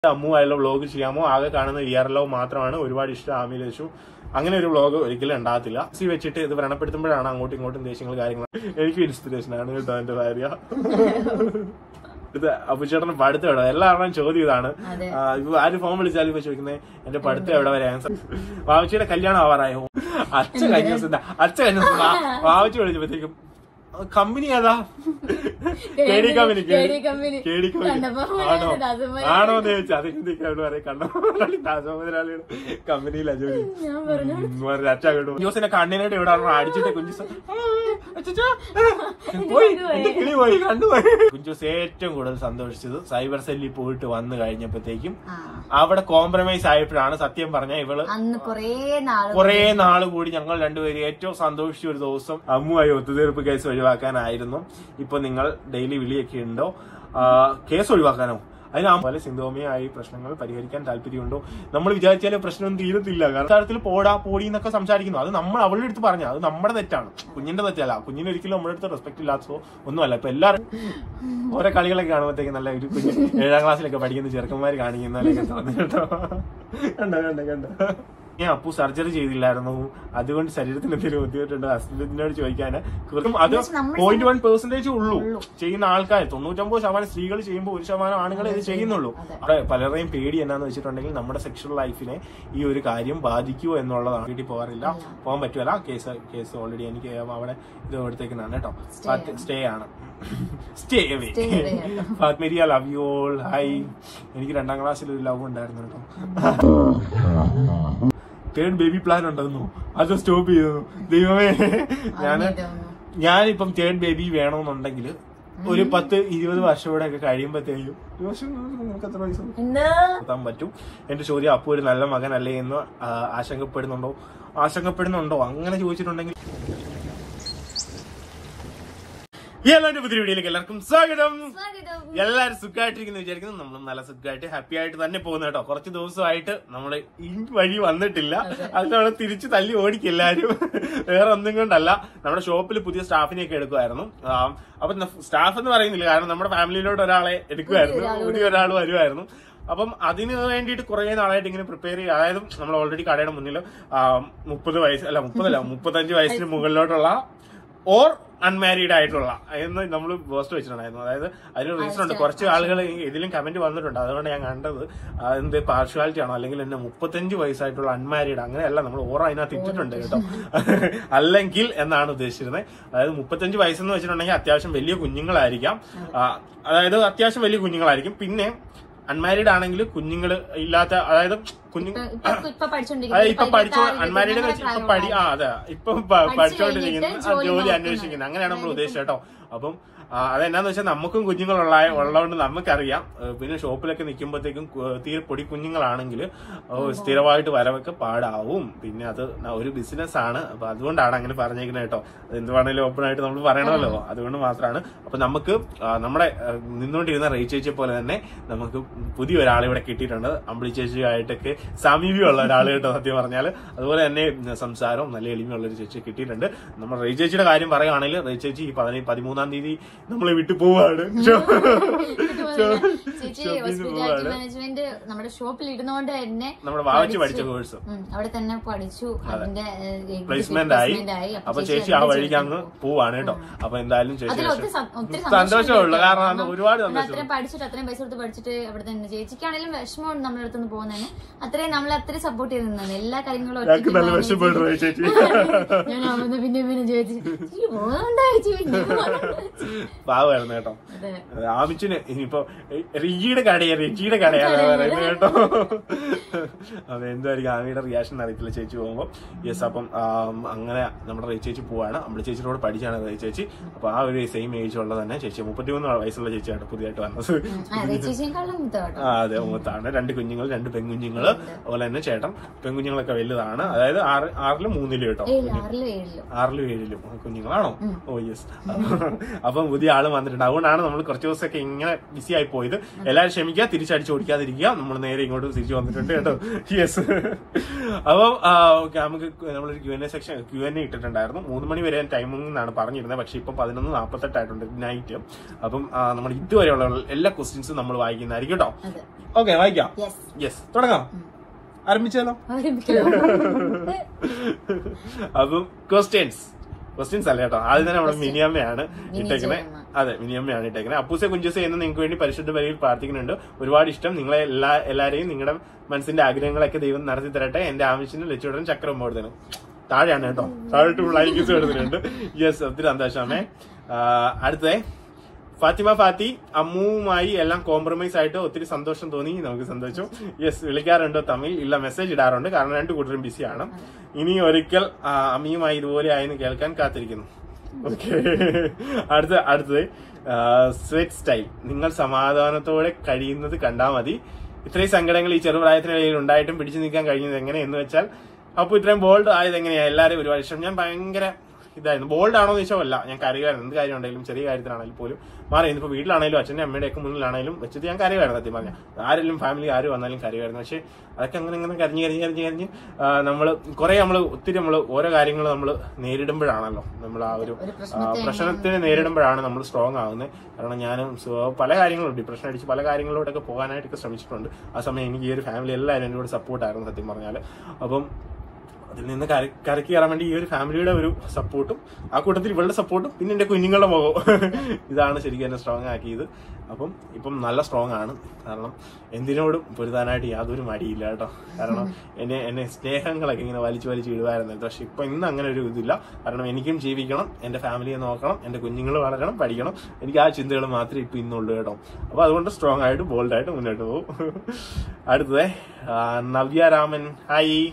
അമ്മുവായുള്ള vlog ചെയ്യാമോ ആകെ കാണുന്ന വി ആർ ലവ് മാത്രമാണ് ഒരുപാട് ഇഷ്ടം ആമിൽ വെച്ചു അങ്ങനെ ഒരു വ്ളോഗ് ഒരിക്കലും ഉണ്ടാകത്തില്ല സി വെച്ചിട്ട് ഇത് വ്രണപ്പെടുത്തുമ്പോഴാണ് അങ്ങോട്ടും ഇങ്ങോട്ടും ദേഷ്യങ്ങൾ കാര്യങ്ങൾ എനിക്ക് ഇൻസ്പിറേഷൻ ആണ് കേട്ടോ എന്റെ ഭാര്യ ഇത് അപ്പുചേട്ടന് പഠിത്തം എവിടെ എല്ലാവരുടെയും ചോദ്യം ഇതാണ് അതെ. ആ, ഇപ്പൊ ആര് ഫോൺ വിളിച്ചാലും ഇപ്പൊ ചോദിക്കുന്നത് എന്റെ പഠിത്തം എവിടെ വരെ വാവച്ചിയുടെ കല്യാണം ആവാറായോ അച്ഛൻ കഴിഞ്ഞ ദിവസം ഇതാ, അച്ഛൻ കഴിഞ്ഞ ദിവസം വാ- വാവച്ചി വിളിച്ചപ്പോഴത്തേക്കും കമ്പനി ഏതാ കേടി കമ്പനി കേടി കമ്പനി. കേടി കമ്പനി കണ്ടപ്പോ ആണോ താജമഹൽ. ആണോ എന്ന് ചോദിച്ചാൽ അതെന്തൊക്കെ അവിടെ പറയാം കണ്ടോ താജമുതലാളിയുടെ കമ്പനിയിലാ ജോലി ഞാൻ പറഞ്ഞു ഉം, ഒരു അച്ഛ കേട്ടു ജോസിന്റെ കണ്ണിനായിട്ട് ഇവിടെ ഒരെണ്ണം അടിച്ചിട്ട് കുഞ്ചുസ് ആ, അച്ചച്ചാ, പോയി എന്റെ കിളി പോയി കണ്ടുപോയി കുഞ്ചുസ് ഏറ്റവും കൂടുതൽ സന്തോഷിച്ചത് സൈബർ സെല്ലിൽ പോയിട്ട് വന്നു കഴിഞ്ഞപ്പോഴത്തേക്കും ആ. അവിടെ കോംപ്രമൈസ് ആയപ്പോഴാണ് സത്യം പറഞ്ഞ ഇവള് അന്ന് കൊറേ നാള് കുറെ നാള് കൂടി ഞങ്ങൾ രണ്ടുപേരും ഏറ്റവും സന്തോഷിച്ച ഒരു ദിവസം അമ്മുമായി ഒത്തുതീർപ്പ് കേസ് ഒഴിവാക്കാനായിരുന്നു ഇപ്പൊ നിങ്ങൾ ഡെയിലി വിളിയൊക്കെ ഉണ്ടോ ആ, കേസ് ഒഴിവാക്കാനോ അതിന് ആ പോലെ സിന്ധോമയായി പ്രശ്നങ്ങൾ പരിഹരിക്കാൻ താല്പര്യമുണ്ടോ നമ്മൾ വിചാരിച്ചാലും പ്രശ്നം തീരത്തില്ല കാരണം തരത്തിൽ പോടാ പോടി എന്നൊക്കെ സംസാരിക്കുന്നു അത് നമ്മൾ അവളുടെ അടുത്ത് പറഞ്ഞു അത് നമ്മുടെ തെറ്റാണ് കുഞ്ഞിന്റെ തെറ്റല്ല കുഞ്ഞിന് ഒരിക്കലും നമ്മുടെ അടുത്ത് റെസ്പെക്ട് ഇല്ലാത്തതോ ഒന്നുമല്ല ഇപ്പൊ എല്ലാവരും ഓരോ കളികളൊക്കെ കാണുമ്പോഴത്തേക്ക് നല്ല ഒരു കുഞ്ഞ് ഏഴാം ക്ലാസ്സിലൊക്കെ പഠിക്കുന്ന ചെറുക്കന്മാർ കാണിക്കുന്നതിലൊക്കെ തോന്നി കേട്ടോ കണ്ടോ കണ്ടോ കണ്ടോ ഞാൻ അപ്പു സർജറി ചെയ്തില്ലായിരുന്നു അതുകൊണ്ട് ശരീരത്തിന് എന്തെങ്കിലും ബുദ്ധിമുട്ടുണ്ട് ഹസ്ബൻഡിനോട് ചോദിക്കാൻ അത് പക്ഷെ നമ്മള് പോയിന്റ് വൺ പെർസെന്റേജ് ഉള്ളൂ ചെയ്യുന്ന ആൾക്കാർ തൊണ്ണൂറ്റൊമ്പത് ശതമാനം സ്ത്രീകൾ ചെയ്യുമ്പോൾ ഒരു ശതമാനം ആണുങ്ങൾ ഇത് ചെയ്യുന്നുള്ളൂ അവിടെ പലരുടെയും പേടി എന്നാന്ന് വെച്ചിട്ടുണ്ടെങ്കിൽ നമ്മുടെ സെക്ഷൽ ലൈഫിനെ ഈ ഒരു കാര്യം ബാധിക്കുമോ എന്നുള്ളതാണ് വീട്ടിൽ പോകാറില്ല പോകാൻ പറ്റുമല്ല കേസ് കേസ് ഓൾറെഡി എനിക്ക് അവിടെ ഇത് എടുത്തേക്കുന്നതാണ് കേട്ടോ സ്റ്റേ ആണ് സ്റ്റേ അവേ Stay away കേട്ടോ. ഫാത്മേരിയ ലവ് യു ഓൾ ഹായ് എനിക്ക് രണ്ടാം ക്ലാസ്സിൽ ഒരു ലവ് ഉണ്ടായിരുന്നു കേട്ടോ തേർഡ് ബേബി പ്ലാൻ ഉണ്ടെന്നു അത് സ്റ്റോപ്പ് ചെയ്തു ദൈവമേ ഞാന് ഇതൊന്നും. ഞാനിപ്പം തേർഡ് ബേബി വേണമെന്നുണ്ടെങ്കിൽ ഒരു പത്ത് ഇരുപത് വർഷം കൂടെ ഒക്കെ കഴിയുമ്പോഴത്തേക്കും ഒരു വർഷം നമുക്ക് എത്ര വയസ്സ് ഇന്ന് എത്താൻ പറ്റും എന്റെ ചോദ്യം അപ്പു ഒരു നല്ല മകനല്ലേ എന്ന് ആ, ആശങ്കപ്പെടുന്നുണ്ടോ ആശങ്കപ്പെടുന്നുണ്ടോ അങ്ങനെ ചോദിച്ചിട്ടുണ്ടെങ്കിൽ ഈ എല്ലാവരുടെ പുതിയ വീഡിയോയിലേക്ക് എല്ലാവർക്കും സ്വാഗതം സ്വാഗതം. എല്ലാവരും സുഖമായിട്ടിരിക്കുന്നു വിചാരിക്കുന്നു നമ്മളും നല്ല സുഖമായിട്ട് ഹാപ്പി ആയിട്ട് തന്നെ പോകുന്നു കേട്ടോ കുറച്ച് ദിവസമായിട്ട് നമ്മൾ ഈ വഴി വന്നിട്ടില്ല അത് നമ്മൾ തിരിച്ചു തല്ലി ഓടിക്കും എല്ലാവരും വേറെ ഒന്നും കൊണ്ടല്ല നമ്മുടെ ഷോപ്പിൽ പുതിയ സ്റ്റാഫിനെയൊക്കെ എടുക്കുമായിരുന്നു ആ, അപ്പൊ സ്റ്റാഫ് എന്ന് പറയുന്നില്ല കാരണം നമ്മുടെ ഫാമിലിയിലോട്ട് ഒരാളെ എടുക്കുമായിരുന്നു പുതിയ ഒരാൾ വരുമായിരുന്നു അപ്പം അതിന് വേണ്ടിയിട്ട് കുറെ നാളായിട്ട് ഇങ്ങനെ പ്രിപ്പയർ ചെയ്യുക അതായത് നമ്മൾ ഓൾറെഡി കടയുടെ മുന്നിൽ മുപ്പത് വയസ്സ് അല്ല മുപ്പതല്ല മുപ്പത്തഞ്ച് വയസ്സിന് മുകളിലോട്ടുള്ള ഓർ അൺമാരീഡ് ആയിട്ടുള്ള എന്ന് നമ്മൾ പോസ്റ്റ് വെച്ചിട്ടുണ്ടായിരുന്നു അതായത് അതിന് റീസൺ ഉണ്ട് കുറച്ച് ആളുകൾ ഇതിലും കമന്റ് വന്നിട്ടുണ്ട് അതുകൊണ്ട് ഞാൻ കണ്ടത് ആ, എന്ത് പാർഷ്വാലിറ്റി ആണോ അല്ലെങ്കിൽ എന്നെ മുപ്പത്തഞ്ച് വയസ്സായിട്ടുള്ള അൺമാരീഡ് അങ്ങനെയല്ല നമ്മൾ ഓർ അതിനകത്ത് ഇട്ടിട്ടുണ്ട് കേട്ടോ അല്ലെങ്കിൽ എന്നാണ് ഉദ്ദേശിച്ചിരുന്നത് അതായത് മുപ്പത്തഞ്ച് വയസ്സെന്ന് വെച്ചിട്ടുണ്ടെങ്കിൽ അത്യാവശ്യം വലിയ കുഞ്ഞുങ്ങളായിരിക്കാം ആ, അതായത് അത്യാവശ്യം വലിയ കുഞ്ഞുങ്ങളായിരിക്കും പിന്നെ അൺമാരീഡ് ആണെങ്കിൽ കുഞ്ഞുങ്ങൾ ഇല്ലാത്ത അതായത് കുഞ്ഞു ഇപ്പൊ- ഇപ്പൊ ഇപ്പൊ അതെ ഇപ്പൊ പഠിച്ചോ പഠിച്ചോണ്ടിരിക്കുന്ന അൺമാരീഡ് ഇപ്പൊ പഠി ആ അതെ ഇപ്പൊ പ- പഠിച്ചോണ്ടിരിക്കുന്ന കഴിഞ്ഞിട്ട് ആ, ജോലി ജോലി നോക്കുന്നത്. അന്വേഷിക്കുന്നത് അങ്ങനെയാണ് നമ്മൾ ഉദ്ദേശിച്ചത് കേട്ടോ അപ്പം ആ, അതെന്നാന്ന് വെച്ചാൽ നമുക്കും കുഞ്ഞുങ്ങളുള്ള ഉള്ളതുകൊണ്ട് നമുക്കറിയാം ഏ, പിന്നെ ഷോപ്പിലൊക്കെ നിൽക്കുമ്പോഴത്തേക്കും തീരെ പൊടി കുഞ്ഞുങ്ങളാണെങ്കിൽ ഓ, സ്ഥിരമായിട്ട് വരവൊക്കെ പാടാവും പിന്നെ അത് ന- ഒരു ബിസിനസ് ആണ് അപ്പൊ അതുകൊണ്ടാണ് അങ്ങനെ പറഞ്ഞേക്കുന്നത് കേട്ടോ അത് എന്ത് വേണേലും ഓപ്പൺ ആയിട്ട് നമ്മൾ പറയണമല്ലോ അതുകൊണ്ട് മാത്രമാണ് അപ്പൊ നമുക്ക് ആ, നമ്മുടെ ആ, നിന്നുകൊണ്ടിരുന്ന റേ ചേച്ചിയെ പോലെ തന്നെ നമുക്ക് പുതിയ ഒരാളെ ഇവിടെ കിട്ടിയിട്ടുണ്ട് അമ്പിളി ചേച്ചിയായിട്ടൊക്കെ സാമീപ്യമുള്ള ഒരാൾ കേട്ടോ സത്യം പറഞ്ഞാൽ അതുപോലെ തന്നെ സംസാരവും നല്ല എളിമയുള്ള ഒരു ചേച്ചിയെ കിട്ടിയിട്ടുണ്ട് നമ്മൾ റേ ചേച്ചിയുടെ കാര്യം പറയുകയാണെങ്കിൽ റേ ചേച്ചി ഈ പതിന- പതിമൂന്നാം തീയതി നമ്മളെ വിട്ടു പോവാണ് ചേച്ചി ഷോപ്പിൽ നിന്ന് ഹോസ്പിറ്റാലിറ്റി പോവാണ് മാനേജ്മെന്റ് നമ്മുടെ ഷോപ്പിൽ ഇരുന്നുകൊണ്ട് തന്നെ നമ്മുടെ വാവച്ച് പഠിച്ച കോഴ്സ് ഉം, അവിടെ തന്നെ പഠിച്ചു അതിന്റെ പ്ലേസ്മെന്റ് ആയി അപ്പൊ ചേച്ചി ആ വഴിക്ക് അങ്ങ് പോവാണ് കേട്ടോ അപ്പൊ എന്തായാലും ചേച്ചി അതിൽ ഒത്തിരി സം- ഒത്തിരി സന്തോഷമുള്ളൂ കാരണം അത് ഒരുപാട് നമ്മൾ സന്തോഷം അത്രയും പഠിച്ചിട്ട് അത്രയും പൈസ കൊടുത്ത് പഠിച്ചിട്ട് അവിടെ തന്നെ ചേച്ചിക്കാണെങ്കിലും വിഷമമുണ്ട് നമ്മുടെ അടുത്തുനിന്ന് പോകുന്നതിന് അത്രയും നമ്മൾ അത്രയും സപ്പോർട്ട് ചെയ്ത് നിന്നത് എല്ലാ കാര്യങ്ങളും ഞങ്ങൾക്ക് ഒറ്റയ്ക്ക് നല്ല manage വിഷമപ്പെട്ടു പോയി ചേച്ചി ഞാൻ അവിടുന്ന് പിന്നെ പിന്നെ ചോദിച്ചു ചേച്ചി പോകുന്നുണ്ടോ ചേച്ചി പിന്നെ പോകുന്നുണ്ടോ?" പാവമായിരുന്നു കേട്ടോ അതെ ആമിച്ചിന് ഇനിയിപ്പോ റിജിയുടെ കടയാ റിജിയുടെ കടയാണ് പറയുന്നത് കേട്ടോ അപ്പൊ എന്തായിരിക്കും ആമിയുടെ റിയാക്ഷൻ അറിയത്തില്ല ചേച്ചി പോകുമ്പോ യെസ് അപ്പം ആം, അങ്ങനെ നമ്മുടെ റേ ചേച്ചി പോവാണ് നമ്മുടെ ചേച്ചിയുടെ കൂടെ പഠിച്ചാണ് റേ ചേച്ചി അപ്പൊ ആ ഒരു സെയിം ഏജ് ഉള്ള തന്നെ ചേച്ചി മുപ്പത്തിമൂന്ന് വയസ്സുള്ള ചേച്ചിയാണ് പുതിയതായിട്ട് വന്നത് അതെ ചേച്ചിയെക്കാളും മൂത്ത കേട്ടോ ആ അതെ മൂത്താണ് രണ്ട് കുഞ്ഞുങ്ങൾ രണ്ട് പെൺകുഞ്ഞുങ്ങള് അതുപോലെ തന്നെ ചേട്ടൻ പെൺകുഞ്ഞുങ്ങളൊക്കെ വലുതാണ് അതായത് ആറ് ആറിലും മൂന്നിലും കേട്ടോ ഏഴിലും ആറിലും ഏഴിലും ആറിലും ഏഴിലും കുഞ്ഞുങ്ങളാണോ ഓ യെസ് അപ്പം പുതിയ ആള് വന്നിട്ടുണ്ട് അതുകൊണ്ടാണ് നമ്മൾ കുറച്ച് ദിവസമൊക്കെ ഇങ്ങനെ ബിസി ആയി പോയത് എല്ലാവരും ക്ഷമിക്കുക തിരിച്ചടിച്ച് ഓടിക്കാതിരിക്കുക നമ്മൾ നേരെ ഇങ്ങോട്ട് തിരിച്ചു വന്നിട്ടുണ്ട് കേട്ടോ യെസ് അപ്പം ആ, okay, നമുക്ക് നമ്മളൊരു Q N A section Q N A ഇട്ടിട്ടുണ്ടായിരുന്നു മൂന്ന് മണി വരെ ടൈമിംഗ് എന്നാണ് പറഞ്ഞിരുന്നത് പക്ഷെ ഇപ്പം പതിനൊന്ന് നാൽപ്പത്തെട്ടായിട്ടുണ്ട് നൈറ്റ് അപ്പം ആ, നമ്മൾ ഇതുവരെയുള്ള എല്ലാ ക്വസ്റ്റ്യൻസും നമ്മൾ വായിക്കുന്നതായിരിക്കും കേട്ടോ അതെ ഓക്കെ വായിക്കാം യെസ് യെസ് തുടങ്ങാം ആരംഭിച്ചാലോ അപ്പം ക്വസ്റ്റ്യൻസ് ക്വസ്റ്റ്യൻസ് അല്ല കേട്ടോ ആദ്യം തന്നെ നമ്മുടെ മിനിയമ്മയാണ് ഇട്ടേക്കുന്നത് ജയമ്മ. അതെ മിനിയമ്മയാണ് ഇട്ടേക്കുന്നത് അപ്പൂസെ കുഞ്ചൂസെ എന്ന് നിങ്ങൾക്ക് വേണ്ടി പരിശുദ്ധ ബലിയിൽ പ്രാർത്ഥിക്കുന്നുണ്ട് ഒരുപാട് ഇഷ്ടം നിങ്ങളെ എല്ലാ എല്ലാരെയും നിങ്ങളുടെ മനസ്സിന്റെ ആഗ്രഹങ്ങളൊക്കെ ദൈവം നടത്തി തരട്ടെ എന്റെ ആവശ്യത്തിന് ലച്ചുടൻ ചക്രം പോടുതനും താഴെയാണ് കേട്ടോ താഴോട്ട് ലൈക്സ് എടുത്തിട്ടുണ്ട് യെസ് ഒത്തിരി സന്തോഷമേ അടുത്തേ ഫാത്തിമ ഫാത്തി അമ്മുവുമായി എല്ലാം കോംപ്രമൈസ് ആയിട്ട് ഒത്തിരി സന്തോഷം തോന്നി നമുക്ക് സന്തോഷം യെസ് വിളിക്കാറുണ്ടോ തമിഴ് ഇല്ല മെസ്സേജ് ഇടാറുണ്ട് കാരണം രണ്ടു കൂട്ടരും ബിസിയാണ് ഇനി ഒരിക്കൽ ആ, അമ്മിയുമായി ഇതുപോലെ ആയെന്ന് കേൾക്കാൻ കാത്തിരിക്കുന്നു ഓക്കെ അടുത്ത അടുത്തത് സ്വെറ്റ് സ്റ്റൈൽ നിങ്ങൾ സമാധാനത്തോടെ കഴിയുന്നത് കണ്ടാൽ മതി ഇത്രയും സങ്കടങ്ങൾ ഈ ചെറുപ്രായത്തിനിടയിൽ ഉണ്ടായിട്ടും പിടിച്ചു നിൽക്കാൻ കഴിഞ്ഞത് എങ്ങനെ എന്ന് വെച്ചാൽ അപ്പൊ ഇത്രയും ബോൾഡ് ആയത് എങ്ങനെയാ എല്ലാരും ഒരുപാട് ഇഷ്ടം ഞാൻ ഭയങ്കര ഇതായിരുന്നു ബോൾഡ് ആണോ എന്ന് ചോദിച്ചാൽ അല്ല ഞാൻ കരയുമായിരുന്നു എന്ത് കാര്യം ഉണ്ടെങ്കിലും ചെറിയ കാര്യത്തിലാണെങ്കിലും പോലും മാറി ഇന്നിപ്പോ വീട്ടിലാണെങ്കിലും അച്ഛൻ്റെ അമ്മയുടെ ഒക്കെ മുന്നിലാണെങ്കിലും വെച്ചിട്ട് ഞാൻ കരയുമായിരുന്നു സത്യം പറഞ്ഞാൽ ആരെങ്കിലും ഫാമിലി ആര് വന്നാലും കരയുമായിരുന്നു പക്ഷേ അതൊക്കെ അങ്ങനെ അങ്ങനെ കരഞ്ഞ് കരഞ്ഞ് കരഞ്ഞ് കരഞ്ഞ് നമ്മൾ കുറെ നമ്മൾ ഒത്തിരി നമ്മൾ ഓരോ കാര്യങ്ങൾ നമ്മൾ നേരിടുമ്പോഴാണല്ലോ നമ്മൾ ആ ഒരു ഒരു ആ, പ്രശ്നത്തെ പ്രശ്നത്തിന് നേരിടുമ്പോഴാണ് നമ്മൾ സ്ട്രോങ് ആവുന്നത് കാരണം ഞാനും സ്വ- പല കാര്യങ്ങളും ഡിപ്രഷൻ അടിച്ച് പല കാര്യങ്ങളിലോട്ടൊക്കെ പോകാനായിട്ടൊക്കെ ശ്രമിച്ചിട്ടുണ്ട് ആ സമയം എനിക്ക് ഈ ഒരു ഫാമിലി എല്ലാവരും എന്നോട് സപ്പോർട്ടായിരുന്നു സത്യം പറഞ്ഞാൽ അപ്പം അതിൽ നിന്ന് കര കരക്ക് കയറാൻ വേണ്ടി ഈ ഒരു ഫാമിലിയുടെ ഒരു സപ്പോർട്ടും ആ കൂട്ടത്തിൽ ഇവളുടെ സപ്പോർട്ടും പിന്നെ എന്റെ കുഞ്ഞുങ്ങളുടെ മുഖവും ഇതാണ് ശരിക്കും എന്നെ സ്ട്രോങ് ആക്കിയത് അപ്പം ഇപ്പം നല്ല സ്ട്രോങ് ആണ് കാരണം എന്തിനോടും പൊരുതാനായിട്ട് യാതൊരു മടിയില്ല കേട്ടോ കാരണം എന്നെ എന്നെ സ്നേഹങ്ങളൊക്കെ ഇങ്ങനെ വലിച്ചു വലിച്ച് ഇടുമായിരുന്നു പക്ഷെ ഇപ്പൊ ഇന്ന് അങ്ങനെ ഒരു ഇതില്ല കാരണം എനിക്കും ജീവിക്കണം എന്റെ ഫാമിലിയെ നോക്കണം എന്റെ കുഞ്ഞുങ്ങൾ വളരണം പഠിക്കണം എനിക്ക് ആ ചിന്തകൾ മാത്രമേ ഇപ്പൊ ഇന്നുള്ളൂ കേട്ടോ അപ്പൊ അതുകൊണ്ട് സ്ട്രോങ് ആയിട്ട് ബോൾഡ് ആയിട്ട് മുന്നോട്ട് പോകും അടുത്തത് നവ്യ രാമൻ ഹായ്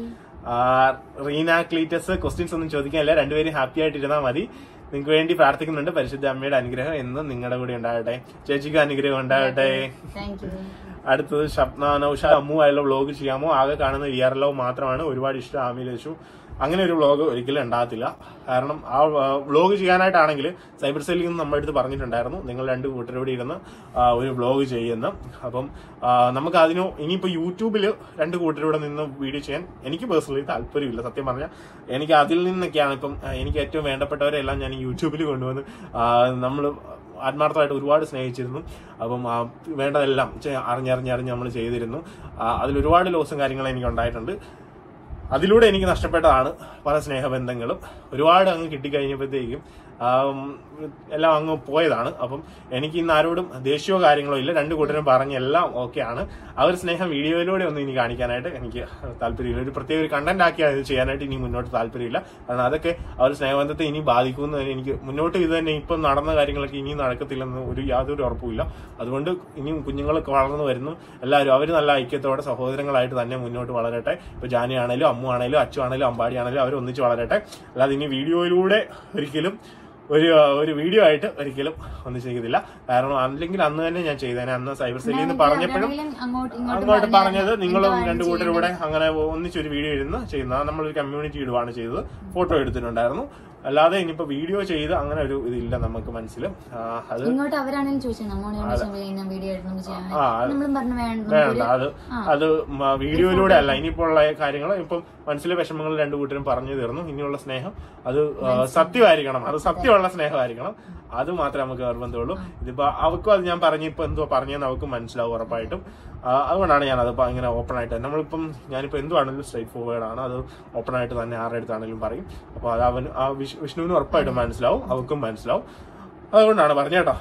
ആ, റീന ക്ലീറ്റസ് ക്വസ്റ്റ്യൻസ് ഒന്നും ചോദിക്കാനില്ല രണ്ടുപേരും ഹാപ്പി ആയിട്ടിരുന്നാൽ മതി നിങ്ങൾക്ക് വേണ്ടി പ്രാർത്ഥിക്കുന്നുണ്ട് പരിശുദ്ധ അമ്മയുടെ അനുഗ്രഹം എന്നും നിങ്ങളുടെ കൂടെ ഉണ്ടാകട്ടെ ചേച്ചിക്ക് അനുഗ്രഹം ഉണ്ടാകട്ടെ താങ്ക് യു അടുത്തത് ഷപ്ന നൌഷ അമ്മു ആയുള്ള വ്ളോഗ് ചെയ്യാമോ ആകെ കാണുന്ന വി ആർ ലവ് മാത്രമാണ് ഒരുപാട് ഇഷ്ടം ആമിലേശു അങ്ങനെ ഒരു വ്ളോഗ് ഒരിക്കലും ഉണ്ടാകത്തില്ല കാരണം ആ വ്ളോഗ് ചെയ്യാനായിട്ടാണെങ്കിൽ സൈബർ സെല്ലിൽ നിന്ന് നമ്മുടെ അടുത്ത് പറഞ്ഞിട്ടുണ്ടായിരുന്നു നിങ്ങൾ രണ്ട് കൂട്ടരോട് ഇരുന്ന് ആ, ഒരു വ്ളോഗ് ചെയ്യുന്ന അപ്പം ആ, നമുക്ക് അതിനോ ഇനിയിപ്പോ യൂട്യൂബിൽ രണ്ട് കൂട്ടരോടെ നിന്ന് വീഡിയോ ചെയ്യാൻ എനിക്ക് പേഴ്സണലി താല്പര്യമില്ല സത്യം പറഞ്ഞാൽ എനിക്ക് അതിൽ നിന്നൊക്കെയാണ് ഇപ്പം ആ, എനിക്ക് ഏറ്റവും വേണ്ടപ്പെട്ടവരെല്ലാം ഞാൻ യൂട്യൂബിൽ കൊണ്ടുവന്ന് നമ്മൾ ആത്മാർത്ഥമായിട്ട് ഒരുപാട് സ്നേഹിച്ചിരുന്നു അപ്പം ആ വേണ്ടതെല്ലാം ചെ- അറിഞ്ഞറിഞ്ഞറിഞ്ഞ് നമ്മൾ ചെയ്തിരുന്നു ആ, അതിൽ ഒരുപാട് ലോസും കാര്യങ്ങളും എനിക്ക് ഉണ്ടായിട്ടുണ്ട് അതിലൂടെ എനിക്ക് നഷ്ടപ്പെട്ടതാണ് പല സ്നേഹബന്ധങ്ങളും ഒരുപാട് അങ്ങ് കിട്ടിക്കഴിഞ്ഞപ്പോഴത്തേക്കും ആ, ഉം, എല്ലാം അങ്ങ് പോയതാണ് അപ്പം എനിക്ക് ഇന്ന് ആരോടും ദേഷ്യമോ കാര്യങ്ങളോ ഇല്ല രണ്ടു കൂട്ടരും പറഞ്ഞ് എല്ലാം ഓക്കെയാണ് ആ ഒരു സ്നേഹം വീഡിയോയിലൂടെ ഒന്നും ഇനി കാണിക്കാനായിട്ട് എനിക്ക് താല്പര്യമില്ല ഒരു പ്രത്യേക ഒരു കണ്ടന്റ് ആക്കി അത് ചെയ്യാനായിട്ട് ഇനി മുന്നോട്ട് താല്പര്യമില്ല കാരണം അതൊക്കെ ആ ഒരു സ്നേഹബന്ധത്തെ ഇനി ബാധിക്കുമെന്ന് തന്നെ എനിക്ക് മുന്നോട്ട് ഇത് തന്നെ ഇപ്പം നടന്ന കാര്യങ്ങളൊക്കെ ഇനി നടക്കത്തില്ലെന്ന് ഒരു യാതൊരു ഉറപ്പുമില്ല അതുകൊണ്ട് ഇനിയും കുഞ്ഞുങ്ങളൊക്കെ വളർന്നു വരുന്നു എല്ലാവരും അവർ നല്ല ഐക്യത്തോടെ സഹോദരങ്ങളായിട്ട് തന്നെ മുന്നോട്ട് വളരട്ടെ ഇപ്പൊ ജാനി ആണേലും അമ്മു ആണേലും അച്ചു ആണേലും അമ്പാടി ആണേലും അവർ ഒന്നിച്ച് വളരട്ടെ അല്ലാതെ ഇനി വീഡിയോയിലൂടെ ഒരിക്കലും ഒരു ഒരു വീഡിയോ ആയിട്ട് ഒരിക്കലും ഒന്നും ചെയ്തില്ല കാരണം അല്ലെങ്കിൽ അന്ന് തന്നെ ഞാൻ ചെയ്തേനെ അന്ന് സൈബർ സെല്ലിൽ നിന്ന് പറഞ്ഞപ്പോഴും അങ്ങോട്ട് അങ്ങോട്ട് പറഞ്ഞത് നിങ്ങളും രണ്ടു കൂട്ടരും കൂടെ അങ്ങനെ ഒന്നിച്ചൊരു വീഡിയോ ഇരുന്ന് ചെയ്യുന്ന നമ്മളൊരു കമ്മ്യൂണിറ്റി ഇടുവാണ് ചെയ്തത് ഫോട്ടോ എടുത്തിട്ടുണ്ടായിരുന്നു അല്ലാതെ ഇനിയിപ്പോ വീഡിയോ ചെയ്ത് അങ്ങനെ ഒരു ഇതില്ല നമുക്ക് മനസ്സിൽ ആ, അത് ഇങ്ങോട്ട് അവരാണെങ്കിലും ചോദിച്ചത് നമ്മോട് ചെയ്യുന്ന വീഡിയോ ആയിട്ട് നമുക്ക് ചെയ്യാൻ ആ, അത് നമ്മളും പറഞ്ഞു വേണ്ട വേണ്ട അത് അത് മ- വീഡിയോയിലൂടെ അല്ല ഇനിയിപ്പോ ഉള്ള കാര്യങ്ങൾ ഇപ്പം മനസ്സിലെ വിഷമങ്ങൾ രണ്ടു കൂട്ടരും പറഞ്ഞു തീർന്നു ഇനിയുള്ള സ്നേഹം അത് ആ, സത്യമായിരിക്കണം അത് സത്യമുള്ള സ്നേഹമായിരിക്കണം അത് മാത്രമേ നമുക്ക് നിർബന്ധമുള്ളൂ ഇതിപ്പോ അവർക്കും അത് ഞാൻ പറഞ്ഞു ഇപ്പൊ എന്തോ പറഞ്ഞെന്ന് അവർക്ക് മനസ്സിലാവും ഉറപ്പായിട്ടും ആ, അതുകൊണ്ടാണ് ഞാൻ അതിപ്പോ ഇങ്ങനെ ഓപ്പൺ ആയിട്ട് നമ്മളിപ്പം ഞാനിപ്പോ എന്തുവാണെങ്കിലും സ്ട്രൈറ്റ് ഫോർവേഡ് ആണ് അത് ഓപ്പൺ ആയിട്ട് തന്നെ ആരുടെ അടുത്താണെങ്കിലും പറയും അപ്പൊ അത് അവൻ ആ വിഷ്- വിഷ്ണുവിന് ഉറപ്പായിട്ടും മനസ്സിലാവും അവർക്കും മനസ്സിലാവും അതുകൊണ്ടാണ് പറഞ്ഞേട്ടോ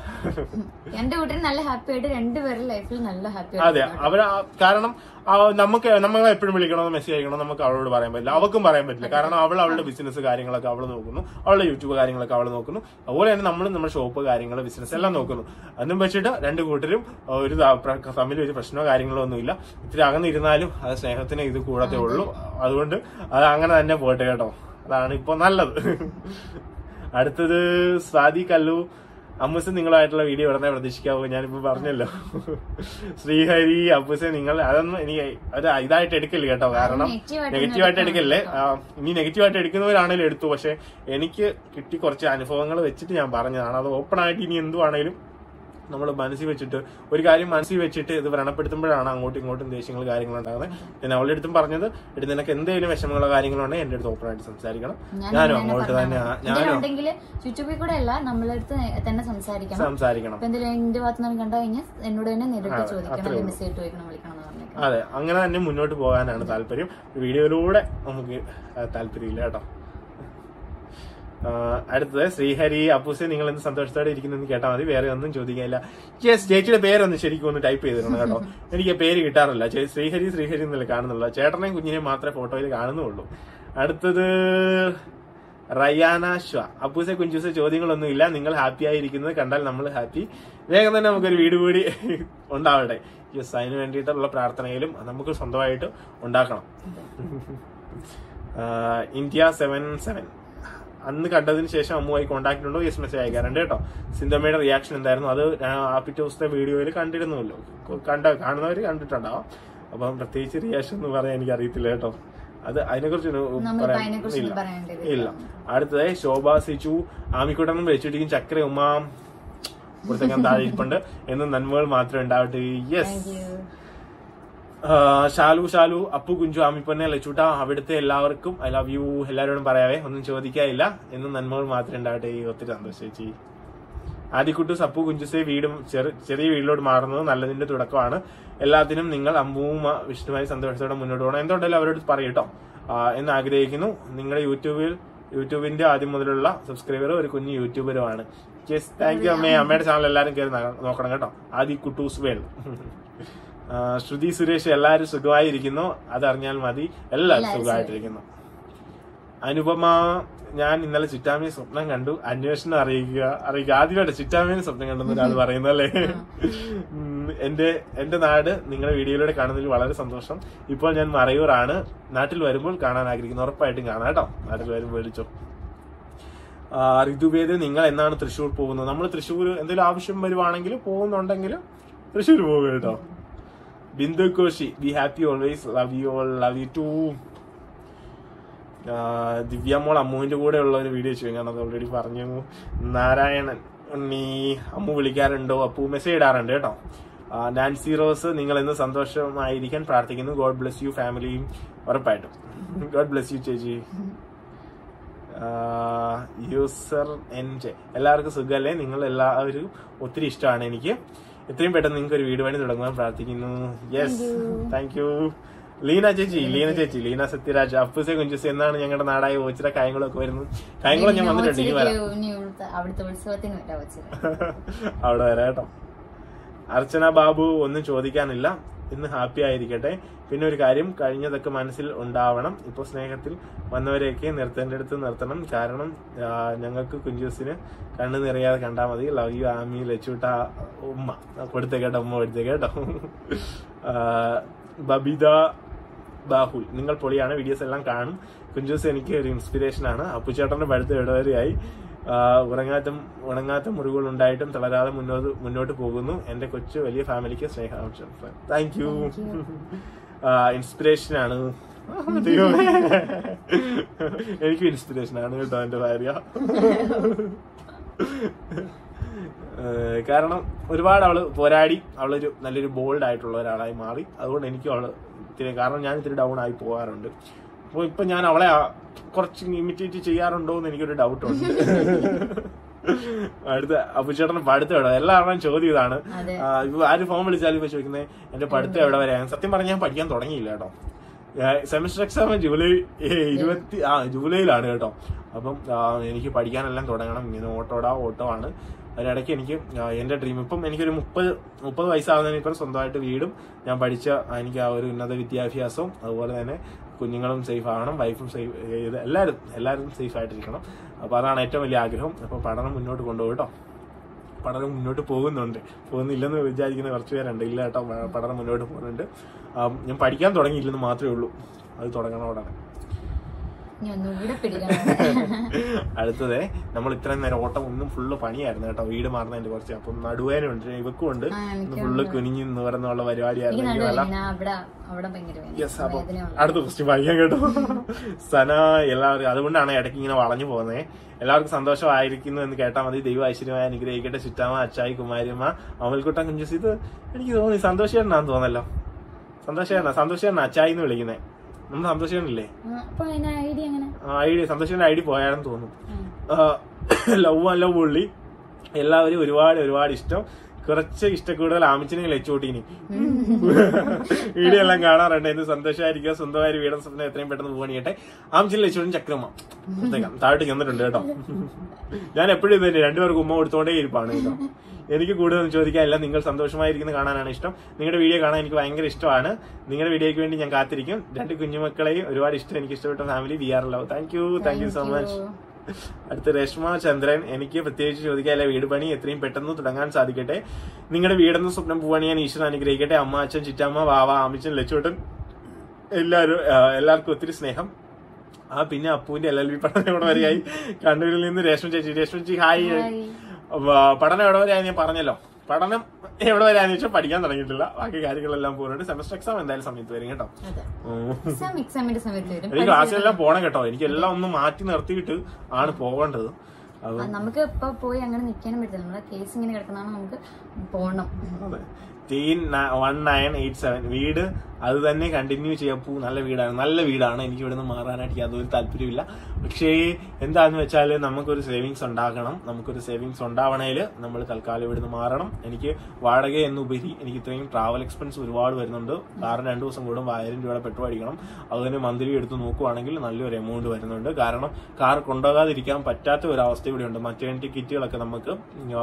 എന്റെ കൂട്ടർ നല്ല ഹാപ്പി ആയിട്ട് രണ്ടുപേരുടെ ലൈഫിൽ നല്ല ഹാപ്പി അതെ അവർ കാരണം ആ, നമുക്ക് നമ്മളെ എപ്പോഴും വിളിക്കണമെന്ന് മെസ്സേജ് അയക്കണം നമുക്ക് അവളോട് പറയാൻ പറ്റില്ല അവൾക്കും പറയാൻ പറ്റില്ല കാരണം അവൾ അവളുടെ ബിസിനസ് കാര്യങ്ങളൊക്കെ അവൾ നോക്കുന്നു അവളുടെ യൂട്യൂബ് കാര്യങ്ങളൊക്കെ അവൾ നോക്കുന്നു അതുപോലെ തന്നെ നമ്മൾ നമ്മുടെ ഷോപ്പ് കാര്യങ്ങൾ ബിസിനസ് എല്ലാം നോക്കുന്നു അന്നും വെച്ചിട്ട് രണ്ട് കൂട്ടരും ഒരു ത- പ്ര- തമ്മിൽ ഒരു പ്രശ്നമോ കാര്യങ്ങളോ ഒന്നുമില്ല ഇത്തിരി അകന്നിരുന്നാലും അത് സ്നേഹത്തിന് ഇത് കൂടത്തേ ഉള്ളൂ അതുകൊണ്ട് അത് അങ്ങനെ തന്നെ പോട്ടെ കേട്ടോ അതാണ് ഇപ്പൊ നല്ലത് അടുത്തത് സ്വാതി കല്ലു അമ്മൂസ് നിങ്ങളായിട്ടുള്ള വീഡിയോ ഉടനെ പ്രതീക്ഷിക്കാവൂ ഞാനിപ്പോ പറഞ്ഞല്ലോ ശ്രീഹരി അപ്പൂസെ നിങ്ങൾ അതൊന്നും എനിക്ക് ഒരു ഇതായിട്ട് എടുക്കില്ല കേട്ടോ കാരണം negative നെഗറ്റീവായിട്ട് എടുക്കല്ലേ ആ, ഇനി നെഗറ്റീവായിട്ട് എടുക്കുന്നവരാണേലും എടുത്തു പക്ഷെ എനിക്ക് കിട്ടി കുറച്ച് അനുഭവങ്ങൾ വെച്ചിട്ട് ഞാൻ പറഞ്ഞതാണ് അത് ഓപ്പൺ ആയിട്ട് ഇനി എന്തുവാണേലും നമ്മൾ മനസ്സിൽ വെച്ചിട്ട് ഒരു കാര്യം മനസ്സിൽ വെച്ചിട്ട് ഇത് വ്രണപ്പെടുത്തുമ്പോഴാണ് അങ്ങോട്ടും ഇങ്ങോട്ടും ദേഷ്യങ്ങൾ കാര്യങ്ങൾ ഉണ്ടാകുന്നത് ഞാൻ അവളുടെ അടുത്തും പറഞ്ഞത് എടുത്ത് നിനക്ക് എന്തെങ്കിലും വിഷമങ്ങളോ കാര്യങ്ങളുണ്ടെങ്കിൽ എന്റെ അടുത്ത് ഓപ്പൺ ആയിട്ട് സംസാരിക്കണം ഞാനും അങ്ങോട്ട് തന്നെ ആ, ഞാനും ഉണ്ടെങ്കിൽ യൂട്യൂബിൽ കൂടെ അല്ല നമ്മളടുത്ത് തന്നെ സംസാരിക്കണം സംസാരിക്കണം ഇപ്പൊ എന്തെങ്കിലും എന്റെ ഭാഗത്ത് നിന്ന് കണ്ടു കഴിഞ്ഞാൽ എന്നോട് തന്നെ നേരിട്ട് ചോദിക്കണം അല്ലെങ്കിൽ മെസ്സേജ് ചോദിക്കണം വിളിക്കണം എന്ന് പറഞ്ഞേക്കണം അതെ അങ്ങനെ തന്നെ മുന്നോട്ട് പോകാനാണ് താല്പര്യം വീഡിയോയിലൂടെ നമുക്ക് ആ, താല്പര്യമില്ല കേട്ടോ ആ, അടുത്തത് ശ്രീഹരി അപ്പൂസെ നിങ്ങൾ എന്ത് സന്തോഷത്തോടെ ഇരിക്കുന്നെന്ന് കേട്ടാൽ മതി വേറെ ഒന്നും ചോദിക്കാനില്ല യെസ് ചേച്ചിയുടെ പേരൊന്ന് ശരിക്കും ഒന്ന് ടൈപ്പ് ചെയ്തിരുന്നു കേട്ടോ എനിക്ക് പേര് കിട്ടാറില്ല ചേ- ശ്രീഹരി ശ്രീഹരി എന്നല്ലേ കാണുന്നുള്ളൂ ചേട്ടനെയും കുഞ്ഞിനെയും മാത്രമേ ഫോട്ടോയിൽ കാണുന്നുള്ളൂ അടുത്തത് റയാന ഷ്വ അപ്പൂസെ കുഞ്ചൂസെ ചോദ്യങ്ങളൊന്നും ഇല്ല നിങ്ങൾ ഹാപ്പി ആയിരിക്കുന്നത് കണ്ടാൽ നമ്മൾ ഹാപ്പി വേഗം തന്നെ നമുക്കൊരു വീട് കൂടി ഉണ്ടാവട്ടെ യെസ് അതിന് വേണ്ടിയിട്ടുള്ള പ്രാർത്ഥനയിലും നമുക്ക് സ്വന്തമായിട്ട് ഉണ്ടാക്കണം ആഹ് ഇന്ത്യ സെവൻ സെവൻ അന്ന് കണ്ടതിന് ശേഷം അമ്മുമായി കോണ്ടാക്ട് ഉണ്ടോ യെസ് മെസ്സേജ് അയക്കാറുണ്ട് കേട്ടോ സിന്ധമ്മയുടെ റിയാക്ഷൻ എന്തായിരുന്നു അത് ഞാൻ ആ പിറ്റേ ദിവസത്തെ വീഡിയോയിൽ കണ്ടിരുന്നുവല്ലോ കണ്ട കാണുന്നവര് കണ്ടിട്ടുണ്ടാവും അപ്പം പ്രത്യേകിച്ച് റിയാക്ഷൻ എന്ന് പറയാൻ എനിക്ക് അറിയത്തില്ല കേട്ടോ അത് അതിനെക്കുറിച്ച് ഒരു നമ്മളിപ്പോ പറയാൻ- അതിനെക്കുറിച്ച് ഇല്ല. പറയേണ്ടത് ഇല്ല അടുത്തത് ശോഭ സിച്ചു ആമിക്കുട്ടനും വെച്ചിട്ടിരിക്കും ചക്ര ഉമാം പുറത്തേക്കാൻ താഴെ ഇരിപ്പുണ്ട് എന്നും നന്മകൾ മാത്രമേ ഉണ്ടാവട്ടെ yes thank you Shalu Shalu Appu Kunju ആമിപ്പൊന്നെ ലച്ചൂട്ട അവിടുത്തെ എല്ലാവർക്കും ഐ ലവ് യു എല്ലാവരോടും പറയാവേ ഒന്നും ചോദിക്കാനില്ല എന്നും നന്മകൾ മാത്രമേ ഉണ്ടാവട്ടെ ഈ ഒത്തിരി സന്തോഷം ചേച്ചി ആദിക്കുട്ടു സപ്പു കുഞ്ചുസെ വീടും ചെറു- ചെറിയ വീട്ടിലോട്ട് മാറുന്നത് നല്ലതിന്റെ തുടക്കമാണ് എല്ലാത്തിനും നിങ്ങൾ അമ്മുവും ആ, വിഷ്ണുമായി സന്തോഷത്തോടെ മുന്നോട്ട് പോകണം എന്തുകൊണ്ടല്ലോ അവരോട് പറയട്ടോ എന്ന് ആഗ്രഹിക്കുന്നു നിങ്ങളുടെ യൂട്യൂബിൽ യൂട്യൂബിന്റെ ആദ്യം മുതലുള്ള സബ്സ്ക്രൈബറും ഒരു കുഞ്ഞു യൂട്യൂബറുമാണ് യെസ് താങ്ക് യു അമ്മേ അമ്മയുടെ ചാനൽ എല്ലാവരും കയറി ന- നോക്കണം കേട്ടോ ആദി കുട്ടൂസ് വേൾ ആ, ശ്രുതി സുരേഷ് എല്ലാവരും സുഖമായിരിക്കുന്നു അതറിഞ്ഞാൽ മതി എല്ലാവരും സുഖമായിട്ടിരിക്കുന്നു അനുപമ ഞാൻ ഇന്നലെ ചിറ്റാമിയെ സ്വപ്നം കണ്ടു അന്വേഷണം അറിയിക്കുക അറിയിക്കുക ആദ്യമായിട്ട് ചിറ്റാമിയെ സ്വപ്നം കണ്ടെന്ന് ഒരാൾ പറയുന്നല്ലേ ഉം, എന്റെ എന്റെ നാട് നിങ്ങളുടെ വീഡിയോയിലൂടെ കാണുന്നതിൽ വളരെ സന്തോഷം ഇപ്പോൾ ഞാൻ മറയൂറാണ് നാട്ടിൽ വരുമ്പോൾ കാണാൻ ആഗ്രഹിക്കുന്നു ഉറപ്പായിട്ടും കാണാം കേട്ടോ നാട്ടിൽ വരുമ്പോൾ വിളിച്ചോ ആ, ഋതുഭേദ് നിങ്ങൾ എന്നാണ് തൃശ്ശൂർ പോകുന്നത് നമ്മൾ തൃശ്ശൂർ എന്തെങ്കിലും ആവശ്യം വരുവാണെങ്കിൽ പോകുന്നുണ്ടെങ്കിൽ തൃശ്ശൂർ പോകും കേട്ടോ Bindu Koshy be happy always love you all love you too Divya മോൾ അമ്മുവിന്റെ കൂടെ ഉള്ള ഒരു വീഡിയോ ചെയ്യും കാരണം അത് ഓൾറെഡി പറഞ്ഞു നാരായണൻ ഉണ്ണി അമ്മു വിളിക്കാറുണ്ടോ അപ്പു മെസ്സേജ് ഇടാറുണ്ട് കേട്ടോ ആ, നാൻസി റോസ് നിങ്ങൾ എന്ന് സന്തോഷമായിരിക്കാൻ പ്രാർത്ഥിക്കുന്നു ഗോഡ് ബ്ലെസ് യു ഫാമിലിയും ഉറപ്പായിട്ടും ഗോഡ് ബ്ലെസ് യു ചേച്ചി യൂസർ എൻ ജെ എല്ലാവർക്കും സുഖമല്ലേ നിങ്ങൾ എല്ലാവരും ഒത്തിരി ഇഷ്ടമാണ് എനിക്ക് എത്രയും പെട്ടെന്ന് നിങ്ങൾക്ക് ഒരു വീട് പണി തുടങ്ങുവാൻ പ്രാർത്ഥിക്കുന്നു യെസ് താങ്ക് യു ലീന ചേച്ചി ലീന ചേച്ചി ലീന സത്യരാജ് അപ്പൂസെ കുഞ്ചുസെ എന്നാണ് ഞങ്ങളുടെ നാടായ ഓച്ചിറ കായംകുളമൊക്കെ വരുന്നത് കായംകുളം ഞാൻ വന്നിട്ടുണ്ട് ഇനി വരാം ഇനി ഇവിടുത്തെ- അവിടുത്തെ ഉത്സവത്തിന് വരാൻ വെച്ചത് അവിടെ വരാം കേട്ടോ അർച്ചന ബാബു ഒന്നും ചോദിക്കാനില്ല ഇന്ന് ഹാപ്പി ആയിരിക്കട്ടെ പിന്നെ ഒരു കാര്യം കഴിഞ്ഞതൊക്കെ മനസ്സിൽ ഉണ്ടാവണം ഇപ്പോൾ സ്നേഹത്തിൽ വന്നവരെയൊക്കെ നിർത്തേണ്ട അടുത്ത് നിർത്തണം കാരണം ആ, ഞങ്ങൾക്ക് കുഞ്ചൂസിന് കണ്ണു നിറയാതെ കണ്ടാൽ മതി ലവ് യു ആമി ലച്ചൂട്ട ഉമ്മ കൊടുത്തേക്കേട്ടോ ഉമ്മ കൊടുത്തേക്കേട്ടോ ആ, ബബിത ബാഹുൽ നിങ്ങൾ പൊളിയാണ് വീഡിയോസ് എല്ലാം കാണും കുഞ്ചൂസ് എനിക്ക് ഒരു ഇൻസ്പിറേഷൻ ആണ് അപ്പുചേട്ടന്റെ പഠിത്തം ഇവിടെ വരെയായി ആ, ഉറങ്ങാത്ത ഉണങ്ങാത്ത മുറിവുകൾ ഉണ്ടായിട്ടും തളരാതെ മുന്നോട്ട് മുന്നോട്ട് പോകുന്നു എന്റെ കൊച്ചു വലിയ ഫാമിലിക്ക് സ്നേഹാംശം താങ്ക് യു ഇൻസ്പിറേഷൻ ആണ് ദൈവമേ. എനിക്കും ഇൻസ്പിറേഷൻ ആണ് കേട്ടോ എന്റെ ഭാര്യ ഏഹ് കാരണം ഒരുപാട് അവള് പോരാടി അവളൊരു നല്ലൊരു ബോൾഡ് ആയിട്ടുള്ള ഒരാളായി മാറി അതുകൊണ്ട് എനിക്കും അവള് ഇത്തിരി കാരണം ഞാൻ ഇത്തിരി ഡൗൺ ആയി പോകാറുണ്ട് അപ്പോൾ ഇപ്പൊ ഞാൻ അവളെ ആ കുറച്ച് ഇമിറ്റേറ്റ് ചെയ്യാറുണ്ടോ എന്ന് എനിക്കൊരു ഡൗട്ട് ഉണ്ട് അടുത്ത അപ്പുചേട്ടന് പഠിത്തം എവിടെ എല്ലാവരുടെയും ചോദ്യം ഇതാണ് അതെ. ആ, ഇപ്പൊ ആര് ഫോൺ വിളിച്ചാലും ഇപ്പൊ ചോദിക്കുന്നത് എന്റെ പഠിത്തം എവിടെ വരെ സത്യം പറഞ്ഞാൽ ഞാൻ പഠിക്കാൻ തുടങ്ങിയില്ല കേട്ടോ സെമിസ്റ്റർ എക്സാം ജൂലൈ ഏ, ഇരുപത്തി ആ ജൂലൈയിലാണ് കേട്ടോ അപ്പം ആ, എനിക്ക് പഠിക്കാനെല്ലാം തുടങ്ങണം ഇങ്ങനെ ഓട്ടോടാ ഓട്ടോ ആണ് അതിനിടയ്ക്ക് എനിക്ക് ആ, എന്റെ ഡ്രീം ഇപ്പം എനിക്കൊരു മുപ്പത് മുപ്പത് വയസ്സാകുന്നതിന് ഇപ്പം സ്വന്തമായിട്ട് വീടും ഞാൻ പഠിച്ച ആ, എനിക്ക് ആ ഒരു ഉന്നത വിദ്യാഭ്യാസവും അതുപോലെ തന്നെ കുഞ്ഞുങ്ങളും സേഫ് ആവണം വൈഫും സേഫ് ചെയ്ത് എല്ലാവരും എല്ലാവരും സേഫ് ആയിട്ടിരിക്കണം അപ്പൊ അതാണ് ഏറ്റവും വലിയ ആഗ്രഹം അപ്പൊ പഠനം മുന്നോട്ട് കൊണ്ടുപോകും കേട്ടോ പഠനം മുന്നോട്ട് പോകുന്നുണ്ട് പോകുന്നില്ലെന്ന് വിചാരിക്കുന്ന കുറച്ച് പേരുണ്ട് ഇല്ല കേട്ടോ പ- പഠനം മുന്നോട്ട് പോകുന്നുണ്ട് ആം, ഞാൻ പഠിക്കാൻ തുടങ്ങിയില്ലെന്ന് മാത്രമേ ഉള്ളൂ അത് തുടങ്ങണം ഉടനെ ഇനി ഒന്നുകൂടെ പിടിക്കണം അടുത്തത് നമ്മൾ ഇത്രയും നേരം ഓട്ടം ഒന്നും ഫുള്ള് പണിയായിരുന്നു കേട്ടോ വീട് മാറുന്നതിന്റെ കുറച്ച് അപ്പം നടുവേനുണ്ട് ഇവക്കും ഉണ്ട് ആ, എനിക്കും ഫുള്ള് കുനിഞ്ഞ് നിവർന്നുള്ള എനിക്ക് പരിപാടിയായിരുന്നു എനിക്ക് നടുവില്ല നല്ല ഞാൻ അവിടെ അവിടെ ഭയങ്കര വേദന. യെസ് അപ്പൊ വേദനയുള്ള അടുത്ത ക്വസ്റ്റ്യൻ വായിക്കാൻ കേട്ടോ സന എല്ലാവരും അതുകൊണ്ടാണ് ഇടയ്ക്ക് ഇങ്ങനെ വളഞ്ഞു പോകുന്നത് എല്ലാവർക്കും സന്തോഷമായിരിക്കുന്നു എന്ന് കേട്ടാൽ മതി ദൈവ ഐശ്വര്യമായി അനുഗ്രഹിക്കട്ടെ ചുറ്റാമ അച്ചായി കുമാരിയമ്മ അമൽക്കുട്ടൻ കുഞ്ചസ് ഇത് എനിക്ക് തോന്നി സന്തോഷേട്ടനാന്ന് തോന്നല്ലോ സന്തോഷേട്ടനാ സന്തോഷേട്ടനാ അച്ചായി എന്ന് വിളിക്കുന്നത് നമ്മൾ സന്തോഷേട്ടനില്ലേ ആ, അപ്പൊ അതിന് ഐഡിയ എങ്ങനെ ഐ ഡി സന്തോഷേട്ടൻ്റെ ഐ ഡി പോയാണെന്ന് തോന്നുന്നു ആ. ലവ് അല്ല പുള്ളി എല്ലാവരും ഒരുപാട് ഒരുപാട് ഇഷ്ടം കുറച്ച് ഇഷ്ടക്കൂടുതൽ ആമിച്ചിനെ ലച്ചോട്ടീനി വീഡിയോ എല്ലാം കാണാറുണ്ട് എന്ത് സന്തോഷമായിരിക്കുക സ്വന്തമായ വീടും സ്വപ്നം എത്രയും പെട്ടെന്ന് പോകണിയട്ടെ ആമിച്ചിനെ ലച്ചോട്ടും ചക്രമ്മ പ്രത്യേകം താഴോട്ട് ചെന്നിട്ടുണ്ട് കേട്ടോ ഞാൻ എപ്പോഴും ഇത് തന്നെ രണ്ടുപേർക്ക് ഉമ്മ കൊടുത്തോണ്ടേ ഇരിപ്പാണ് കേട്ടോ എനിക്ക് കൂടുതൽ ചോദിക്കാനില്ല നിങ്ങൾ സന്തോഷമായിരിക്കുന്നത് കാണാനാണ് ഇഷ്ടം നിങ്ങളുടെ വീഡിയോ കാണാൻ എനിക്ക് ഭയങ്കര ഇഷ്ടമാണ് നിങ്ങളുടെ വീഡിയോയ്ക്ക് വേണ്ടി ഞാൻ കാത്തിരിക്കും രണ്ട് കുഞ്ഞുമക്കളെയും ഒരുപാട് ഇഷ്ടം എനിക്ക് ഇഷ്ടപ്പെട്ട family we are love thank you thank you so much അടുത്ത രശ്മ ചന്ദ്രൻ എനിക്ക് പ്രത്യേകിച്ച് ചോദിക്കാല്ല വീട് പണി എത്രയും പെട്ടെന്ന് തുടങ്ങാൻ സാധിക്കട്ടെ നിങ്ങളുടെ വീടെന്ന് സ്വപ്നം പോവാണിയാൻ ഈശ്വരൻ അനുഗ്രഹിക്കട്ടെ അമ്മ അച്ഛൻ ചിറ്റമ്മ വാവ ആമിച്ചൻ ലച്ചോട്ടൻ എല്ലാവരും ആ, എല്ലാവർക്കും ഒത്തിരി സ്നേഹം ആ പിന്നെ അപ്പുവിന്റെ എൽ എൽ ബി പഠനം എവിടെ വരെയായി കണ്ണൂരിൽ നിന്ന് രേഷ്മ ചേച്ചി രേഷ്മ ചേച്ചി ഹായ് ഹായ്. ആ, പഠനം എവിടെ വരെയായി ഞാൻ പറഞ്ഞല്ലോ പഠനം എവിടെ വരെയാന്ന് വെച്ചാൽ പഠിക്കാൻ തുടങ്ങിയിട്ടില്ല ബാക്കി കാര്യങ്ങളെല്ലാം പോകുന്നുണ്ട് സെമസ്റ്റർ എക്സാം എന്തായാലും സമയത്ത് വരും കേട്ടോ അതെ ഉം. എക്സാം എക്സാമിന്റെ സമയത്ത് വരും എനിക്ക് ക്ലാസ്സിലെല്ലാം പോണം കേട്ടോ എനിക്ക് എല്ലാം ഒന്ന് മാറ്റി നിർത്തിയിട്ട് ആണ് പോകേണ്ടത് അത് ആ, നമുക്ക് ഇപ്പൊ പോയി അങ്ങനെ നിൽക്കാനും പറ്റില്ല നമ്മുടെ കേസ് ഇങ്ങനെ കിടക്കുന്നതാണ് നമുക്ക് പോണം അതെ തീൻ വൺ നയൻ എയ്റ്റ് സെവൻ വീട് അത് തന്നെ കണ്ടിന്യൂ ചെയ്യപ്പോ നല്ല വീടാണ് നല്ല വീടാണ് എനിക്ക് ഇവിടെ നിന്ന് മാറാനായിട്ട് യാതൊരു താല്പര്യമില്ല പക്ഷേ എന്താന്ന് വെച്ചാൽ നമുക്കൊരു സേവിങ്സ് ഉണ്ടാക്കണം നമുക്കൊരു സേവിങ്സ് ഉണ്ടാവണേൽ നമ്മൾ തൽക്കാലം ഇവിടുന്ന് മാറണം എനിക്ക് വാടക എന്നുപരി എനിക്ക് ഇത്രയും ട്രാവൽ എക്സ്പെൻസ് ഒരുപാട് വരുന്നുണ്ട് കാറിന് രണ്ടു ദിവസം കൂടുമ്പോൾ ആയിരം രൂപയുടെ പെട്രോൾ അടിക്കണം അതുതന്നെ മന്ത്ലി എടുത്ത് നോക്കുവാണെങ്കിൽ നല്ലൊരു എമൗണ്ട് വരുന്നുണ്ട് കാരണം കാർ കൊണ്ടുപോകാതിരിക്കാൻ പറ്റാത്ത ഒരു അവസ്ഥ ഇവിടെ ഉണ്ട് മറ്റേണിറ്റി കിറ്റുകളൊക്കെ നമുക്ക്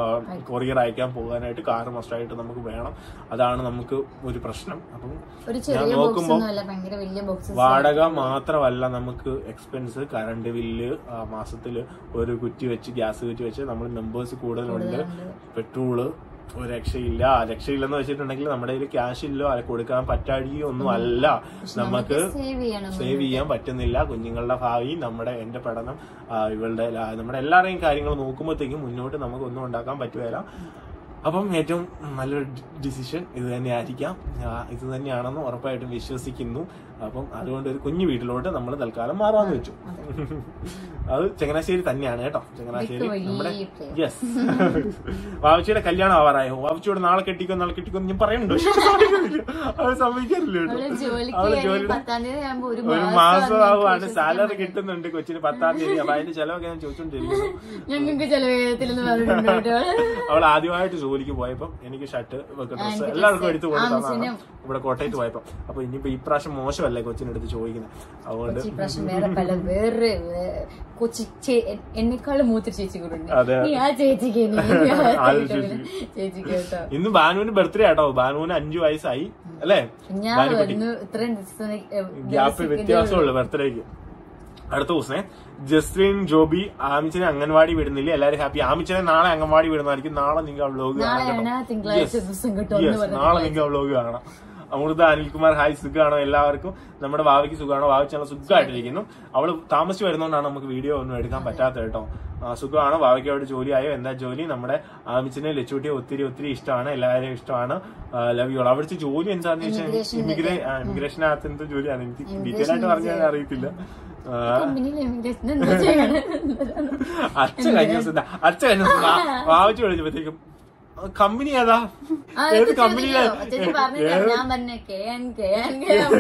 കൊറിയർ അയക്കാൻ പോകാനായിട്ട് കാർ മസ്റ്റായിട്ട് നമുക്ക് വേണം അതാണ് നമുക്ക് ഒരു പ്രശ്നം അപ്പം ഒരു ഞാൻ ചെറിയ ബോക്സ് നോക്കുമ്പോ ഒന്നും അല്ല ഭയങ്കര വലിയ ബോക്സ് വാടക മാത്രമല്ല നമുക്ക് എക്സ്പെൻസ് കറണ്ട് ബില്ല് മാസത്തില് ഒരു കുറ്റി വെച്ച് ഗ്യാസ് കുറ്റി വെച്ച് നമ്മൾ മെമ്പേഴ്സ് കൂടുതലുണ്ട് പെട്രോള് ഒരു രക്ഷയില്ല രക്ഷയില്ലെന്ന് വെച്ചിട്ടുണ്ടെങ്കിൽ നമ്മുടെ കയ്യിൽ ക്യാഷ് ഇല്ലോ അത് കൊടുക്കാൻ പറ്റാഴികയോ ഒന്നും അല്ല നമുക്ക് സേവ് ചെയ്യണം സേവ് ചെയ്യാൻ പറ്റുന്നില്ല കുഞ്ഞുങ്ങളുടെ ഭാവി നമ്മുടെ എന്റെ പഠനം ആ, ഇവളുടെ ല- നമ്മുടെ എല്ലാവരുടെയും കാര്യങ്ങൾ നോക്കുമ്പോഴത്തേക്കും മുന്നോട്ട് നമുക്ക് ഒന്നും ഉണ്ടാക്കാൻ പറ്റുകയില്ല അപ്പം ഏറ്റവും നല്ലൊരു ഡിസിഷൻ ഇത് തന്നെ ആയിരിക്കാം ആ, ഇത് തന്നെയാണെന്ന് ഉറപ്പായിട്ടും വിശ്വസിക്കുന്നു അപ്പം അതുകൊണ്ട് ഒരു കുഞ്ഞു വീട്ടിലോട്ട് നമ്മൾ തൽക്കാലം മാറാന്ന് വെച്ചു അത് ചങ്ങനാശ്ശേരി തന്നെയാണ് കേട്ടോ ചങ്ങനാശ്ശേരി വലിയ നമ്മുടെ place. യെസ് വാവച്ചിയുടെ കല്യാണം ആവാറായോ വാവച്ചിയോട് നാളെ കെട്ടിക്കോ നാളെ കെട്ടിക്കോ എന്ന് ഞാൻ പറയുന്നുണ്ടോ അത് സമ്മതിക്കാറില്ല കേട്ടോ അവള് ജോലിക്ക് അവള് കഴിഞ്ഞ് ജോലി പത്താം തീയതി ആകുമ്പോ ഒരു ഒരു മാസം മാസം ആവുകയാണ് അതിനെ സാലറി കിട്ടുന്നുണ്ട് കൊച്ചിന് പത്താം തീയതി അപ്പൊ അതിന്റെ ചെലവൊക്കെ ഞാൻ ചോദിച്ചോണ്ടിരിക്കുന്നു ഞങ്ങൾക്ക് ചെലവേത്തില്ലെന്ന് പറഞ്ഞിട്ടുണ്ട് കേട്ടോ അവൾ ആദ്യമായിട്ട് ജോലിക്ക് പോയപ്പോ എനിക്ക് ഷർട്ട് ഡ്രസ് എല്ലാവർക്കും എടുത്തു കൊടുത്തതാണ് ഇവിടെ കോട്ടയത്ത് പോയപ്പോ അപ്പൊ ഇനിയിപ്പോ ഇപ്രാവശ്യം മോശമല്ലേ കൊച്ചിനെടുത്ത് ചോദിക്കുന്നത് അതുകൊണ്ട് ഈ പ്രാവശ്യം വേറെ പല വേറെ വേ- കൊച്ചി ചേ- എ- എന്നെക്കാളും മൂത്ത ചേച്ചി കൂടെ ഉണ്ട് അതെ. നീ ആ ചേച്ചിക്ക് ഇനി ഈ ആ ആ ചേച്ചിക്ക് ചേച്ചിക്ക് കേട്ടോ ഇന്ന് ബാനുവിന് ബർത്ത്ഡേ ആട്ടോ ബാനുവിന് അഞ്ചു വയസ്സായി അല്ലേ ഞാൻ ബാനുക്കുട്ടി വന്നു ഇത്രയും ദിവസം ഗ്യാപ്പ് വ്യത്യാസമുള്ളു ബർത്ത്ഡേക്ക് അടുത്ത ദിവസം ജസ്ലിൻ ജോബി ആമിച്ചിനെ അംഗൻവാടി വിടുന്നില്ല എല്ലാരും ഹാപ്പി ആമിച്ചിനെ നാളെ അംഗൻവാടി വിടുന്നതായിരിക്കും നാളെ നിങ്ങൾ വ്ലോഗ് നാളെയാണ് തിങ്കളാഴ്ച ദിവസം കേട്ടോ എന്ന് യെസ് പറഞ്ഞത് നാളെ നിങ്ങൾക്ക് വ്ലോഗ് കാണാം അമൃത അനിൽകുമാർ ഹായ് സുഖമാണോ എല്ലാവർക്കും നമ്മുടെ ഭാവിക്ക് സുഖമാണോ ഭാവിച്ച് നല്ല സുഖമായിട്ടിരിക്കുന്നു അവള് താമസിച്ച് വരുന്നതുകൊണ്ടാണ് നമുക്ക് വീഡിയോ ഒന്നും എടുക്കാൻ പറ്റാത്തത് കേട്ടോ ആ, സുഖമാണോ ഭാവിക്ക് അവിടെ ജോലിയായോ എന്താ ജോലി നമ്മുടെ ആമിച്ചിനെ ലച്ചൂട്ടിയെ ഒത്തിരി ഒത്തിരി ഇഷ്ടമാണ് എല്ലാവരെയും ഇഷ്ടമാണ് ലവ് യു അവിടുത്തെ ജോലി എന്താണെന്ന് വെച്ചാൽ ഇമിഗ്രേ ഇമിഗ്രേഷനകത്ത് എന്ത് ജോലിയാണ് എനിക്ക് ഡീറ്റെയിൽ ആയിട്ട് പറഞ്ഞാൽ അറിയത്തില്ല ആ, കമ്പനിയിൽ ഇമിഗ്രേഷൻ എന്താ ചെയ്യണേ അച്ഛ കഴിഞ്ഞ ദിവസം ഇതാ, അച്ഛ കഴിഞ്ഞ ദിവസം വാ- വാവിച്ച് വിളിച്ചപ്പോഴത്തേക്കും കമ്പനി ഏതാ ആ, ഏത് ഇത് കമ്പനിയിലെ ചോദിച്ചോ? ചേച്ചി പറഞ്ഞില്ല ഞാൻ പറഞ്ഞ കെ എൻ കെ എൻ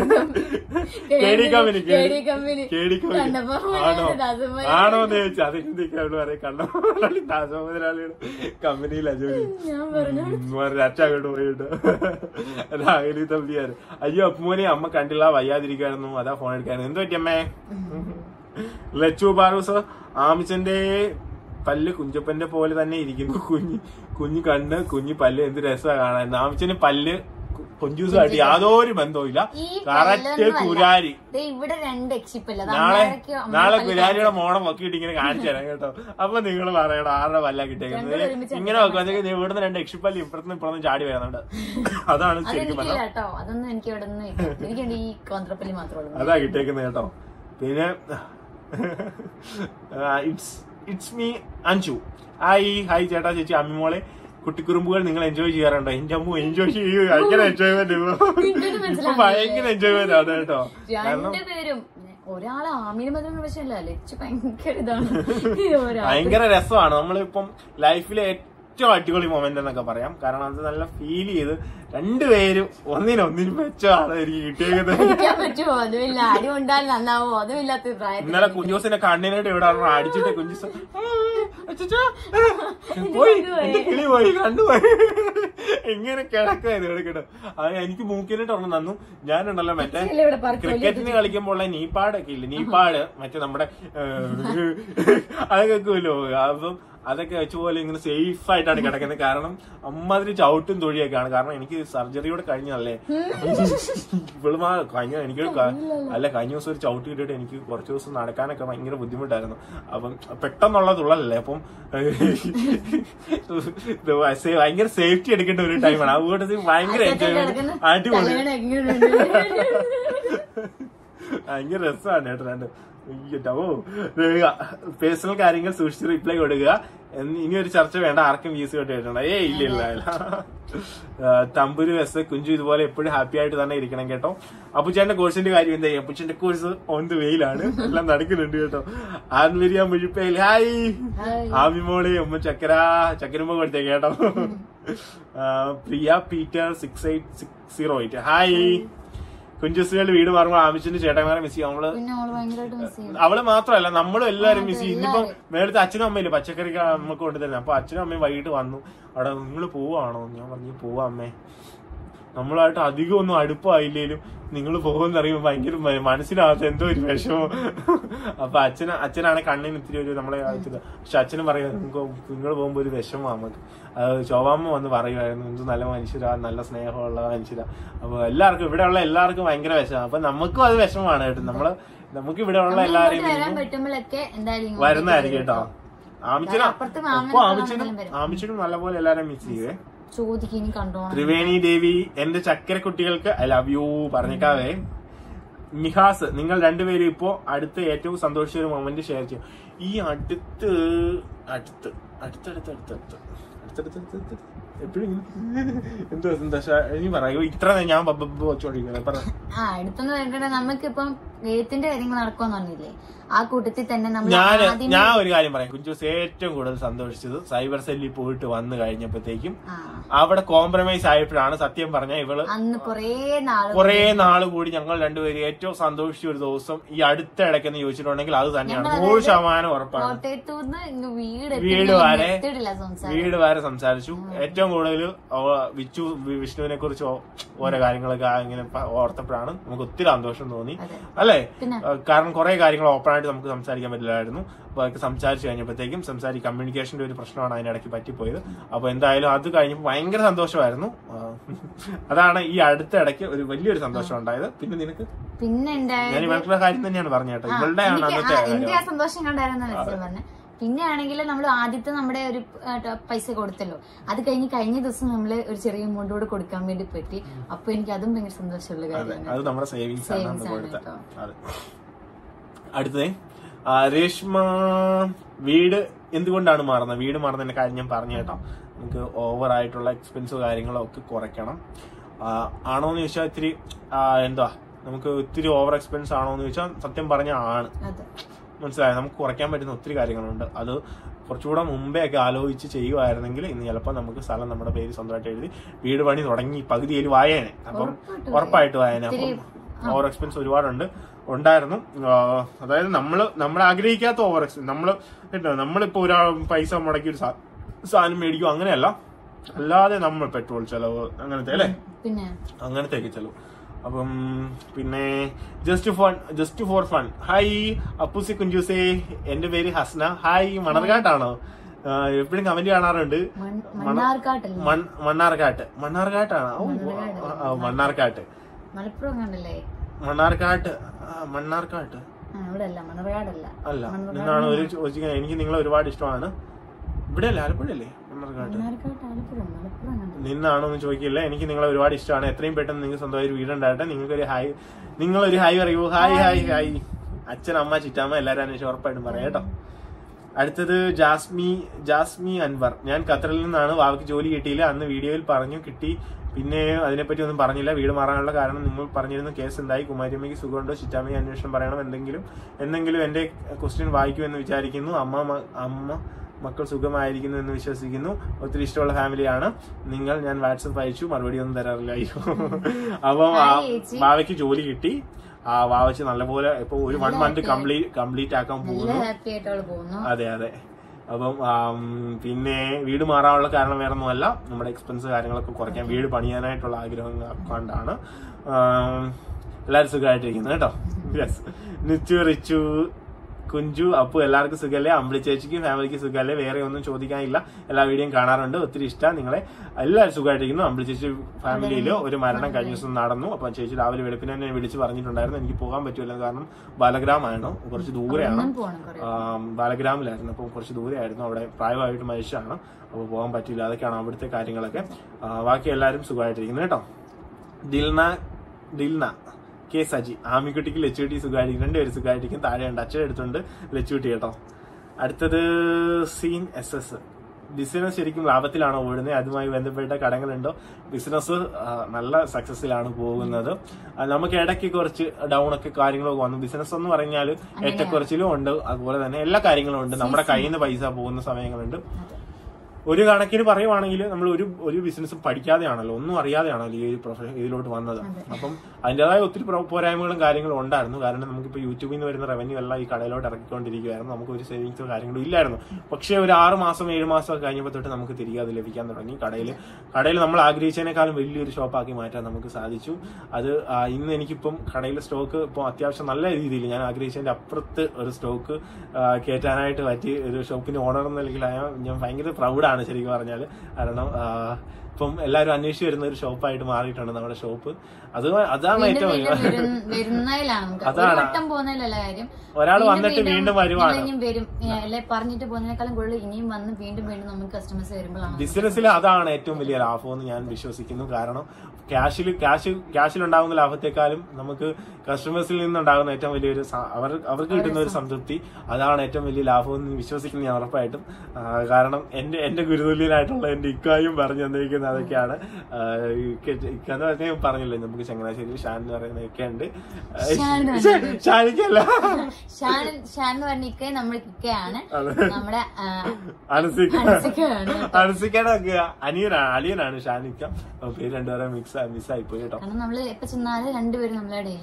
കേടി കമ്പനി കേടി കമ്പനി കേടി കമ്പനി കണ്ടപ്പോ ആണോ ദാസമ്മ ആണോ എന്ന് ചോദിച്ചാൽ അത് എന്തൊക്കെയാ അവള് പറയാ കണ്ടോ ദാസമുതലാളിയുടെ കമ്പനിയിലാ ജോലി ഞാൻ പറഞ്ഞു ഉം, പറഞ്ഞ് അച്ഛൻ അങ്ങോട്ട് പോയിട്ട് രാഹുലി തമ്പിയാര് അയ്യോ അപ്പുമോനെ അമ്മ കണ്ടില്ല വയ്യാതിരിക്കായിരുന്നു അതാ ഫോൺ എടുക്കായിരുന്നു എന്ത് പറ്റി അമ്മേ ലച്ചു പാറൂസ് ആമിച്ചന്റെ പല്ല് കുഞ്ചപ്പന്റെ പോലെ തന്നെ ഇരിക്കുന്നു കുഞ്ഞി കുഞ്ഞു കണ്ണ് കുഞ്ഞു പല്ല് എന്ത് രസമാണ് കാണാൻ ആമിച്ചന് പല്ല് കു- കുഞ്ചൂസുമായിട്ട് യാതൊരു ബന്ധവുമില്ല ഈ കറക്റ്റ് പല്ലൊന്നുമല്ല. കുരാരി ദേ ഇവിടെ രണ്ട് എക്സിപ്പല്ല നാളെ നാളെ കുരാരിയുടെ മോണം പൊക്കിയിട്ട് ഇങ്ങനെ കാണിച്ചു തരാം കേട്ടോ അപ്പൊ നിങ്ങൾ പറയണം ആരുടെ പല്ല രണ്ടും കിട്ടിയേക്കുന്നത് ഒരുമിച്ച് ഇങ്ങനെ വെക്കുവാണെങ്കിൽ ഇവിടുന്ന് രണ്ട് എക്ഷിപ്പല്ല് ഇപ്പുറത്തുനിന്ന് ഇപ്പുറത്തും ചാടി വരുന്നുണ്ട് അതാണ് ശരിക്കും അതെനിക്കില്ല പറഞ്ഞത് കേട്ടോ അതൊന്നും എനിക്ക് ഇവിടെ ഒന്നും എനിക്കുണ്ട് ഈ കോന്ത്രപ്പള്ളി മാത്രമേ ഉള്ളൂ അതാ കിട്ടിയേക്കുന്നത് കേട്ടോ പിന്നെ it's it's me Anju hi hi ചേട്ടാ ചേച്ചി അമ്മിമോളെ കുട്ടിക്കുറുമ്പുകൾ നിങ്ങൾ എൻജോയ് ചെയ്യാറുണ്ടോ എന്റെ അമ്മ എൻജോയ് ചെയ്യൂ ഭയങ്കര എൻജോയ്മെന്റ് ഇപ്പൊ ഭയങ്കര എൻജോയ്മെന്റ് ആണ് കേട്ടോ കാരണം രണ്ടുപേരും ഒരാള് ആമീന് മാത്രം പ്രശ്നമില്ല ലച്ച് ഭയങ്കര ഇതാണ് ഒരാൾ ഭയങ്കര രസമാണ് നമ്മളിപ്പം ലൈഫിലെ ഏറ്റവും അടിപൊളി മൊമെന്റ് എന്നൊക്കെ പറയാം കാരണം അത് നല്ല ഫീൽ ചെയ്ത് രണ്ടുപേരും ഒന്നിനൊന്നിനും മെച്ചമാണ് എനിക്ക് കിട്ടിയത് ഇരിക്കാൻ പറ്റുമോ അതുമില്ല ആരും ഉണ്ടാൽ നന്നാവോ അതുമില്ലാത്ത പ്രായത്തിൽ ഇന്നലെ കുഞ്ഞോസിന്റെ കണ്ണിനായിട്ട് ഇവിടെ ഒരെണ്ണം അടിച്ചിട്ട് കുഞ്ഞുസ് പോയി എന്റെ കിളി പോയി കണ്ടുപോയി ഇങ്ങനെ കിടക്കായത് എടുക്കട്ടെ അത് എനിക്ക് മൂക്കിനിട്ട് ഒരെണ്ണം തന്നു ഞാനുണ്ടല്ലോ മറ്റേ ഇല്ല, ഇവിടെ പറക്കി ക്രിക്കറ്റിന് കളിക്കുമ്പോൾ നീപ്പാടൊക്കെ ഇല്ലേ നീപ്പാട് മറ്റേ നമ്മുടെ ഏഹ്, അതൊക്കെ വെക്കുമല്ലോ അപ്പം അതൊക്കെ വെച്ച പോലെ ഇങ്ങനെ സേഫ് ആയിട്ടാണ് കിടക്കുന്നത് കാരണം അമ്മാതിരി ചവിട്ടും തൊഴിയൊക്കെയാണ് കാരണം എനിക്ക് സർജറിയോടെ കഴിഞ്ഞല്ലേ ഇവളുമാ കഴിഞ്ഞ എനിക്ക് ക- അല്ല കഴിഞ്ഞ ദിവസം ഒരു ചവിട്ടി ഇട്ടിട്ട് എനിക്ക് കുറച്ച് ദിവസം നടക്കാനൊക്കെ ഭയങ്കര ബുദ്ധിമുട്ടായിരുന്നു അപ്പം പെട്ടെന്നുള്ള തുള്ളലല്ലേ അപ്പം ഇത് സേ- ഭയങ്കര സേഫ്റ്റി എടുക്കേണ്ട ഒരു ടൈമാണ് അതുകൊണ്ട് ഇത് ഭയങ്കര എൻജോയ് അടിപൊളി തലവേദന എങ്ങനെയുണ്ട് ഭയങ്കര രസമാണ് കേട്ടോ രണ്ട് അയ്യോ പേഴ്സണൽ കാര്യങ്ങൾ സൂക്ഷിച്ച് റിപ്ലൈ കൊടുക്കുക എന്ന് ഇനി ഒരു ചർച്ച വേണ്ട ആർക്കും വീസ് കേട്ടിട്ടുണ്ട് ഏ ഇല്ല ഇല്ല ഇല്ല ആ, തമ്പുരു എസ് കുഞ്ചു ഇതുപോലെ എപ്പോഴും ഹാപ്പി ആയിട്ട് തന്നെ ഇരിക്കണം കേട്ടോ അപ്പുച്ചേന്റെ കോഴ്സിന്റെ കാര്യം എന്താ അപ്പുച്ചേന്റെ കോഴ്സ് ഓൺ ദ വെയിലാണ് എല്ലാം നടക്കുന്നുണ്ട് കേട്ടോ ആൻവരിയ മുഴിപ്പയിൽ ഹായ് ഹായ്. ആമിമോളെ ഉമ്മ ചക്കര ചക്കരമ്മ കൊടുത്തേ കേട്ടോ ആ, Priya Peter six eight six zero eight hi കുഞ്ചുസുകളുടെ വീട് മാറുമ്പോൾ ആമിച്ചിന്റെ ചേട്ടന്മാരെ മിസ് ചെയ്യും നമ്മള് പിന്നെ അവള് ഭയങ്കരമായിട്ട് മിസ് ചെയ്യും അവള് മാത്രമല്ല നമ്മളും എല്ലാരും മിസ് ചെയ്യും ഇന്നിപ്പം മേളത്തെ അച്ഛനും അമ്മയില്ലേ പച്ചക്കറി നമുക്ക് കൊണ്ടുതരുന്നത് അപ്പൊ അച്ഛനും അമ്മയും വൈകിട്ട് വന്നു അവിടെ നിങ്ങൾ പോവാണോ ഞാൻ പറഞ്ഞു പോവാ അമ്മേ നമ്മളായിട്ട് അധികം ഒന്നും അടുപ്പായില്ലേലും നിങ്ങൾ പോകുമെന്ന് അറിയുമ്പോൾ ഭയങ്കര മ- മനസ്സിനകത്ത് എന്തോ ഒരു വിഷമം അപ്പൊ അച്ഛന അച്ഛനാണ് കണ്ണിന് ഇത്തിരി ഒരു നമ്മളെ ഇത് പക്ഷെ അച്ഛനും പറയാം നിങ്ങൾക്ക് നിങ്ങൾ പോകുമ്പോ ഒരു വിഷമമാണ് നമുക്ക് അത് ശോഭാമ്മ വന്ന് പറയുമായിരുന്നു എന്ത് നല്ല മനുഷ്യരാ നല്ല സ്നേഹമുള്ള മനുഷ്യരാ അപ്പൊ എല്ലാവർക്കും ഇവിടെയുള്ള എല്ലാവർക്കും ഭയങ്കര വിഷമം അപ്പൊ നമുക്കും അത് വിഷമമാണ് കേട്ടോ നമ്മള് നമുക്ക് ഇവിടെ ഉള്ള എല്ലാരെയും ഇങ്ങോട്ട് വരാൻ പറ്റുമ്പോഴൊക്കെ എന്തായാലും ഇങ്ങോട്ട് വരുന്നതായിരിക്കും കേട്ടോ ആമിച്ചനും അപ്പുറത്ത് മാമനും ഒപ്പം ആമിച്ചനും മാമനും വരും. ആമിച്ചനും നല്ലപോലെ എല്ലാരും മിസ് ചെയ്യുവേ ചോദിക്കും ഇനി കണ്ടോണം ത്രിവേണി ദേവി എന്റെ ചക്കര കുട്ടികൾക്ക് ഐ ലവ് യു പറഞ്ഞേക്കാവേ നിഹാസ് നിങ്ങൾ രണ്ടുപേരും ഇപ്പോ അടുത്ത് ഏറ്റവും സന്തോഷിച്ച ഒരു മൊമെന്റ് ഷെയർ ചെയ്യും ഈ അടുത്ത് അടുത്ത് അടുത്തടുത്ത് അടുത്തടുത്ത് അടുത്തടുത്ത് എപ്പോഴും എന്താ എന്താ ഇനി പറയൂ ഇത്ര നേരം ഞാൻ വെച്ചോണ്ടിരിക്കുന്നത് പറ ആ അടുത്തെന്ന് പറഞ്ഞിട്ടുണ്ടെങ്കിൽ നമുക്കിപ്പം എഴുത്തിന്റെ കാര്യങ്ങൾ നടക്കുമെന്ന് പറഞ്ഞില്ലേ ആ കൂട്ടത്തിൽ തന്നെ നമ്മൾ ഞാൻ ആദ്യമേ ഞാൻ ഒരു കാര്യം പറയാം കുഞ്ചൂസ് ഏറ്റവും കൂടുതൽ സന്തോഷിച്ചത് സൈബർ സെല്ലിൽ പോയിട്ട് വന്നു കഴിഞ്ഞപ്പോഴത്തേക്കും ആ അവിടെ കോംപ്രമൈസ് ആയപ്പോഴാണ് സത്യം പറഞ്ഞ ഇവള് അന്ന് കൊറേ നാള് കുറെ നാള് കൂടി ഞങ്ങൾ രണ്ടുപേരും ഏറ്റവും സന്തോഷിച്ച ഒരു ദിവസം ഈ അടുത്ത ഇടയ്ക്കെന്ന് ചോദിച്ചിട്ടുണ്ടെങ്കിൽ അത് തന്നെയാണ് നൂറ് ശതമാനം ഉറപ്പാണ് കോട്ടയത്തുനിന്ന് ഇങ്ങ് വീട് വീട് വരെ എത്തിയിട്ടില്ല സംസാരം വീട് വരെ സംസാരിച്ചു ഏറ്റവും കൂടുതൽ വിച്ചു വി- വിഷ്ണുവിനെ കുറിച്ച് ഓ- ഓരോ കാര്യങ്ങളൊക്കെ ആ ഇങ്ങനെ പ- ഓർത്തപ്പോഴാണ് നമുക്ക് ഒത്തിരി സന്തോഷം തോന്നി അതെ. അല്ലേ പിന്നെ? ആ, കാരണം കുറെ കാര്യങ്ങൾ ഓപ്പൺ ആയിട്ട് നമുക്ക് സംസാരിക്കാൻ പറ്റില്ലായിരുന്നു അപ്പൊ അതൊക്കെ സംസാരിച്ചു കഴിഞ്ഞപ്പോഴത്തേക്കും സംസാരി കമ്മ്യൂണിക്കേഷന്റെ ഒരു പ്രശ്നമാണ് അതിനിടയ്ക്ക് പറ്റിപ്പോയത് അപ്പൊ എന്തായാലും അത് കഴിഞ്ഞപ്പോൾ ഭയങ്കര സന്തോഷമായിരുന്നു ആ, അതാണ് ഈ അടുത്ത ഇടയ്ക്ക് ഒരു വലിയൊരു സന്തോഷം ഉണ്ടായത് പിന്നെ നിനക്ക് പിന്നെ എന്റെ ഞാൻ ഇവളുടെ കാര്യം തന്നെയാണ് പറഞ്ഞ കേട്ടോ ഇവളുടെ ആണ് എനിക്ക് അന്നത്തെ ആ, എന്റെ ആ കാര്യം സന്തോഷം കണ്ടായിരുന്നു മനസ്സിൽ പറഞ്ഞത് പിന്നെ ആണെങ്കിൽ നമ്മൾ ആദ്യത്തെ നമ്മുടെ ഒരു ആ, ട- പൈസ കൊടുത്തല്ലോ അത് കഴിഞ്ഞ് കഴിഞ്ഞ ദിവസം നമ്മൾ ഒരു ചെറിയ എമൗണ്ട് കൂടെ കൊടുക്കാൻ വേണ്ടി പറ്റി അപ്പൊ എനിക്ക് അതും ഭയങ്കര സന്തോഷമുള്ള അതെ കാര്യമാണ് അത് നമ്മുടെ സേവിങ്സ് ആണ് Savings അന്ന് ആണ് കൊടുത്ത കേട്ടോ. അതെ അടുത്തത് ആ, രേഷ്മ വീട് എന്തുകൊണ്ടാണ് മാറുന്നത് വീട് മാറുന്നതിന്റെ കാര്യം ഞാൻ പറഞ്ഞു കേട്ടോ നമുക്ക് ഓവർ ആയിട്ടുള്ള എക്സ്പെൻസോ കാര്യങ്ങളോ ഒക്കെ കുറയ്ക്കണം ആ, ആണോന്ന് ചോദിച്ചാൽ ഇത്തിരി ആ, എന്താ നമുക്ക് ഒത്തിരി ഓവർ എക്സ്പെൻസ് ആണോ എന്ന് ചോദിച്ചാൽ സത്യം പറഞ്ഞ ആണ് അതെ മനസ്സിലായോ നമുക്ക് കുറയ്ക്കാൻ പറ്റുന്ന ഒത്തിരി കാര്യങ്ങളുണ്ട് അത് കുറച്ചുകൂടെ മുമ്പേ ഒക്കെ ആലോചിച്ച് ചെയ്യുമായിരുന്നെങ്കിൽ ഇന്ന് ചിലപ്പോൾ നമുക്ക് സ്ഥലം നമ്മുടെ പേര് സ്വന്തമായിട്ട് എഴുതി വീട് പണി തുടങ്ങി പകുതിയിൽ വായേനെ അപ്പം ഉറപ്പായിട്ടും ഉറപ്പായിട്ട് വായന അപ്പം ഓവർ എക്സ്പെൻസ് ഒരുപാടുണ്ട് ഉണ്ടായിരുന്നു ആ, അതായത് നമ്മള് നമ്മൾ ആഗ്രഹിക്കാത്ത ഓവർ എക്സ്പെൻസ് നമ്മള് കേട്ടോ നമ്മളിപ്പോ ഒരാൾ പൈസ മുടക്കി ഒരു സാ- സാധനം മേടിക്കും അങ്ങനെയല്ല അല്ലാതെ നമ്മൾ പെട്രോൾ ചെലവ് അങ്ങനത്തെ അല്ലേ പിന്നെ അങ്ങനത്തെ ഒക്കെ ചെലവ് അപ്പം പിന്നെ just phone just for fun hi അപ്പൂസി കുഞ്ചൂസേ എന്റെ പേര് ഹസ്ന ഹായ് മണർകാട്ടാണോ എപ്പോഴും കമന്റ് കാണാറുണ്ട് മൺ- മണ്ണാർക്കാട്ടല്ലേ മൺ- മണ്ണാർക്കാട്ട് മണ്ണാർക്കാട്ടാണ് ഓ, ആ, ആ, മണ്ണാർക്കാട്ട് മലപ്പുറം കണ്ടല്ലേ മണ്ണാർക്കാട്ട് ആ, മണ്ണാർക്കാട്ട് ആ ഇവിടെ അല്ല മണർകാടല്ല അല്ല നിന്നാണ് ഒരു ചോദിക്കുന്നത് എനിക്ക് നിങ്ങളെ ഒരുപാട് ഇഷ്ടമാണ് ഇവിടെ അല്ലേ ആലപ്പുഴയല്ലേ മണ്ണാർക്കാട്ട് മണ്ണാർക്കാട്ട് ആലപ്പുഴ മലപ്പുറം കണ്ടല്ലേ നിന്നാണോ എന്ന് ചോദിക്കില്ല എനിക്ക് നിങ്ങളെ ഒരുപാട് ഇഷ്ടമാണ് എത്രയും പെട്ടെന്ന് നിങ്ങൾക്ക് സ്വന്തമായി ഒരു വീടുണ്ടാകട്ടെ നിങ്ങൾക്ക് ഒരു ഹായ് നിങ്ങളൊരു ഹായ് പറയൂ ഹായ് ഹായ് ഹായ് അച്ഛൻ അമ്മ ചിറ്റാമ്മ എല്ലാരും അന്വേഷിച്ച് ഉറപ്പായിട്ടും പറയാം കേട്ടോ അടുത്തത് ജാസ്മി ജാസ്മി അൻവർ ഞാൻ ഖത്തറിൽ നിന്നാണ് വാവയ്ക്ക് ജോലി കിട്ടിയില്ല അന്ന് വീഡിയോയിൽ പറഞ്ഞു കിട്ടി പിന്നെ അതിനെപ്പറ്റി ഒന്നും പറഞ്ഞില്ല വീട് മാറാനുള്ള കാരണം നിങ്ങൾ പറഞ്ഞിരുന്ന കേസ് എന്തായി കുമാരിയമ്മയ്ക്ക് സുഖമുണ്ടോ ചിറ്റാമ്മയ്ക്ക് അന്വേഷണം പറയണം എന്തെങ്കിലും എന്തെങ്കിലും എന്റെ ക്വസ്റ്റ്യൻ വായിക്കുമെന്ന് വിചാരിക്കുന്നു അമ്മ മ- അമ്മ മക്കൾ സുഖമായിരിക്കുന്നു എന്ന് വിശ്വസിക്കുന്നു ഒത്തിരി ഇഷ്ടമുള്ള ഫാമിലിയാണ് നിങ്ങൾ ഞാൻ വാട്സപ്പ് അയച്ചു മറുപടി ഒന്നും തരാറില്ല അയ്യോ അപ്പം ആ ഹായ് ചേച്ചി. വാവയ്ക്ക് ജോലി കിട്ടി ആ വാവച്ച് നല്ലപോലെ ഇപ്പൊ ഒരു വൺ മന്ത് കംപ്ലീറ്റ് കംപ്ലീറ്റ് ആക്കാൻ നല്ല പോകുന്നു ഹാപ്പി ആയിട്ട് അവള് പോകുന്നു അതെ അതെ അപ്പം ആം, പിന്നെ വീട് മാറാനുള്ള കാരണം വേറെ ഒന്നുമല്ല നമ്മുടെ എക്സ്പെൻസ് കാര്യങ്ങളൊക്കെ കുറയ്ക്കാൻ വീട് പണിയാനായിട്ടുള്ള ആഗ്രഹം കൊണ്ടാണ് ആം, എല്ലാവരും സുഖമായിട്ടിരിക്കുന്നു കേട്ടോ യെസ് നിച്ചു റിച്ചു കുഞ്ചു അപ്പു എല്ലാവർക്കും സുഖമല്ലേ അമ്പിളി ചേച്ചിക്കും ഫാമിലിക്ക് സുഖമല്ലേ വേറെ ഒന്നും ചോദിക്കാനില്ല എല്ലാ വീഡിയോയും കാണാറുണ്ട് ഒത്തിരി ഇഷ്ടം നിങ്ങളെ എല്ലാവരും സുഖമായിട്ടിരിക്കുന്നു അമ്പിളി ചേച്ചി ഫാമിലിയിൽ ഒരു മരണം കഴിഞ്ഞ ദിവസം നടന്നു അപ്പൊ ചേച്ചി രാവിലെ വെളുപ്പിനെ തന്നെ വിളിച്ച് പറഞ്ഞിട്ടുണ്ടായിരുന്നു എനിക്ക് പോകാൻ പറ്റൂല കാരണം ബാലഗ്രാമാണ് കുറച്ച് ദൂരെയാണ് ഒന്നും പോണം കുറെ ആം, ബാലഗ്രാമിലായിരുന്നു അപ്പം കുറച്ച് ദൂരെയായിരുന്നു അവിടെ പ്രായമായിട്ട് മരിച്ചാണ് അപ്പോൾ പോകാൻ പറ്റില്ല അതൊക്കെയാണ് അവിടുത്തെ കാര്യങ്ങളൊക്കെ ആ, ബാക്കി എല്ലാവരും സുഖമായിട്ടിരിക്കുന്നു കേട്ടോ ദിൽന ദിൽന കെ സജി ആമിക്കുട്ടിക്ക് ലച്ചുകുട്ടി സുഖമായിരിക്കും രണ്ടുപേരും സുഖമായിരിക്കും താഴെയുണ്ട് അച്ഛൻ എടുത്തുണ്ട് ലച്ചുകുട്ടി കേട്ടോ അടുത്തത് സീൻ എസ് എസ് ബിസിനസ് ശരിക്കും ലാഭത്തിലാണോ ഓടുന്നത് അതുമായി ബന്ധപ്പെട്ട കടങ്ങളുണ്ടോ ബിസിനസ് നല്ല സക്സസിലാണ് പോകുന്നത് ആ, നമുക്ക് ഇടയ്ക്ക് കുറച്ച് ഡൗൺ ഒക്കെ കാര്യങ്ങളൊക്കെ വന്നു ബിസിനസ് എന്ന് പറഞ്ഞാൽ ഏറ്റക്കുറച്ചിലും ഉണ്ട് അതുപോലെ തന്നെ എല്ലാ കാര്യങ്ങളും ഉണ്ട് നമ്മുടെ കയ്യിൽ നിന്ന് പൈസ പോകുന്ന സമയങ്ങളുണ്ട് ഒരു കണക്കിന് പറയുവാണെങ്കിൽ നമ്മൾ ഒരു ഒരു ബിസിനസ് പഠിക്കാതെയാണല്ലോ ഒന്നും അറിയാതെയാണല്ലോ ഈ ഒരു പ്രൊഫഷൻ ഇതിലോട്ട് വന്നത് അപ്പം അതിൻ്റെതായ ഒത്തിരി പ്രോ- പോരായ്മകളും കാര്യങ്ങളും ഉണ്ടായിരുന്നു കാരണം നമുക്കിപ്പോൾ യൂട്യൂബിൽ നിന്ന് വരുന്ന റവന്യൂ എല്ലാം ഈ കടയിലോട്ട് ഇറക്കിക്കൊണ്ടിരിക്കുകയായിരുന്നു നമുക്ക് ഒരു സേവിങ്സോ കാര്യങ്ങളോ ഇല്ലായിരുന്നു പക്ഷേ ഒരു ആറ് മാസം ഏഴ് മാസം ഒക്കെ കഴിഞ്ഞപ്പോൾ തൊട്ട് നമുക്ക് തിരികെ അത് ലഭിക്കാൻ തുടങ്ങി കടയിൽ കടയിൽ നമ്മൾ ആഗ്രഹിച്ചതിനേക്കാളും വലിയൊരു ഷോപ്പാക്കി മാറ്റാൻ നമുക്ക് സാധിച്ചു അത് ആ, ഇന്ന് എനിക്കിപ്പം കടയിലെ സ്റ്റോക്ക് ഇപ്പോൾ അത്യാവശ്യം നല്ല രീതിയിൽ ഞാൻ ആഗ്രഹിച്ചതിന്റെ അപ്പുറത്ത് ഒരു സ്റ്റോക്ക് കയറ്റാനായിട്ട് പറ്റി ഒരു ഷോപ്പിന്റെ ഓണർ എന്ന നിലയിൽ ഞാൻ ഭയങ്കര പ്രൗഡാണ് ശരിക്കും പറഞ്ഞാൽ കാരണം ആ, ഇപ്പം എല്ലാവരും അന്വേഷിച്ച് വരുന്ന ഒരു ഷോപ്പായിട്ട് മാറിയിട്ടുണ്ട് നമ്മുടെ ഷോപ്പ് അത് അതാണ് വീണ്ടും ഏറ്റവും വീണ്ടും വരുന്ന- വരുന്നതിലാണ് നമുക്ക് ഒരു അതാണ്. വട്ടം പോകുന്നതിലല്ല കാര്യം ഒരാൾ വീണ്ടും വന്നിട്ട് വീണ്ടും വരുവാണ് ഇനിയും വരും ഏ, അല്ലെ പറഞ്ഞിട്ട് പോകുന്നതിനേക്കാളും കൂടുതൽ ഇനിയും വന്ന് വീണ്ടും വീണ്ടും നമുക്ക് കസ്റ്റമേഴ്സ് വരുമ്പോഴാണ് ബിസിനസ്സിൽ അതാണ് ഏറ്റവും വലിയ ലാഭം എന്ന് ഞാൻ വിശ്വസിക്കുന്നു കാരണം ക്യാഷിൽ ക്യാഷ് ക്യാഷിലുണ്ടാകുന്ന ലാഭത്തെക്കാളും നമുക്ക് കസ്റ്റമേഴ്സിൽ നിന്നുണ്ടാകുന്ന ഏറ്റവും വലിയൊരു സ- അവർ അവർക്ക് കിട്ടുന്ന ഒരു സംതൃപ്തി അതാണ് ഏറ്റവും വലിയ ലാഭം എന്ന് വിശ്വസിക്കുന്നു ഞാൻ ഉറപ്പായിട്ടും ആ, കാരണം എന്റെ എന്റെ ഗുരുതുല്യനായിട്ടുള്ള എന്റെ ഇക്കായും പറഞ്ഞു തന്നിരിക്കുന്ന അതൊക്കെയാണ് ആ, ഇക്ക ഇക്ക എന്ന് പറഞ്ഞാൽ പറഞ്ഞില്ലേ നമുക്ക് ചങ്ങനാശ്ശേരി ഷാൻ എന്ന് പറയുന്ന ഒക്കെ ഉണ്ട് ഷാൻ എന്ന് ഷാ- ഷാനിക്കല്ല ഷാൻ ഷാൻ എന്ന് പറഞ്ഞ ഇക്ക നമ്മുടെ ഇക്കയാണ് നമ്മുടെ ആ, അനസിക്ക അൻസിക്കയാണ് അനസിക്കയുടെ ഒക്കെ അനിയനാണ് അലിയനാണ് ഷാനിക്ക അപ്പൊ പേര് രണ്ടുപേരെ മിക്സ് മിസ്സായി പോയി കേട്ടോ കാരണം നമ്മള് എപ്പോ ചെന്നാലും രണ്ടുപേരും നമ്മളെ ഡെയിലി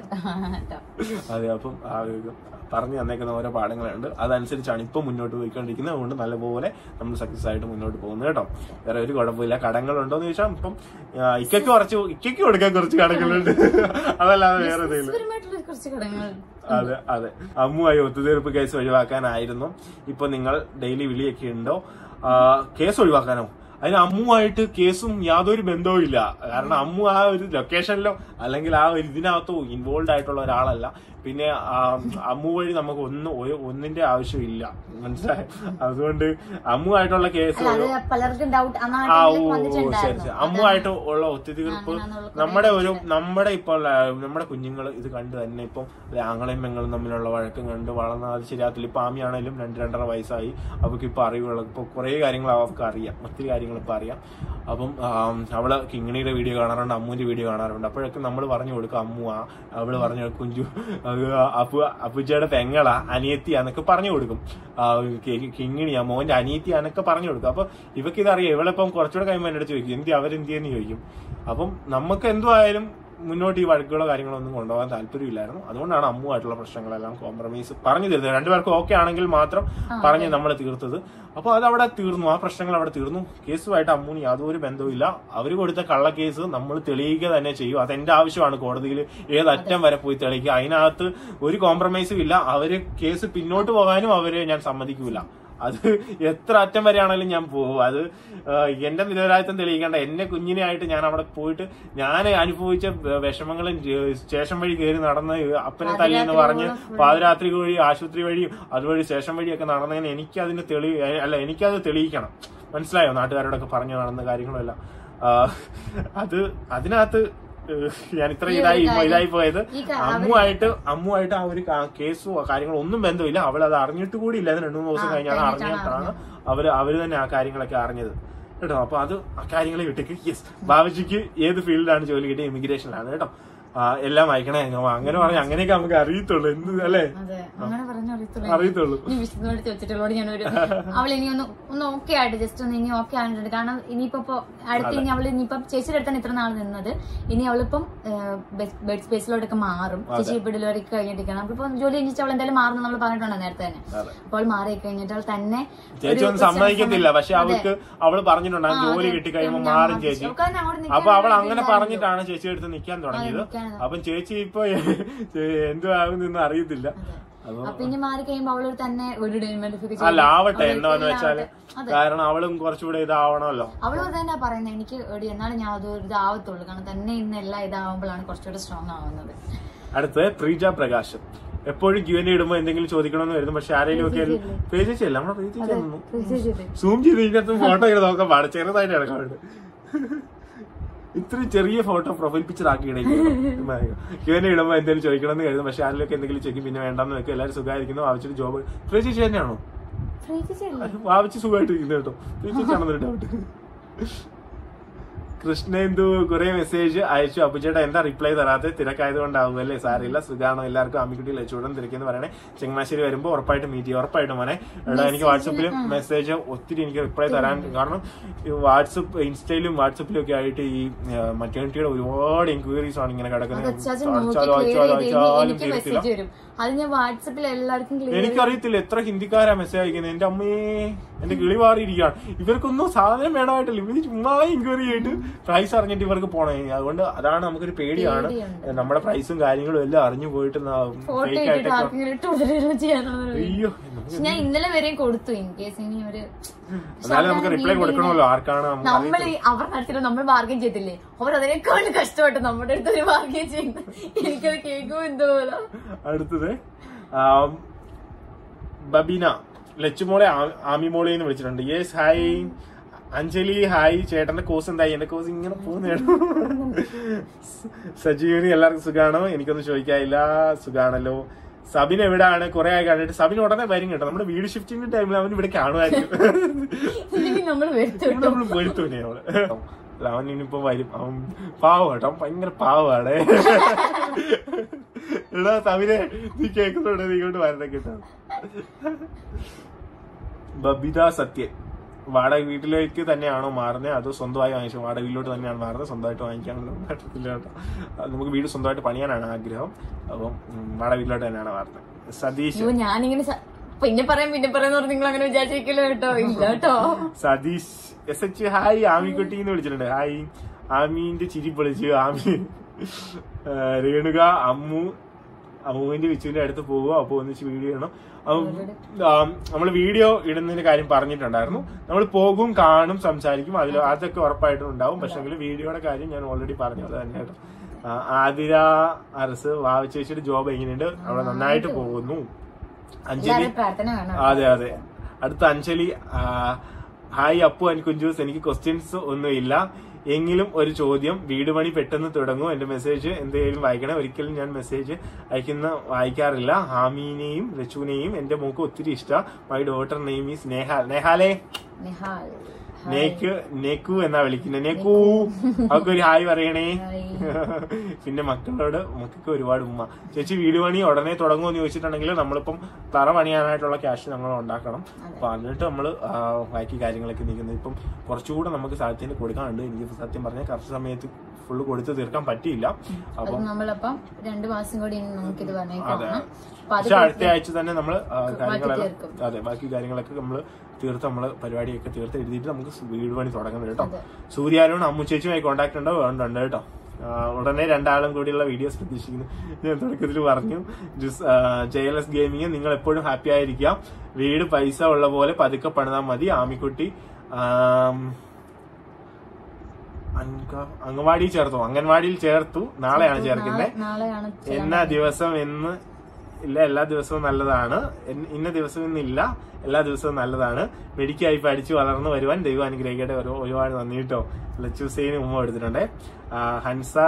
അതെ അപ്പം ആ ഒരു പറഞ്ഞു തന്നേക്കുന്ന ഓരോ പാഠങ്ങളുണ്ട് അതനുസരിച്ചാണ് ഇപ്പം മുന്നോട്ട് പോയിക്കൊണ്ടിരിക്കുന്നത് അതുകൊണ്ട് നല്ലപോലെ നമ്മൾ സക്സസ് ആയിട്ട് മുന്നോട്ട് പോകുന്നു കേട്ടോ വേറെ ഒരു കുഴപ്പമില്ല കടങ്ങളുണ്ടോ എന്ന് ചോദിച്ചാൽ ഇപ്പം ആ, ഇക്കയ്ക്ക് കുറച്ച് ഇക്കയ്ക്ക് കൊടുക്കാൻ കുറച്ച് കടങ്ങളുണ്ട് അതല്ലാതെ വേറെ എന്തെങ്കിലും പരമായിട്ടുള്ള കുറച്ച് ഘടകങ്ങൾ അതെ അതെ അമ്മുമായി ഒത്തുതീർപ്പ് കേസ് ഒഴിവാക്കാനായിരുന്നു ഇപ്പൊ നിങ്ങൾ ഡെയിലി വിളിയൊക്കെ ഉണ്ടോ ആ, കേസ് ഒഴിവാക്കാനോ അതിന് അമ്മുമായിട്ട് കേസും യാതൊരു ബന്ധവും ഇല്ല കാരണം അമ്മു ആ ഒരു ലൊക്കേഷനിലോ അല്ലെങ്കിൽ ആ ഒരു ഇതിനകത്തോ ഇൻവോൾവ് ആയിട്ടുള്ള ഒരാളല്ല പിന്നെ ആ, അമ്മു വഴി നമുക്ക് ഒന്നും ഒരു- ഒന്നിന്റെ ആവശ്യമില്ല മനസ്സിലായോ അതുകൊണ്ട് അമ്മു ആയിട്ടുള്ള കേസ് അല്ല അത് പലർക്കും ഡൗട്ട് ആ ആ ഓ നാട്ടിലേക്ക് ശരി വന്നിട്ടുണ്ടായിരുന്നു ശരി അമ്മുമായിട്ട് ഉള്ള ഒത്തുതീർപ്പ് അങ്ങനെയാണെന്നുള്ള കുറേ നമ്മുടെ ഒരു നമ്മുടെ ഇപ്പോൾ ഉള്ള, നമ്മുടെ കുഞ്ഞുങ്ങൾ ഇത് കണ്ട് തന്നെ ഇപ്പം ആങ്ങളെയും പെങ്ങളും തമ്മിലുള്ള വഴക്കം കണ്ട് വളർന്ന അത് ശരിയാത്തില്ല ഇപ്പൊ ആമിയാണേലും രണ്ട് രണ്ടര വയസ്സായി അവർക്ക് ഇപ്പൊ അറിവുകൾ ഇപ്പൊ കുറെ കാര്യങ്ങൾ അവർക്ക് അറിയാം ഒത്തിരി കാര്യങ്ങൾ ഇപ്പൊ അറിയാം അപ്പം ആം, അവള് കിങ്ങിണിയുടെ വീഡിയോ കാണാറുണ്ട് അമ്മുവിന്റെ വീഡിയോ കാണാറുണ്ട് അപ്പോഴൊക്കെ നമ്മൾ പറഞ്ഞു കൊടുക്കും അമ്മു ആ അവള് പറഞ്ഞു കുഞ്ചു അത് അപ്പു അപ്പുച്ചയുടെ പെങ്ങളാ അനിയത്തിയാന്നൊക്കെ പറഞ്ഞു കൊടുക്കും ആ, കി- കിങ്ങിണിയാ മോന്റെ അനിയത്തിയാന്നൊക്കെ പറഞ്ഞു കൊടുക്കും അപ്പൊ ഇവക്ക് ഇതറിയാം ഇവളിപ്പം കുറച്ചുകൂടെ കഴിയുമ്പോൾ എന്റെ അടുത്ത് ചോദിക്കും എന്തി അവരെന്തിയെന്ന് ചോദിക്കും അപ്പം നമുക്ക് എന്തുമായാലും മുന്നോട്ട് ഈ വഴക്കുകളോ കാര്യങ്ങളോ ഒന്നും കൊണ്ടുപോകാൻ താല്പര്യമില്ലായിരുന്നു അതുകൊണ്ടാണ് അമ്മുമായിട്ടുള്ള പ്രശ്നങ്ങളെല്ലാം കോംപ്രമൈസ് പറഞ്ഞു തീർത്തത് രണ്ടുപേർക്കും ഓക്കെ ആണെങ്കിൽ മാത്രം പറഞ്ഞ് നമ്മൾ തീർത്തത് അപ്പോൾ അത് അവിടെ തീർന്നു ആ പ്രശ്നങ്ങൾ അവിടെ തീർന്നു കേസുമായിട്ട് അമ്മുന് യാതൊരു ബന്ധവുമില്ല അവർ കൊടുത്ത കള്ള കേസ് നമ്മൾ തെളിയിക്കുക തന്നെ ചെയ്യും അതെന്റെ ആവശ്യമാണ് കോടതിയിൽ ഏതറ്റം വരെ പോയി തെളിയിക്കുക അതിനകത്ത് ഒരു കോംപ്രമൈസും ഇല്ല അവര് കേസ് പിന്നോട്ട് പോകാനും അവര് ഞാൻ സമ്മതിക്കൂല അത് എത്ര അറ്റം വരെയാണെങ്കിലും ഞാൻ പോകും അത് ആ, എന്റെ നിരപരാധിത്വം തെളിയിക്കേണ്ട എന്നെ കുഞ്ഞിനെ ആയിട്ട് ഞാൻ അവിടെ പോയിട്ട് ഞാൻ അനുഭവിച്ച വിഷമങ്ങളും ജ- സ്റ്റേഷൻ വഴി കയറി നടന്ന് അപ്പനെ തല്ലി എന്ന് പറഞ്ഞ് പാതിരാത്രി വഴി ആശുപത്രി വഴിയും അതുവഴി സ്റ്റേഷൻ വഴിയൊക്കെ നടന്നതിന് എനിക്ക് അതിന് തെളി അല്ല എനിക്കത് തെളിയിക്കണം മനസ്സിലായോ നാട്ടുകാരോടൊക്കെ പറഞ്ഞു നടന്ന കാര്യങ്ങളെല്ലാം ആ, അത് അതിനകത്ത് ഏഹ്, ഞാൻ ഇത്ര ഇതായി ഇതായി പോയത് ഈ ക- അമ്മുമായിട്ട് അമ്മുമായിട്ട് ആ ഒരു കാ- കേസോ കാര്യങ്ങളോ ഒന്നും ബന്ധമില്ല അവൾ അത് അറിഞ്ഞിട്ട് കൂടി ഇല്ല അത് രണ്ടു മൂന്ന് ദിവസം കഴിഞ്ഞാണ് അറിഞ്ഞിട്ടാണ് അവര് അവര് തന്നെ ആ കാര്യങ്ങളൊക്കെ അറിഞ്ഞത് കേട്ടോ അപ്പൊ അത് ആ കാര്യങ്ങളെ വിട്ടേക്ക് യെസ് ബാബജിക്ക് ഏത് ഫീൽഡിലാണ് ജോലി കിട്ടിയ ഇമിഗ്രേഷനിലാണ് കേട്ടോ ആ, എല്ലാം വായിക്കണേ അപ്പൊ അങ്ങനെ പറഞ്ഞ അങ്ങനെയൊക്കെ നമുക്ക് അറിയത്തുള്ളൂ എന്ത് അല്ലേ അതെ അങ്ങനെ പറഞ്ഞു അറിയത്തുള്ളൂ അറിയത്തുള്ളൂ ഇനി വിശുദ്ധോട് ചോദിച്ചിട്ടുള്ളോട് ഞാൻ ഒരു അവൾ ഇനി ഒന്ന് ഒന്ന് ഓക്കെ ആയിട്ട് ജസ്റ്റ് ഒന്ന് ഇനി ഓക്കെ ആയിട്ടുണ്ട് കാരണം ഇനിയിപ്പോ ഇപ്പൊ അടുത്ത് ഇനി അവള് ഇനിയിപ്പം ചേച്ചിയുടെ അടുത്താണ് ഇത്ര നാൾ നിന്നത് ഇനി അവളിപ്പം ബെഡ് സ്പേസിലോട്ടൊക്കെ മാറും ചേച്ചി ഇപ്പൊ ഡെലിവറി കഴിഞ്ഞിട്ടിരിക്കണം നമ്മളിപ്പോ ജോലി കഴിഞ്ഞിട്ട് അവൾ എന്തായാലും മാറുന്നു നമ്മൾ പറഞ്ഞിട്ടുണ്ടോ നേരത്തെ തന്നെ അതെ. അപ്പോൾ മാറി കഴിഞ്ഞിട്ട് അവൾ തന്നെ ചേച്ചി ഒന്നും സമ്മതിക്കത്തില്ല പക്ഷെ അവൾക്ക് അവള് പറഞ്ഞിട്ടുണ്ടാകും ജോലി കിട്ടി കഴിയുമ്പോ മാറും ചേച്ചി അവൾക്ക് തന്നെ അങ്ങോട്ട് നിൽക്കാൻ അപ്പൊ അവൾ അങ്ങനെ പറഞ്ഞിട്ടാണ് ചേച്ചി അടുത്ത് നിൽക്കാൻ തുടങ്ങിയത് നിൽക്കാനാണ്. അപ്പം ചേച്ചി ഇപ്പൊ എന്തു ആകുന്നെന്ന് അറിയത്തില്ല അപ്പൊ അപ്പൊ ഇനി മാറി കഴിയുമ്പോ അവള് തന്നെ ഒരു ഡെലിവറി അല്ല ആവട്ടെ എന്താന്ന് വെച്ചാല് കാരണം അവളും കുറച്ചുകൂടെ ഇതാവണമല്ലോ അവളും അത് തന്നെ പറയുന്നത് എനിക്ക് എടി എന്നാലും ഞാൻ അത് ഒരു ഇതാവത്തുള്ളൂ കാരണം തന്നെ ഇന്ന് എല്ലാം ഇതാവുമ്പോഴാണ് കുറച്ചുകൂടെ സ്ട്രോങ് ആവുന്നത് അടുത്ത് പ്രീജ പ്രകാശം എപ്പോഴും ക്യൂ എൻ ഇടുമ്പോ എന്തെങ്കിലും ചോദിക്കണമെന്ന് വരുന്നു പക്ഷെ ആരെങ്കിലും ഒക്കെ പേജ് അല്ല നമ്മളെ പേജ് സൂം ചെയ്ത് ഇതിനകത്ത് ഫോട്ടോ ഇങ്ങനെ നോക്കാൻ പാടില്ല ചെറുതായിട്ട് കിടക്കാറുണ്ട് ഇത്രയും ചെറിയ ഫോട്ടോ പ്രൊഫൈൽ പിക്ചർ ആക്കി ക്യൂ എൻ ഇടുമ്പോ എന്തെങ്കിലും ചോദിക്കണമെന്ന് കരുതും പക്ഷെ ആരെങ്കിലും എന്തെങ്കിലും ചോദിക്കും പിന്നെ വേണ്ടെന്ന് വെക്കും എല്ലാവരും സുഖമായിരിക്കുന്നു ആവശ്യത്തിന് ജോബ് പ്രിയ ചേച്ചി തന്നെയാണോ വാവിച്ച് സുഖമായിട്ടിരിക്കുന്നു കേട്ടോ പ്രിയ ചേച്ചിയാണെന്നൊരു ഡൗട്ട് കൃഷ്ണേന്ദു കുറെ മെസ്സേജ് അയച്ചു അപ്പുചേട്ടാ എന്താ റിപ്ലൈ തരാതെ തിരക്കായതുകൊണ്ടാവും അല്ലേ സാറില്ല സുഖാണോ എല്ലാവർക്കും അമ്മിക്കുട്ടി ലച്ചുടൻ തിരക്കെന്ന് പറയണേ ചങ്ങനാശ്ശേരി വരുമ്പോൾ ഉറപ്പായിട്ട് മീറ്റ് ചെയ്യും ഉറപ്പായിട്ടും മോനെ എടാ എനിക്ക് വാട്സപ്പിൽ മെസ്സേജ് ഒത്തിരി എനിക്ക് റിപ്ലൈ തരാൻ കാരണം ഈ വാട്സപ്പ് ഇൻസ്റ്റയിലും വാട്സപ്പിലും ഒക്കെ ആയിട്ട് ഈ മറ്റേണിറ്റിയുടെ ഒരുപാട് എൻക്വയറീസ് ആണ് ഇങ്ങനെ കിടക്കുന്നത് ചാച്ചൻ നോക്കി അയച്ചാലും ക്ലിയർ അയച്ചാലും ചെയ്ത് അയച്ചാലും എനിക്ക് തീരത്തില്ല മെസ്സേജ് വരും അത് ഞാൻ വാട്സപ്പിൽ എല്ലാവർക്കും ക്ലിയർ എനിക്കറിയത്തില്ല എത്ര ഹിന്ദിക്കാരാ മെസ്സേജ് അയക്കുന്നത് എന്റെ അമ്മേ എന്റെ കിളി മാറിയിരിക്കുകയാണ് ഇവർക്കൊന്നും സാധനം വേണമായിട്ടില്ല ഇവര് ചുമ്മാ എൻക്വയറി ചെയ്തിട്ട് പ്രൈസ് അറിഞ്ഞിട്ട് ഇവർക്ക് പോണേ അതുകൊണ്ട് അതാണ് നമുക്കൊരു പേടിയാണ് പേടിയുണ്ട്. നമ്മുടെ പ്രൈസും കാര്യങ്ങളും എല്ലാം അറിഞ്ഞു പോയിട്ട് ഫോട്ടോ ഫേക്ക് ഇട്ടിട്ട് ആയിട്ടൊക്കെ ആർക്കെങ്കിലും ഇട്ട് ഉടനെ ചെയ്യാനുള്ളത് അയ്യോ പക്ഷെ ഞാൻ ഇന്നലെ വരെയും കൊടുത്തു ഇൻ കേസ് ഇനി ഒരു എന്നാലും നമുക്ക് റിപ്ലൈ കൊടുക്കണമല്ലോ ആർക്കാണ് നമുക്ക് നമ്മൾ അവരുടെ അടുത്തില്ല നമ്മൾ ബാർഗൻ ചെയ്തില്ലേ അവർ അതിനേക്കാൾ കഷ്ടപ്പെട്ട് നമ്മുടെ അടുത്ത് ഒരു ബാർഗൻ ചെയ്യുന്നത് എനിക്കത് കേൾക്കുമ്പോ എന്തോ പോലെ അടുത്തത് ആം, ബബീന ലച്ചുമോളെ ആ- ആമിമോളെ എന്ന് വിളിച്ചിട്ടുണ്ട് യെസ് ഹായ് അഞ്ജലി ഹായ് ചേട്ടന്റെ കോഴ്സ് എന്തായി എന്റെ കോഴ്സ് ഇങ്ങനെ പോകുന്നതാണ് സജീവനി എല്ലാവർക്കും സുഖാണോ എനിക്കൊന്നും ചോദിക്കാനില്ല സുഖാണല്ലോ സബിൻ എവിടെയാണ് കുറെ ആയി കണ്ടിട്ട് സബിൻ ഉടനെ വരും കേട്ടോ നമ്മുടെ വീട് ഷിഫ്റ്റിംഗ് ടൈമിൽ അവൻ ഇവിടെ കാണുമായിരിക്കും ഇല്ലെങ്കിൽ നമ്മൾ വരുത്തു നമ്മൾ വെളുത്തുവിനെ അവള് അല്ല, അവൻ ഇനിയിപ്പോ വരും അവൻ പാവം കേട്ടോ അവൻ ഭയങ്കര പാവാണ് എടാ തമിഴെ നീ കേൾക്കുന്നുണ്ട് നീ ഇങ്ങോട്ട് വരണേ കേട്ടോ ബബിത സത്യൻ വാടക വീട്ടിലേക്ക് തന്നെയാണോ മാറുന്നത് അതോ സ്വന്തമായി വാങ്ങിച്ചു വാടക വീട്ടിലോട്ട് തന്നെയാണ് മാറുന്നത് സ്വന്തമായിട്ട് വാങ്ങിക്കാനൊന്നും പറ്റത്തില്ല കേട്ടോ അത് നമുക്ക് വീട് സ്വന്തമായിട്ട് പണിയാനാണ് ആഗ്രഹം അപ്പം ഉം, വാടക വീട്ടിലോട്ട് തന്നെയാണ് മാറുന്നത് സതീഷ് അയ്യോ ഞാനിങ്ങനെ സ- പിന്നെ പറയാം പിന്നെ പറയാന്ന് പറഞ്ഞ് നിങ്ങൾ അങ്ങനെ വിചാരിച്ചിരിക്കല്ലോ കേട്ടോ ഇല്ല കേട്ടോ സതീഷ് എസ് എച്ച് ഹായ് ആമിക്കുട്ടി എന്ന് വിളിച്ചിട്ടുണ്ട് ഹായ് ആമീന്റെ ചിരി പൊളിച്ചു ആമി ആ, രേണുക അമ്മു അമ്മുവിന്റെ വിച്ചുവിന്റെ അടുത്ത് പോവുക അപ്പൊ ഒന്നിച്ച് വീഡിയോ ചെയ്യണം നമ്മൾ വീഡിയോ ഇടുന്നതിന്റെ കാര്യം പറഞ്ഞിട്ടുണ്ടായിരുന്നു നമ്മൾ പോകും കാണും സംസാരിക്കും അതിൽ അതൊക്കെ ഉറപ്പായിട്ടും ഉണ്ടാവും പക്ഷെ വീഡിയോയുടെ കാര്യം ഞാൻ ഓൾറെഡി പറഞ്ഞു അത് തന്നെ കേട്ടോ ആ, ആതിര അരസ് വാവച്ചേച്ചിയുടെ ജോബ് എങ്ങനെയുണ്ട് അവിടെ നന്നായിട്ട് പോകുന്നു അഞ്ജലി എല്ലാവരും പ്രാർത്ഥന വേണം അതെ അതെ അടുത്ത അഞ്ജലി ആ, ഹായ് അപ്പു ആൻഡ് കുഞ്ചൂസ് എനിക്ക് ക്വസ്റ്റ്യൻസ് ഒന്നുമില്ല എങ്കിലും ഒരു ചോദ്യം വീട് പണി പെട്ടെന്ന് തുടങ്ങും എന്റെ മെസ്സേജ് എന്തെങ്കിലും വായിക്കണം ഒരിക്കലും ഞാൻ മെസ്സേജ് അയക്കുന്ന വായിക്കാറില്ല ഹാമീനെയും ലച്ചുവിനെയും എന്റെ മോക്ക് ഒത്തിരി ഇഷ്ടം my daughter name is Nehal നേഹാലേ നിഹാൽ നേക്ക് നേക്കു എന്നാ വിളിക്കുന്നത് നേക്കു അവർക്ക് ഒരു ഹായ് പറയണേ പിന്നെ മക്കളോട് മക്കൾക്ക് ഒരുപാട് ഉമ്മ ചേച്ചി വീട് പണി ഉടനെ തുടങ്ങുമെന്ന് ചോദിച്ചിട്ടുണ്ടെങ്കിൽ നമ്മളിപ്പം തറ പണിയാനായിട്ടുള്ള ക്യാഷ് നമ്മൾ ഉണ്ടാക്കണം അപ്പൊ എന്നിട്ട് നമ്മൾ ബാക്കി കാര്യങ്ങളൊക്കെ നീക്കുന്നത് ഇപ്പം കുറച്ചുകൂടെ നമുക്ക് സാധ്യത കൊടുക്കാനുണ്ട് എനിക്ക് സത്യം പറഞ്ഞാൽ കറക്റ്റ് സമയത്ത് ഫുള്ള് കൊടുത്ത് തീർക്കാൻ പറ്റിയില്ല അത് അപ്പം നമ്മളപ്പം രണ്ടു മാസം കൂടി ഇനി നമുക്കിത് പറഞ്ഞേക്കാം അപ്പൊ അത് പക്ഷെ അടുത്ത ആഴ്ച തന്നെ നമ്മൾ കാര്യങ്ങളെല്ലാം തീർക്കും. അതെ ബാക്കി കാര്യങ്ങളൊക്കെ നമ്മൾ തീർത്ത് നമ്മൾ പരിപാടിയൊക്കെ തീർത്ത് എഴുതിയിട്ട് നമുക്ക് വീട് പണി തുടങ്ങുന്നത് കേട്ടോ സൂര്യാരോട് അമ്മുച്ചേച്ചുമായി കോൺടാക്ട് ഉണ്ടോ വേണ്ടുണ്ട് കേട്ടോ ആ, ഉടനെ രണ്ടാളും കൂടിയുള്ള വീഡിയോസ് പ്രതീക്ഷിക്കുന്നു ഞാൻ തുടക്കത്തിൽ പറഞ്ഞു ജെ എൽ എസ് ഗെയിമിങ് നിങ്ങൾ എപ്പോഴും ഹാപ്പി ആയിരിക്കാം വീട് പൈസ ഉള്ള പോലെ പതുക്കെ പണിതാൽ മതി ആമിക്കുട്ടി ആം, അങ്ക- അംഗൻവാടി ചേർത്തു അംഗൻവാടിയിൽ ചേർത്തു നാളെയാണ് ചേർക്കുന്നത് നാളെയാണ് എന്ന ദിവസം എന്ന് ഇല്ല എല്ലാ ദിവസവും നല്ലതാണ് എൻ- ഇന്ന ദിവസം എന്നില്ല എല്ലാ ദിവസവും നല്ലതാണ് മെഡിക്കായി പഠിച്ചു വളർന്നു വരുവാൻ ദൈവം അനുഗ്രഹിക്കട്ടെ ഒരു ഒരുപാട് നന്ദി കേട്ടോ ലച്ചൂസൈന് ഉമ്മ എടുത്തിട്ടുണ്ട് ആ, ഹൻസ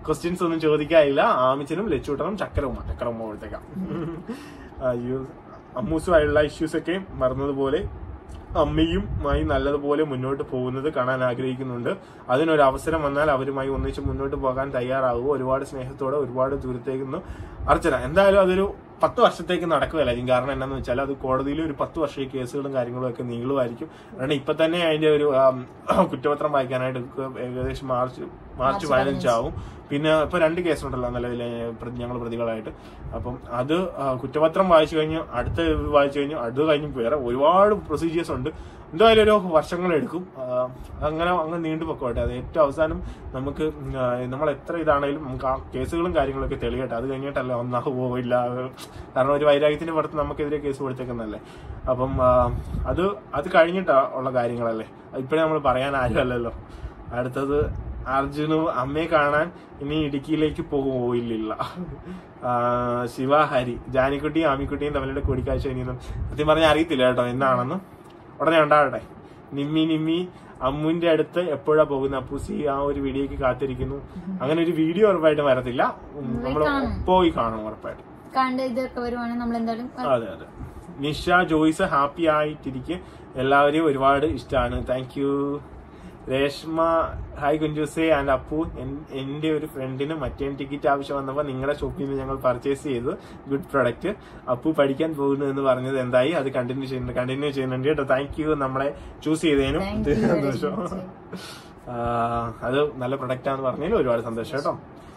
ക്വസ്റ്റ്യൻസ് ഒന്നും ചോദിക്കാനില്ല ആമിച്ചനും ലച്ചൂട്ടനും ചക്കരവും ചക്കരവും കൊടുത്തേക്കാം അയ്യോ അമ്മൂസുമായുള്ള ഇഷ്യൂസ് ഒക്കെ മറന്നതുപോലെ അമ്മയുമായി നല്ലതുപോലെ മുന്നോട്ട് പോകുന്നത് കാണാൻ ആഗ്രഹിക്കുന്നുണ്ട് അതിനൊരു അവസരം വന്നാൽ അവരുമായി ഒന്നിച്ച് മുന്നോട്ട് പോകാൻ തയ്യാറാകുക ഒരുപാട് സ്നേഹത്തോടെ ഒരുപാട് ദൂരത്തേക്ക് നിന്ന് അർച്ചന എന്തായാലും അതൊരു പത്ത് വർഷത്തേക്ക് നടക്കുകയല്ലായിരിക്കും കാരണം എന്താണെന്ന് വെച്ചാൽ അത് കോടതിയിൽ ഒരു പത്ത് വർഷം ഈ കേസുകളും കാര്യങ്ങളും ഒക്കെ നീളുമായിരിക്കും കാരണം ഇപ്പൊ തന്നെ അതിന്റെ ഒരു ആം, കുറ്റപത്രം വായിക്കാനായിട്ട് ഏകദേശം മാർച്ച് മാർച്ച് പതിനഞ്ചാവും പിന്നെ ഇപ്പൊ രണ്ട് കേസുണ്ടല്ലോ നിലവിലെ ഞങ്ങൾ പ്രതികളായിട്ട് അപ്പം അത് ആ, കുറ്റപത്രം വായിച്ചു കഴിഞ്ഞ് അടുത്ത ഇത് വായിച്ചു കഴിഞ്ഞ് അടുത്ത് കഴിഞ്ഞ് വേറെ ഒരുപാട് പ്രൊസീജിയേഴ്സ് ഉണ്ട് എന്തായാലും ഒരു വർഷങ്ങളെടുക്കും ആ, അങ്ങനെ അങ്ങ് നീണ്ടു പൊക്കോട്ടെ അത് ഏറ്റവും അവസാനം നമുക്ക് ഉം, ആ, നമ്മൾ എത്ര ഇതാണെങ്കിലും നമുക്ക് ആ കേസുകളും കാര്യങ്ങളൊക്കെ തെളിയട്ടെ അത് കഴിഞ്ഞിട്ടല്ല ഒന്നാഹു പോവില്ല കാരണം ഒരു വൈരാഗ്യത്തിന്റെ പുറത്ത് നമുക്കെതിരെ കേസ് കൊടുത്തേക്കുന്നല്ലേ അപ്പം ആ, അത് അത് കഴിഞ്ഞിട്ടാ ഉള്ള കാര്യങ്ങളല്ലേ ഇപ്പഴേ നമ്മൾ പറയാൻ ആരുമല്ലല്ലോ അടുത്തത് അർജുനും അമ്മയെ കാണാൻ ഇനി ഇടുക്കിയിലേക്ക് പോയില്ല ശിവ ഹരി ജാനിക്കുട്ടിയും ആമിക്കുട്ടിയും തമ്മിലുള്ള കൂടിക്കാഴ്ച ഇനിയൊന്നും സത്യം പറഞ്ഞാൽ അറിയത്തില്ല കേട്ടോ എന്നാണെന്ന് ഉടനെ ഉണ്ടാവട്ടെ നിമ്മി നിമ്മി അമ്മുവിന്റെ അടുത്ത് എപ്പോഴാ പോകുന്ന അപ്പൂസി ആ ഒരു വീഡിയോക്ക് കാത്തിരിക്കുന്നു അങ്ങനെ ഒരു വീഡിയോ ഉറപ്പായിട്ടും വരത്തില്ല നമ്മൾ പോയി കാണും ഉറപ്പായിട്ടും കണ്ട് ഇതൊക്കെ വരുവാണെങ്കിൽ നമ്മൾ എന്തായാലും അതെ അതെ നിഷ ജോയ്സ് ഹാപ്പി ആയിട്ടിരിക്കെ എല്ലാവരെയും ഒരുപാട് ഇഷ്ടമാണ് താങ്ക് യു രേഷ്മ ഹായ് കുഞ്ചൂസെ ആൻഡ് അപ്പു എൻ- എന്റെ ഒരു ഫ്രണ്ടിന് മറ്റേ ടിക്കറ്റ് ആവശ്യം വന്നപ്പോൾ നിങ്ങളുടെ ഷോപ്പിൽ നിന്ന് ഞങ്ങൾ പർച്ചേസ് ചെയ്തു ഗുഡ് പ്രൊഡക്റ്റ് അപ്പു പഠിക്കാൻ പോകുന്നു എന്ന് പറഞ്ഞത് എന്തായി അത് കണ്ടിന്യൂ ചെയ്യുന്നുണ്ട് കണ്ടിന്യൂ ചെയ്യുന്നുണ്ട് കേട്ടോ താങ്ക് യു നമ്മളെ ചൂസ് ചെയ്തതിനും Thank you, സന്തോഷം ആ, അത് നല്ല പ്രൊഡക്റ്റ് ആണെന്ന് പറഞ്ഞതിൽ ഒരുപാട് സന്തോഷം കേട്ടോ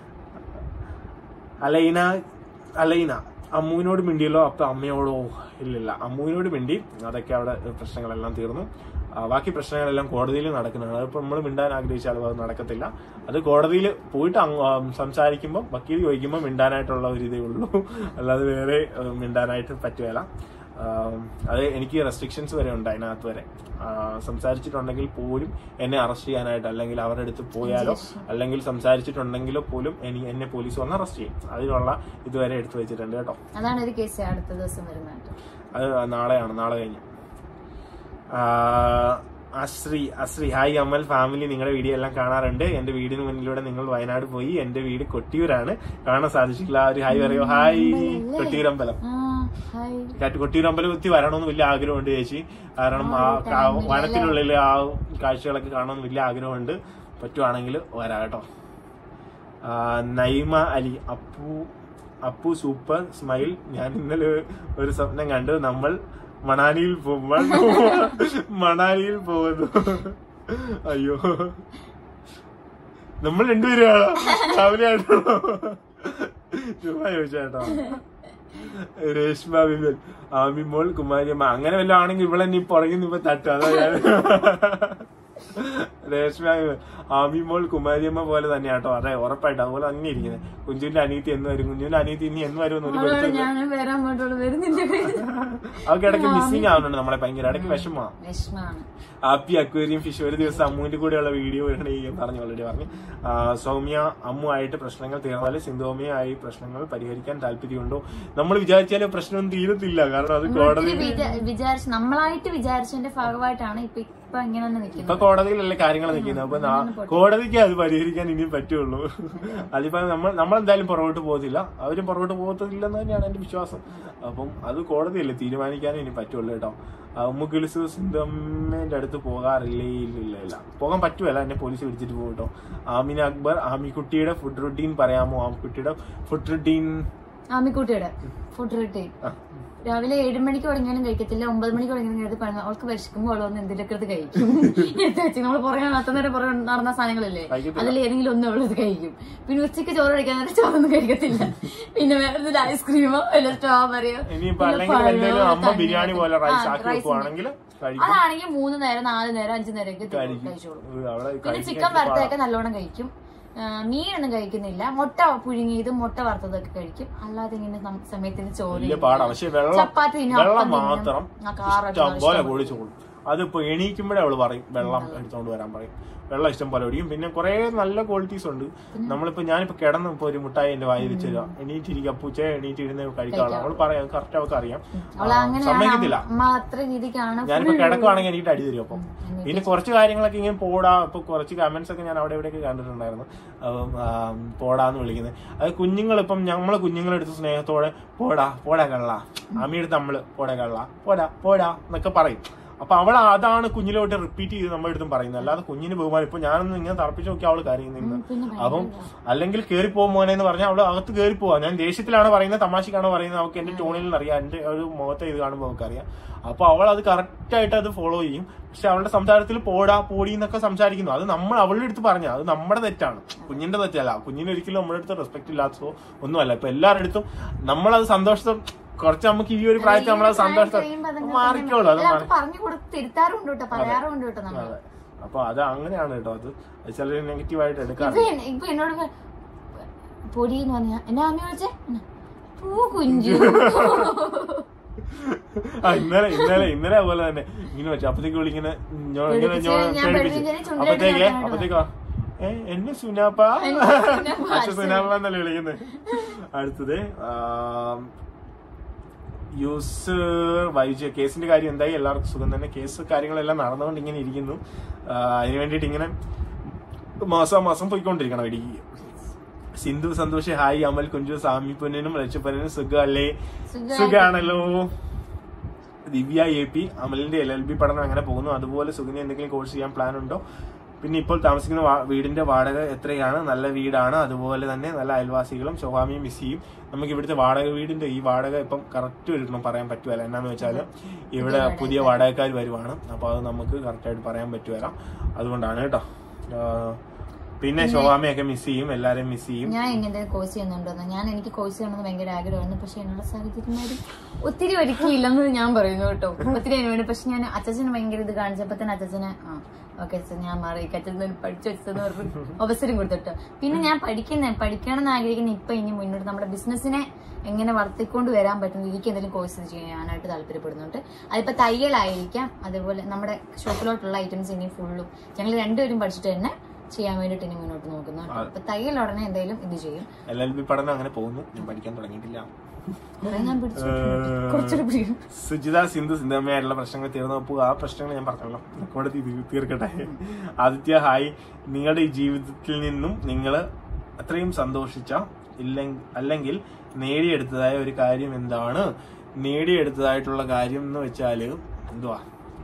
അലൈന അലൈന അമ്മുവിനോട് മിണ്ടിയല്ലോ അപ്പൊ അമ്മയോടോ ഇല്ലില്ല അമ്മുവിനോട് മിണ്ടി അതൊക്കെ അവിടെ പ്രശ്നങ്ങളെല്ലാം തീർന്നു ആ, ബാക്കി പ്രശ്നങ്ങളെല്ലാം കോടതിയിൽ നടക്കുന്നതാണ് അതിപ്പോ നമ്മൾ മിണ്ടാൻ ആഗ്രഹിച്ചാലും അത് നടക്കത്തില്ല അത് കോടതിയിൽ പോയിട്ട് അങ്ങ് ആ, സംസാരിക്കുമ്പോൾ വക്കീൽ ചോദിക്കുമ്പോൾ മിണ്ടാനായിട്ടുള്ള ഒരു ഇതേ ഉള്ളൂ അല്ലാതെ വേറെ ആ, മിണ്ടാനായിട്ട് പറ്റുകയില്ല ആ, അത് എനിക്ക് റെസ്ട്രിക്ഷൻസ് വരെ ഉണ്ട് അതിനകത്ത് വരെ ആ, സംസാരിച്ചിട്ടുണ്ടെങ്കിൽ പോലും എന്നെ അറസ്റ്റ് ചെയ്യാനായിട്ട് അല്ലെങ്കിൽ അവരുടെ അടുത്ത് പോയാലോ അല്ലെങ്കിൽ സംസാരിച്ചിട്ടുണ്ടെങ്കിലോ പോലും എനി എന്നെ പോലീസ് വന്ന് അറസ്റ്റ് ചെയ്യും അതിനുള്ള ഇതുവരെ എടുത്തു വെച്ചിട്ടുണ്ട് കേട്ടോ അതാണ് ഒരു കേസ് അടുത്ത ദിവസം വരുന്നത് അത് നാളെയാണ് നാളെ കഴിഞ്ഞ് ആ, അശ്രീ അശ്രീ ഹായ് അമൽ ഫാമിലി നിങ്ങളുടെ വീഡിയോ എല്ലാം കാണാറുണ്ട് എന്റെ വീടിന് മുന്നിലൂടെ നിങ്ങൾ വയനാട് പോയി എന്റെ വീട് കൊട്ടിയൂരാണ് കാണാൻ സാധിച്ചിട്ടില്ല ആ ഒരു ഹായ് പറയോ ഹായ് കൊട്ടിയൂരമ്പലം ആ ഹായ് കാറ്റ് കൊട്ടിയൂരമ്പലം എത്തി വരണമെന്ന് വലിയ ആഗ്രഹമുണ്ട് ചേച്ചി കാരണം ആ കാ- വനത്തിനുള്ളിൽ ആ കാഴ്ചകളൊക്കെ കാണണമെന്ന് വലിയ ആഗ്രഹമുണ്ട് പറ്റുവാണെങ്കിൽ വരാം കേട്ടോ ആ, നൈമ അലി അപ്പു അപ്പു സൂപ്പർ സ്മൈൽ ഞാൻ ഇന്നലെ ഒരു സ്വപ്നം കണ്ടു നമ്മൾ മണാലിയിൽ പോകുമ്പോൾ മണാലിയിൽ പോകുന്നു അയ്യോ നമ്മൾ രണ്ടുപേരാണോ രാവിലെ ആയിട്ടോ ചുമ്മാ ചോദിച്ചേട്ടോ രേഷ്മ വിമൽ ആമിമോൾ കുമാരിയമ്മ അങ്ങനെ വല്ലതും ആണെങ്കിൽ ഇവിടെ നീ പുറകിൽ നിന്ന് ഇപ്പൊ തട്ടും അതാ ഞാൻ രേഷ്മ വിമൽ ആമിമോൾ കുമാരിയമ്മ പോലെ തന്നെയാട്ടോ അതെ ഉറപ്പായിട്ട് അതുപോലെ തന്നെ ഇരിക്കുന്നത് കുഞ്ചുവിന്റെ അനീതി എന്ന് വരും കുഞ്ചുവിന്റെ അനീതി ഇനി എന്ന് വരും ഒരു അവളോട് ഞാനും വരാൻ അങ്ങോട്ടോട് വരുന്നില്ല അവർക്ക് ഇടയ്ക്ക് മിസ്സിങ് ആവുന്നുണ്ട് നമ്മളെ ഭയങ്കര ഇടയ്ക്ക് വിഷമമാണ് വിഷമാണ് ഹാപ്പി അക്വേറിയം ഫിഷ് ഒരു ദിവസം അമ്മുവിന്റെ കൂടെയുള്ള വീഡിയോ ഈ പറഞ്ഞു ഓൾറെഡി പറഞ്ഞു ആ, സൗമ്യ അമ്മു ആയിട്ട് പ്രശ്നങ്ങൾ തീർന്നാൽ സിന്ധോമയായി പ്രശ്നങ്ങൾ പരിഹരിക്കാൻ താല്പര്യമുണ്ടോ നമ്മൾ വിചാരിച്ചാലും പ്രശ്നമൊന്നും തീരത്തില്ല കാരണം അത് കോടതി വിചാരിച്ച് നമ്മളായിട്ട് വിചാരിച്ചതിന്റെ ഭാഗമായിട്ടാണ് ഇപ്പൊ ഇപ്പൊ ഇങ്ങനെ തന്നെ ഇപ്പൊ നിൽക്കുന്നത് കോടതിയിലല്ലേ കാര്യങ്ങൾ നിൽക്കുന്നത് അപ്പൊ നാ- കോടതിക്ക് അത് പരിഹരിക്കാൻ ഇനിയും പറ്റുള്ളൂ അതിപ്പോ നമ്മൾ നമ്മളെന്തായാലും പുറകോട്ട് പോകത്തില്ല അവരും പുറകോട്ട് പോകത്തില്ലെന്ന് തന്നെയാണ് എന്റെ വിശ്വാസം അപ്പം അത് കോടതിയല്ലേ തീരുമാനിക്കാനേ ഇനി പറ്റുള്ളൂ കേട്ടോ ഉമ്മുക്കുലിസ് സിന്ധമ്മേന്റെ അടുത്ത് പോകാറില്ലേ ഇല്ല ഇല്ല ഇല്ല പോകാൻ പറ്റുമല്ല എന്നെ പോലീസ് പിടിച്ചിട്ട് പോകും കേട്ടോ ആമിന അക്ബർ ആമിക്കുട്ടിയുടെ ഫുഡ് റുട്ടീൻ പറയാമോ ആമിക്കുട്ടിയുടെ ഫുഡ് റുട്ടീൻ ആമിക്കുട്ടിയുടെ ഫുഡ് റൊട്ടീൻ രാവിലെ ഏഴ് മണിക്ക് തുടങ്ങിയാലും കഴിക്കത്തില്ല ഒമ്പത് മണിക്ക് തുടങ്ങിയാലും കഴിക്കത്തില്ല പറഞ്ഞു അവൾക്ക് വിശക്കുമ്പോൾ അവൾ വന്ന് എന്തെങ്കിലുമൊക്കെ എടുത്ത് കഴിക്കും എടുത്ത് വെച്ച് നമ്മൾ പുറകെ നടത്തുന്ന നേരം പുറകെ നടന്ന സാധനങ്ങളല്ലേ കഴിക്കത്തില്ല. അതിൽ ഏതെങ്കിലും ഒന്നും അവളത് കഴിക്കും പിന്നെ ഉച്ചയ്ക്ക് ചോറ് കഴിക്കാൻ നേരം ചോറൊന്നും കഴിക്കത്തില്ല പിന്നെ വേറെ ഐസ്ക്രീമോ അല്ല സ്ട്രോബെറിയോ ഇനിയിപ്പോ അല്ലെങ്കിൽ എന്തെങ്കിലും അമ്മ ബിരിയാണി പോലെ റൈസ് ആക്കി വെക്കുവാണെങ്കിൽ കഴിക്കും അതാണെങ്കിൽ മൂന്ന് നേരം നാല് നേരം അഞ്ചു നേരം ഒക്കെ കഴിച്ചോളൂ ഉം, അവിടെ പിന്നെ കഴിക്കാൻ ചിക്കൻ വറുത്തതൊക്കെ നല്ലോണം കഴിക്കും ആ, മീനൊന്നും കഴിക്കുന്നില്ല മുട്ട പുഴുങ്ങിയതും മുട്ട വറുത്തതൊക്കെ കഴിക്കും അല്ലാതെ ഇങ്ങനെ സം- സമയത്തിന് ചോറ് വലിയ പാടാണ് പക്ഷെ വെള്ളം ചപ്പാത്തി തിന്നും, വെള്ളം അപ്പം തിന്നും. മാത്രം ആ, കാറൊക്കെ ഇഷ്ടം പോലെ കുടിച്ചോളും അതിപ്പോ എണീക്കുമ്പോഴേ അവള് പറയും വെള്ളം എടുത്തോണ്ട് വരാൻ പറയും വെള്ളം ഇഷ്ടം പോലെ ഒടിയും പിന്നെ കുറെ നല്ല ക്വാളിറ്റീസ് ഉണ്ട് നമ്മളിപ്പോ ഞാനിപ്പോ കിടന്ന് ഇപ്പൊ ഒരു മുട്ടായി എന്റെ വായി വെച്ച് തരാം എണീറ്റിരിക്കുക പൂച്ചയെ എണീറ്റിരുന്ന് കഴിക്കാനുള്ള അവൾ പറയാം കറക്റ്റ് അവൾക്ക് അറിയാം അവള് ആ, അങ്ങനെയാണ് സമ്മതിക്കത്തില്ല അമ്മ അത്ര രീതിക്കാണ് ഞാനിപ്പോ കിടക്കുവാണെങ്കിൽ എനിക്ക് അടി തരും അപ്പം പിന്നെ കുറച്ച് കാര്യങ്ങളൊക്കെ ഇങ്ങനെ പോടാ ഇപ്പൊ കുറച്ച് കമന്റ്സ് ഒക്കെ ഞാൻ അവിടെ ഇവിടെയൊക്കെ കണ്ടിട്ടുണ്ടായിരുന്നു അപ്പം ആ, പോടാന്ന് വിളിക്കുന്നത് അത് കുഞ്ഞുങ്ങൾ ഇപ്പം നമ്മള് കുഞ്ഞുങ്ങളെടുത്ത് സ്നേഹത്തോടെ പോടാ പോടാ കള്ള അമ്മയെടുത്ത് നമ്മള് പോടാ കള്ള പോടാ പോടാ എന്നൊക്കെ പറയും അപ്പൊ അവൾ അതാണ് കുഞ്ഞിലോട്ട് റിപ്പീറ്റ് ചെയ്ത് നമ്മുടെ അടുത്തും പറയുന്നത് അല്ലാതെ കുഞ്ഞിന് ബഹുമാനം ഇപ്പൊ ഞാനൊന്ന് ഇങ്ങനെ തറപ്പിച്ച് നോക്കി അവള് കരയുന്നു പിന്നെ അപ്പം അല്ലെങ്കിൽ കേറി പോകും മോനെ എന്ന് പറഞ്ഞാൽ അവള് അകത്ത് കേറി പോവാ ഞാൻ ദേഷ്യത്തിലാണ് പറയുന്നത് തമാശക്കാണ് പറയുന്നത് അവൾക്ക് എന്റെ ടോണിൽ നിന്ന് അറിയാം എന്റെ ഒരു മുഖത്തെ ഇത് കാണുമ്പോൾ അവൾക്ക് അറിയാം അപ്പൊ അവൾ അത് കറക്റ്റ് ആയിട്ട് അത് ഫോളോ ചെയ്യും പക്ഷെ അവളുടെ സംസാരത്തിൽ പോടാ പോടി എന്നൊക്കെ സംസാരിക്കുന്നു അത് നമ്മൾ അവളുടെ അടുത്ത് പറഞ്ഞ അത് നമ്മുടെ തെറ്റാണ് കുഞ്ഞിന്റെ തെറ്റല്ല കുഞ്ഞിന് ഒരിക്കലും നമ്മുടെ അടുത്ത് റെസ്പെക്ട് ഇല്ലാത്തതോ ഒന്നുമല്ല ഇപ്പൊ എല്ലാവരുടെ അടുത്തും നമ്മളത് സന്തോഷത്തെ കുറച്ച് നമുക്ക് ഈ ഒരു പ്രായത്തിൽ നമ്മളത് സന്തോഷത്തെ മാറിക്കോളൂ അത് മാറി പറഞ്ഞു കൊടുത്ത് തിരുത്താറുണ്ട് കേട്ടോ പറയാറുണ്ട് കേട്ടോ നമ്മൾ അതെ അപ്പൊ അത് അങ്ങനെയാണ് കേട്ടോ അത് ചിലർ നെഗറ്റീവായിട്ട് എടുക്കാറ് ഇപ്പൊ എന്നെ- ഇപ്പൊ എന്നോട് ക- പൊടി എന്ന് പറഞ്ഞ എന്നെ അമ്മ വിളിച്ചേ പൂ കുഞ്ചു ആ ഇന്നലെ ഇന്നലെ ഇന്നലെ അതുപോലെ തന്നെ ഇങ്ങനെ വെച്ചു അപ്പത്തേക്ക് വിളിങ്ങനെ ഞോ- ഇങ്ങനെ പേടിപ്പിച്ച് ഞോ- ഞാൻ പേടിപ്പിച്ച് പേടിപ്പിച്ചതിന് ചുണ്ടിൽ അപ്പത്തേക്കേ അടിച്ച് അപ്പത്തേക്കോ ഏ എന്നെ സുനാപ്പ എന്നെ സുനാപ്പ, അച്ഛൻ സുനാപ്പ എന്നല്ലേ വിളിക്കുന്നത് അടുത്തത് യൂസ് വൈജ് കേസിന്റെ കാര്യം എന്തായി എല്ലാവർക്കും സുഖം തന്നെ കേസ് കാര്യങ്ങളെല്ലാം നടന്നുകൊണ്ട് ഇങ്ങനെ ഇരിക്കുന്നു ആ, അതിന് വേണ്ടിയിട്ട് ഇങ്ങനെ മാസം മാസം പോയിക്കൊണ്ടിരിക്കണം ഇടുക്കി സിന്ധു സന്തോഷ് ഹായ് അമൽ കുഞ്ചു സാമി പൊന്നിനും ലക്ഷ്യപ്പനും സുഖം അല്ലേ സുഖായി- സുഖാണല്ലോ ദിവ്യ എ പി അമലിന്റെ എൽ എൽ ബി പഠനം എങ്ങനെ പോകുന്നു അതുപോലെ സുഖിന് എന്തെങ്കിലും കോഴ്സ് ചെയ്യാൻ പ്ലാൻ ഉണ്ടോ പിന്നെ ഇപ്പോൾ താമസിക്കുന്ന വാ- വീടിന്റെ വാടക എത്രയാണ് നല്ല വീടാണ് അതുപോലെ തന്നെ നല്ല അയൽവാസികളും ശോഭാമിയും മിസ് ചെയ്യും നമുക്ക് ഇവിടുത്തെ വാടക വീടിന്റെ ഈ വാടക ഇപ്പം കറക്റ്റ് ഒരിടണം പറയാൻ പറ്റുമല്ല എന്നാന്ന് വെച്ചാൽ ഇവിടെ പുതിയ വാടകക്കാർ വരുവാണ് അപ്പൊ അത് നമുക്ക് കറക്റ്റ് ആയിട്ട് പറയാൻ പറ്റുമല്ല അതുകൊണ്ടാണ് കേട്ടോ ആ, പിന്നെ ശോഭാമയൊക്കെ മിസ് ചെയ്യും എല്ലാരെയും മിസ് ചെയ്യും ഞാൻ ഇങ്ങനത്തെ കോഴ്സ് ചെയ്യുന്നുണ്ടെന്ന് ഞാൻ എനിക്ക് കോഴ്സ് ചെയ്യണമെന്ന് ഭയങ്കര ആഗ്രഹമായിരുന്നു പക്ഷെ എന്നുള്ള സാഹചര്യമാരും ഒത്തിരി ഒരുക്കിയില്ലെന്ന് ഞാൻ പറയുന്നു കേട്ടോ ഒത്തിരി അതിന് വേണ്ടി പക്ഷെ ഞാൻ അച്ഛന് ഭയങ്കര ഇത് കാണിച്ചപ്പോ തന്നെ അച്ഛന് ആ ഓക്കെ അച്ഛൻ ഞാൻ മാറി അച്ഛൻ പഠിച്ചു വെച്ചതെന്ന് പറഞ്ഞു അവസരം കൊടുത്തിട്ട് പിന്നെ ഞാൻ പഠിക്കുന്ന പഠിക്കണം എന്ന് ആഗ്രഹിക്കുന്ന ഇപ്പൊ ഇനി മുന്നോട്ട് നമ്മുടെ ബിസിനസ്സിനെ എങ്ങനെ വളർത്തിക്കൊണ്ട് വരാൻ പറ്റുന്ന എനിക്ക് എന്തെങ്കിലും കോഴ്സ് ചെയ്യാനായിട്ട് താല്പര്യപ്പെടുന്നുണ്ട് അതിപ്പോ തയ്യലായിരിക്കാം അതുപോലെ നമ്മുടെ ഷോപ്പിലോട്ടുള്ള ഐറ്റംസ് ഇനി ഫുള്ളും ഞങ്ങൾ രണ്ടുപേരും പഠിച്ചിട്ട് തന്നെ ചെയ്യാൻ വേണ്ടിട്ട് ഇനി മുന്നോട്ട് നോക്കുന്നുണ്ട് അപ്പൊ തയ്യൽ ഉടനെ എന്തായാലും ഇത് ചെയ്യും എൽ എൽ ബി പഠനം അങ്ങനെ പോകുന്നു ഞാൻ പഠിക്കാൻ തുടങ്ങിയിട്ടില്ല കുറെ ഞാൻ പിടിച്ചു കുറച്ചുകൂടി പിടിക്കും സുജിത സിന്ധു സിന്ധമ്മയായിട്ടുള്ള പ്രശ്നങ്ങൾ തീർന്നു അപ്പോൾ ആ പ്രശ്നങ്ങൾ ഞാൻ പറഞ്ഞല്ലോ കോടതി തീ- തീർക്കട്ടെ ആദിത്യ ഹായ് നിങ്ങളുടെ ഈ ജീവിതത്തിൽ നിന്നും നിങ്ങൾ അത്രയും സന്തോഷിച്ച ഇല്ലെങ്കിൽ അല്ലെങ്കിൽ നേടിയെടുത്തതായ ഒരു കാര്യം എന്താണ് നേടിയെടുത്തതായിട്ടുള്ള കാര്യം എന്ന് വെച്ചാല് എന്തുവാ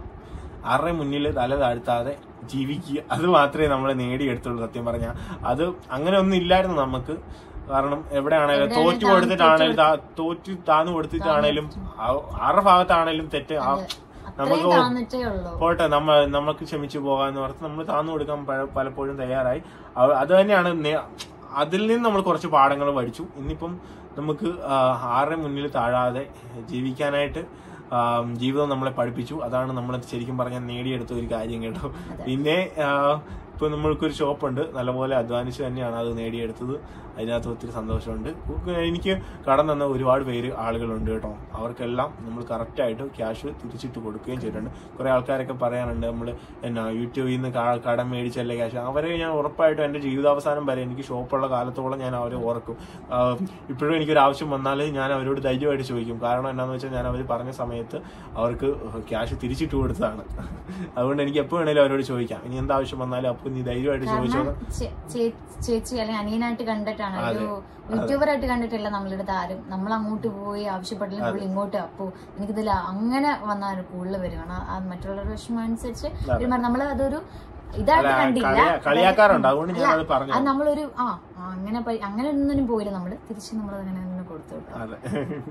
ആരുടെ മുന്നിൽ തല താഴ്ത്താതെ ജീവിക്കുക അത് മാത്രമേ നമ്മൾ നേടിയെടുത്തുള്ളൂ സത്യം പറഞ്ഞാൽ അത് അങ്ങനെ ഒന്നും ഇല്ലായിരുന്നു നമുക്ക് കാരണം എവിടെയാണേലും തോറ്റു കൊടുത്തിട്ടാണേലും താ- തോറ്റു താന്നു കൊടുത്തിട്ടാണേലും ആ- ആരുടെ ഭാഗത്താണേലും തെറ്റ് ആ- അത്രയും താന്നിട്ടേ ഉള്ളൂ പോട്ടെ നമ്മ നമുക്ക് ക്ഷമിച്ചു പോകാന്ന് പറഞ്ഞ് നമ്മൾ താന്നു കൊടുക്കാൻ പല- പലപ്പോഴും തയ്യാറായി അവ- അത് തന്നെയാണ് നേ- അതിൽ നിന്ന് നമ്മൾ കുറച്ച് പാഠങ്ങൾ പഠിച്ചു ഇന്നിപ്പം നമുക്ക് ആ, ആരുടെ മുന്നിൽ താഴാതെ ജീവിക്കാനായിട്ട് ആ, ജീവിതം നമ്മളെ പഠിപ്പിച്ചു അതാണ് നമ്മൾ ശരിക്കും പറഞ്ഞാൽ നേടിയെടുത്ത ഒരു കാര്യം കേട്ടോ പിന്നെ ആ, ഇപ്പൊ നമ്മൾക്കൊരു ഷോപ്പുണ്ട് നല്ലപോലെ അധ്വാനിച്ച് തന്നെയാണ് അത് നേടിയെടുത്തത് അതിനകത്ത് ഒത്തിരി സന്തോഷമുണ്ട് എനിക്ക് കടം തന്ന ഒരുപാട് പേര് ആളുകളുണ്ട് കേട്ടോ അവർക്കെല്ലാം നമ്മൾ കറക്റ്റായിട്ട് ക്യാഷ് തിരിച്ചിട്ട് കൊടുക്കുകയും ചെയ്തിട്ടുണ്ട് കുറെ ആൾക്കാരൊക്കെ പറയാനുണ്ട് നമ്മൾ എന്നാ യൂട്യൂബിൽ നിന്ന് ക- കടം മേടിച്ചല്ലേ ക്യാഷ് അവരെ ഞാൻ ഉറപ്പായിട്ടും എൻ്റെ ജീവിതാവസാനം വരെ എനിക്ക് ഷോപ്പുള്ള കാലത്തോളം ഞാൻ അവരെ ഓർക്കും ആഹ് ഇപ്പോഴും എനിക്കൊരു ആവശ്യം വന്നാൽ ഞാൻ അവരോട് ധൈര്യമായിട്ട് ചോദിക്കും കാരണം എന്നാന്ന് വെച്ചാൽ ഞാൻ അവർ പറഞ്ഞ സമയത്ത് അവർക്ക് ക്യാഷ് തിരിച്ചിട്ട് കൊടുത്തതാണ് അതുകൊണ്ട് എനിക്ക് എപ്പോൾ വേണേലും അവരോട് ചോദിക്കാം ഇനി എന്താവശ്യം വന്നാലും അപ്പോൾ നീ ധൈര്യമായിട്ട് ചോദിച്ചോ കാരണം ചേ- ചേ- ചേച്ചി അല്ലെങ്കിൽ അനിയനായിട്ട് കണ്ടിട്ടാണ് ഒരു യൂട്യൂബർ ആയിട്ട് കണ്ടിട്ടില്ല നമ്മളുടെ ആരും നമ്മൾ അങ്ങോട്ട് പോയി ആവശ്യപ്പെട്ടില്ല നമ്മൾ ഇങ്ങോട്ട് അപ്പോ എനിക്കിതിൽ അങ്ങനെ വന്നാൽ കൂടുതൽ വരും കാരണം ആ മറ്റുള്ളവരുടെ വിഷമം അനുസരിച്ച് പെരുമാറും. നമ്മള് അതൊരു ഇതായിട്ട് കണ്ടില്ല കളിയാ- കളിയാക്കാറുണ്ട് അതുകൊണ്ട് ഞാൻ അത് പറഞ്ഞു അത് നമ്മളൊരു ആ ആ, അങ്ങനെ പ- അങ്ങനെ ഒന്നിനും പോയില്ല നമ്മള് തിരിച്ച് നമ്മൾ അങ്ങനെ തന്നെ കൊടുത്തു കേട്ടോ അതെ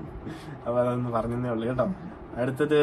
അപ്പൊ അതൊന്ന് പറഞ്ഞതേ ഉള്ളു കേട്ടോ അടുത്തത്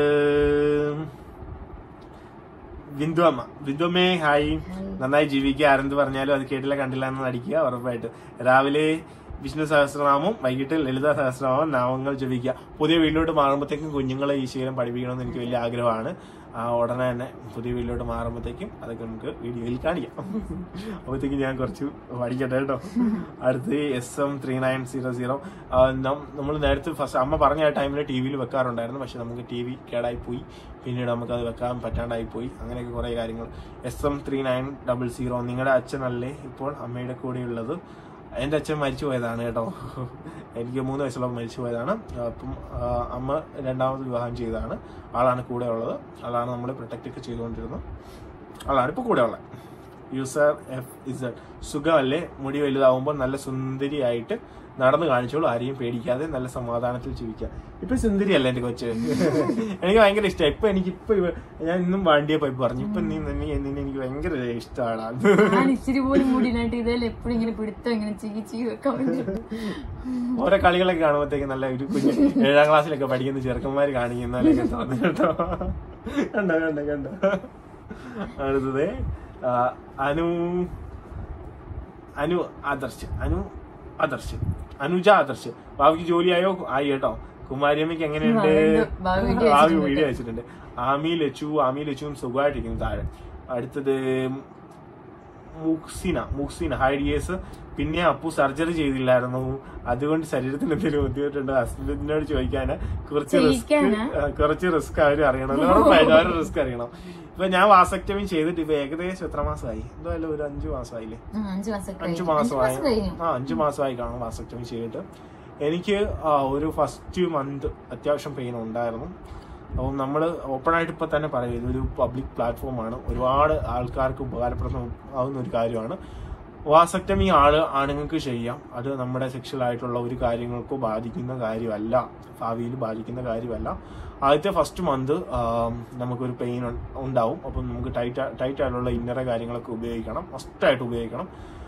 ബിന്ദു അമ്മ ബിന്ദു അമ്മേ ഹായ് നന്നായി ജീവിക്കുക ആരെന്ത് പറഞ്ഞാലും അത് കേട്ടില്ല കണ്ടില്ല എന്ന് നടിക്കുക ഉറപ്പായിട്ട് രാവിലെ വിഷ്ണു സഹസ്രനാമം വൈകിട്ട് ലളിത സഹസ്രനാമം നാമങ്ങൾ ജപിക്കുക പുതിയ വീട്ടിലോട്ട് മാറുമ്പോഴത്തേക്കും കുഞ്ഞുങ്ങളെ ഈ ശീലം പഠിപ്പിക്കണമെന്ന് എനിക്ക് വലിയ ആഗ്രഹമാണ് ആ ഉടനെ തന്നെ പുതിയ വീട്ടിലോട്ട് മാറുമ്പോഴത്തേക്കും അതൊക്കെ നമുക്ക് വീഡിയോയിൽ കാണിക്കാം അപ്പോഴത്തേക്കും ഞാൻ കുറച്ച് പഠിക്കട്ടെ കേട്ടോ അടുത്ത് S M three nine zero zero നമ്മൾ നേരത്തെ ഫസ്റ്റ് അമ്മ പറഞ്ഞ ആ ടൈമിൽ ടി വിയിൽ വെക്കാറുണ്ടായിരുന്നു പക്ഷെ നമുക്ക് ടി വി കേടായി പോയി പിന്നീട് നമുക്കത് വെക്കാൻ പറ്റാണ്ടായി പോയി അങ്ങനെയൊക്കെ കുറേ കാര്യങ്ങൾ S M three nine double zero നിങ്ങളുടെ അച്ഛനല്ലേ ഇപ്പോൾ അമ്മയുടെ കൂടെയുള്ളത് എൻ്റെ അച്ഛൻ മരിച്ചു പോയതാണ് കേട്ടോ എനിക്ക് മൂന്ന് വയസ്സുള്ളപ്പോൾ മരിച്ചു പോയതാണ് അപ്പം ആ, അമ്മ രണ്ടാമത് വിവാഹം ചെയ്തതാണ് ആളാണ് കൂടെ ഉള്ളത് ആളാണ് നമ്മൾ പ്രൊട്ടക്റ്റ് ഒക്കെ ചെയ്തുകൊണ്ടിരുന്നത് ആളാണ് ഇപ്പോൾ കൂടെ ഉള്ളത് യൂസർ എഫ് ഇസഡ് സുഖമല്ലേ മുടി വലുതാവുമ്പോൾ നല്ല സുന്ദരിയായിട്ട് നടന്നു കാണിച്ചോളൂ ആരെയും പേടിക്കാതെ നല്ല സമാധാനത്തിൽ ജീവിക്കാം ഇപ്പൊ സുന്ദരിയല്ല എന്റെ കൊച്ച് എനിക്ക് ഭയങ്കര ഇഷ്ടമായി ഇപ്പൊ എനിക്ക് ഇപ്പൊ ഇവ- ഞാൻ ഇന്നും വാണ്ടിയ പൈപ്പ് പറഞ്ഞു ഇപ്പൊ നീ നിന്നെ നിന്നെ എനിക്ക് ഭയങ്കര ഇഷ്ടമാണ് ഞാൻ ഇച്ചിരി പോലും മുടിയിലായിട്ട് ഇതേലും എപ്പോഴും ഇങ്ങനെ പിടുത്തം ഇങ്ങനെ ചീകി ചീകി വെക്കാൻ വേണ്ടി ഓരോ കളികളൊക്കെ കാണുമ്പോഴത്തേക്ക് നല്ല ഒരു കുഞ്ഞ് ഏഴാം ക്ലാസ്സിലൊക്കെ പഠിക്കുന്ന ചെറുക്കന്മാര് കാണിക്കുന്ന പോലെയൊക്കെ തോന്നി കേട്ടോ കണ്ടോ കണ്ടോ കണ്ടോ അടുത്തത് ആ, അനു അനു ആദർശ് അനു ആദർശ് അനുജ ആദർശ് ബാബുക്ക് ജോലിയായോ ആയി കേട്ടോ കുമാരിയമ്മയ്ക്ക് എങ്ങനെയുണ്ട് ബാബു video ബാബു വീഡിയോ അയച്ചിട്ടുണ്ട് ആമി ലച്ചു ആമി ലച്ചുവും സുഖമായിട്ടിരിക്കുന്നു താഴെ അടുത്തത് മുക്സിന മുക്സിന ഹൈഡിയേഴ്സ് പിന്നെ അപ്പു സർജറി ചെയ്തില്ലായിരുന്നു അതുകൊണ്ട് ശരീരത്തിന് എന്തെങ്കിലും ബുദ്ധിമുട്ടുണ്ട് ഹസ്ബൻഡിനോട് ചോദിക്കാന് കുറച്ച് റിസ്ക് ചെയ്യിക്കാനാ? കുറച്ച് റിസ്ക് അവർ അറിയണം ഉറപ്പായിട്ടും അവർ റിസ്ക് അറിയണം ഇപ്പൊ ഞാൻ വാസക്ടമി ചെയ്തിട്ട് ഇപ്പൊ ഏകദേശം എത്ര മാസമായി എന്തായാലും ഒരു അഞ്ചു മാസമായില്ലേ ആ, അഞ്ച് മാസം അഞ്ചു കഴിഞ്ഞു. അഞ്ച് മാസമായി മാസം കഴിഞ്ഞു ആ അഞ്ചു മാസമായി കാണും വാസക്ടമി ചെയ്തിട്ട് എനിക്ക് ആ, ഒരു ഫസ്റ്റ് മന്ത് അത്യാവശ്യം പെയിൻ ഉണ്ടായിരുന്നു അപ്പം നമ്മൾ ഓപ്പണായിട്ട് ഇപ്പൊ തന്നെ പറയും ഇതൊരു പബ്ലിക് പ്ലാറ്റ്ഫോമാണ് ഒരുപാട് ആൾക്കാർക്ക് ഉപകാരപ്രദം ആവുന്ന ഒരു കാര്യമാണ് വാസക്ടമി ആള് ആണുങ്ങൾക്ക് ചെയ്യാം അത് നമ്മുടെ സെക്ഷൽ ആയിട്ടുള്ള ഒരു കാര്യങ്ങൾക്കോ ബാധിക്കുന്ന കാര്യമല്ല ഭാവിയിൽ ബാധിക്കുന്ന കാര്യമല്ല ആദ്യത്തെ ഫസ്റ്റ് മന്ത് നമുക്കൊരു പെയിൻ ഉണ്ടാവും അപ്പം നമുക്ക് ടൈറ്റ് ടൈറ്റ് ആയിട്ടുള്ള ഇന്നറ കാര്യങ്ങളൊക്കെ ഉപയോഗിക്കണം മസ്റ്റായിട്ട് ഉപയോഗിക്കണം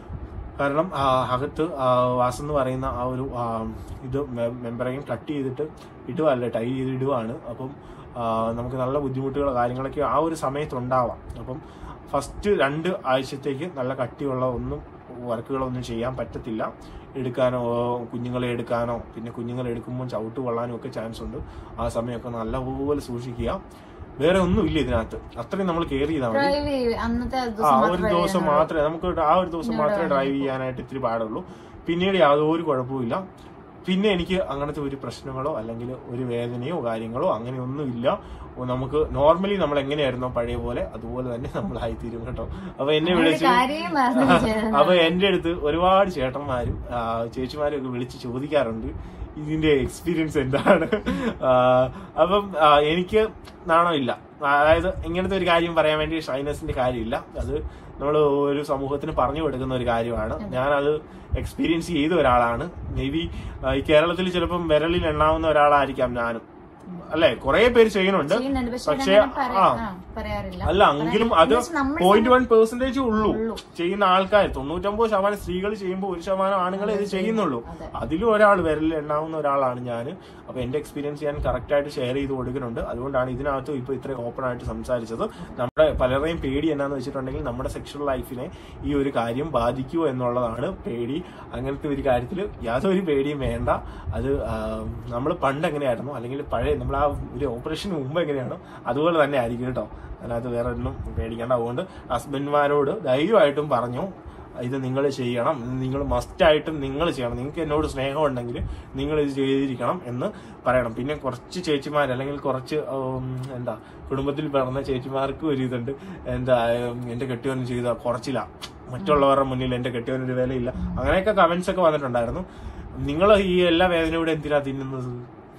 കാരണം ആ, അകത്ത് ആ, വാസം എന്ന് പറയുന്ന ആ ഒരു ആ, ഇത് മെമ്പറൈൻ കട്ട് ചെയ്തിട്ട് ഇടുകയല്ല ടൈ ചെയ്ത് ഇടുവാണ് അപ്പം ആ, നമുക്ക് നല്ല ബുദ്ധിമുട്ടുകൾ കാര്യങ്ങളൊക്കെ ആ ഒരു സമയത്ത് ഉണ്ടാവാം അപ്പം ഫസ്റ്റ് രണ്ട് ആഴ്ചത്തേക്ക് നല്ല കട്ടിയുള്ള ഒന്നും വർക്കുകളൊന്നും ചെയ്യാൻ പറ്റത്തില്ല എടുക്കാനോ കുഞ്ഞുങ്ങളെ എടുക്കാനോ പിന്നെ കുഞ്ഞുങ്ങളെ എടുക്കുമ്പോൾ ചവിട്ട് കൊള്ളാനും ഒക്കെ ചാൻസ് ഉണ്ട് ആ സമയമൊക്കെ നല്ലപോലെ സൂക്ഷിക്കുക വേറെ ഒന്നുമില്ല ഇതിനകത്ത് അത്രയും നമ്മൾ കെയർ ചെയ്താൽ മതി ഡ്രൈവ് ചെയ്യും അന്നത്തെ ആ ദിവസം ഒരു മാത്രമേ ദിവസം മാത്രമേ നമുക്ക് ആ ഒരു ദിവസം മാത്രമേ ഡ്രൈവ് ചെയ്യാനായിട്ട് ഇത്തിരി പാടുള്ളൂ പിന്നീട് യാതൊരു കുഴപ്പമില്ല പിന്നെ എനിക്ക് അങ്ങനത്തെ ഒരു പ്രശ്നങ്ങളോ അല്ലെങ്കിൽ ഒരു വേദനയോ കാര്യങ്ങളോ അങ്ങനെയൊന്നും ഇല്ല നമുക്ക് നോർമലി നമ്മൾ എങ്ങനെയായിരുന്നോ പഴയ പോലെ അതുപോലെ തന്നെ നമ്മളായിത്തീരും കേട്ടോ അപ്പൊ എന്നെ ഒരു വിളിച്ച് കാര്യം മറന്നു ചെയ്തത്. അപ്പൊ എന്റെ അടുത്ത് ഒരുപാട് ചേട്ടന്മാരും ആ, ചേച്ചിമാരും ഒക്കെ വിളിച്ച് ചോദിക്കാറുണ്ട് ഇതിന്റെ എക്സ്പീരിയൻസ് എന്താണ് ആ, അപ്പം ആ, എനിക്ക് നാണമില്ല അതായത് ഇങ്ങനത്തെ ഒരു കാര്യം പറയാൻ വേണ്ടി ഷൈനസിന്റെ കാര്യമില്ല അത് നമ്മൾ ഒരു സമൂഹത്തിന് പറഞ്ഞു കൊടുക്കുന്ന ഒരു കാര്യമാണ് ഞാനത് എക്സ്പീരിയൻസ് ചെയ്ത ഒരാളാണ് മേ ബി ഈ കേരളത്തിൽ ചിലപ്പം വിരലിൽ എണ്ണാവുന്ന ഒരാളായിരിക്കാം ഞാനും അല്ലെ കുറെ പേര് ചെയ്യുന്നുണ്ട് ചെയ്യുന്നുണ്ട് പക്ഷെ പക്ഷേ ഇതങ്ങനെ പറയാ- ആ ആ, പറയാറില്ല അല്ല എങ്കിലും അത് എന്ന് വെച്ചാ നമ്മുടെ പോയിന്റ് വൺ പെർസെന്റേജ് ഉള്ളൂ ഉള്ളൂ. ചെയ്യുന്ന ആൾക്കാർ തൊണ്ണൂറ്റൊമ്പത് ശതമാനം സ്ത്രീകൾ ചെയ്യുമ്പോൾ ഒരു ശതമാനം ആണുങ്ങളെ ഇത് ചെയ്യുന്നുള്ളൂ അതെ. അതിലും ഒരാൾ വിരലിൽ എണ്ണാവുന്ന ഒരാളാണ് ഞാൻ അപ്പൊ എന്റെ എക്സ്പീരിയൻസ് ഞാൻ കറക്റ്റ് ആയിട്ട് ഷെയർ ചെയ്ത് കൊടുക്കുന്നുണ്ട് അതുകൊണ്ടാണ് ഇതിനകത്ത് ഇപ്പൊ ഇത്രയും ഓപ്പൺ ആയിട്ട് സംസാരിച്ചത് നമ്മുടെ പലരുടെയും പേടി എന്നാന്ന് വെച്ചിട്ടുണ്ടെങ്കിൽ നമ്മുടെ സെക്ഷൽ ലൈഫിനെ ഈ ഒരു കാര്യം ബാധിക്കുമോ എന്നുള്ളതാണ് പേടി അങ്ങനത്തെ ഒരു കാര്യത്തിൽ യാതൊരു പേടിയും വേണ്ട അത് നമ്മൾ പണ്ട് എങ്ങനെയായിരുന്നു അല്ലെങ്കിൽ പഴയ നമ്മൾ ആ ഒരു ഓപ്പറേഷന് മുമ്പ് എങ്ങനെയാണോ അതുപോലെ തന്നെ ആയിരിക്കും കേട്ടോ അതിനകത്ത് വേറെ ഒന്നും പേടിക്കേണ്ട അതുകൊണ്ട് ഹസ്ബൻഡ്മാരോട് ധൈര്യമായിട്ടും പറഞ്ഞു ഇത് നിങ്ങൾ ചെയ്യണം നിങ്ങൾ മസ്റ്റായിട്ടും നിങ്ങൾ ചെയ്യണം നിങ്ങൾക്ക് എന്നോട് സ്നേഹം ഉണ്ടെങ്കിൽ നിങ്ങൾ ഇത് ചെയ്തിരിക്കണം എന്ന് പറയണം പിന്നെ കുറച്ച് ചേച്ചിമാർ അല്ലെങ്കിൽ കുറച്ച് ഉം, എന്താ കുടുംബത്തിൽ പിറന്ന ചേച്ചിമാർക്ക് ഒരു ഇതുണ്ട് എന്താ ഉം, എന്റെ കെട്ടിയവൻ ചെയ്ത കുറച്ചില്ല മറ്റുള്ളവരുടെ മുന്നിൽ എന്റെ കെട്ടിയവനൊരു വിലയില്ല അങ്ങനെയൊക്കെ കമന്റ്സ് ഒക്കെ വന്നിട്ടുണ്ടായിരുന്നു നിങ്ങൾ ഈ എല്ലാ വേദനയോടെ എന്തിനാ തിന്നുന്നത്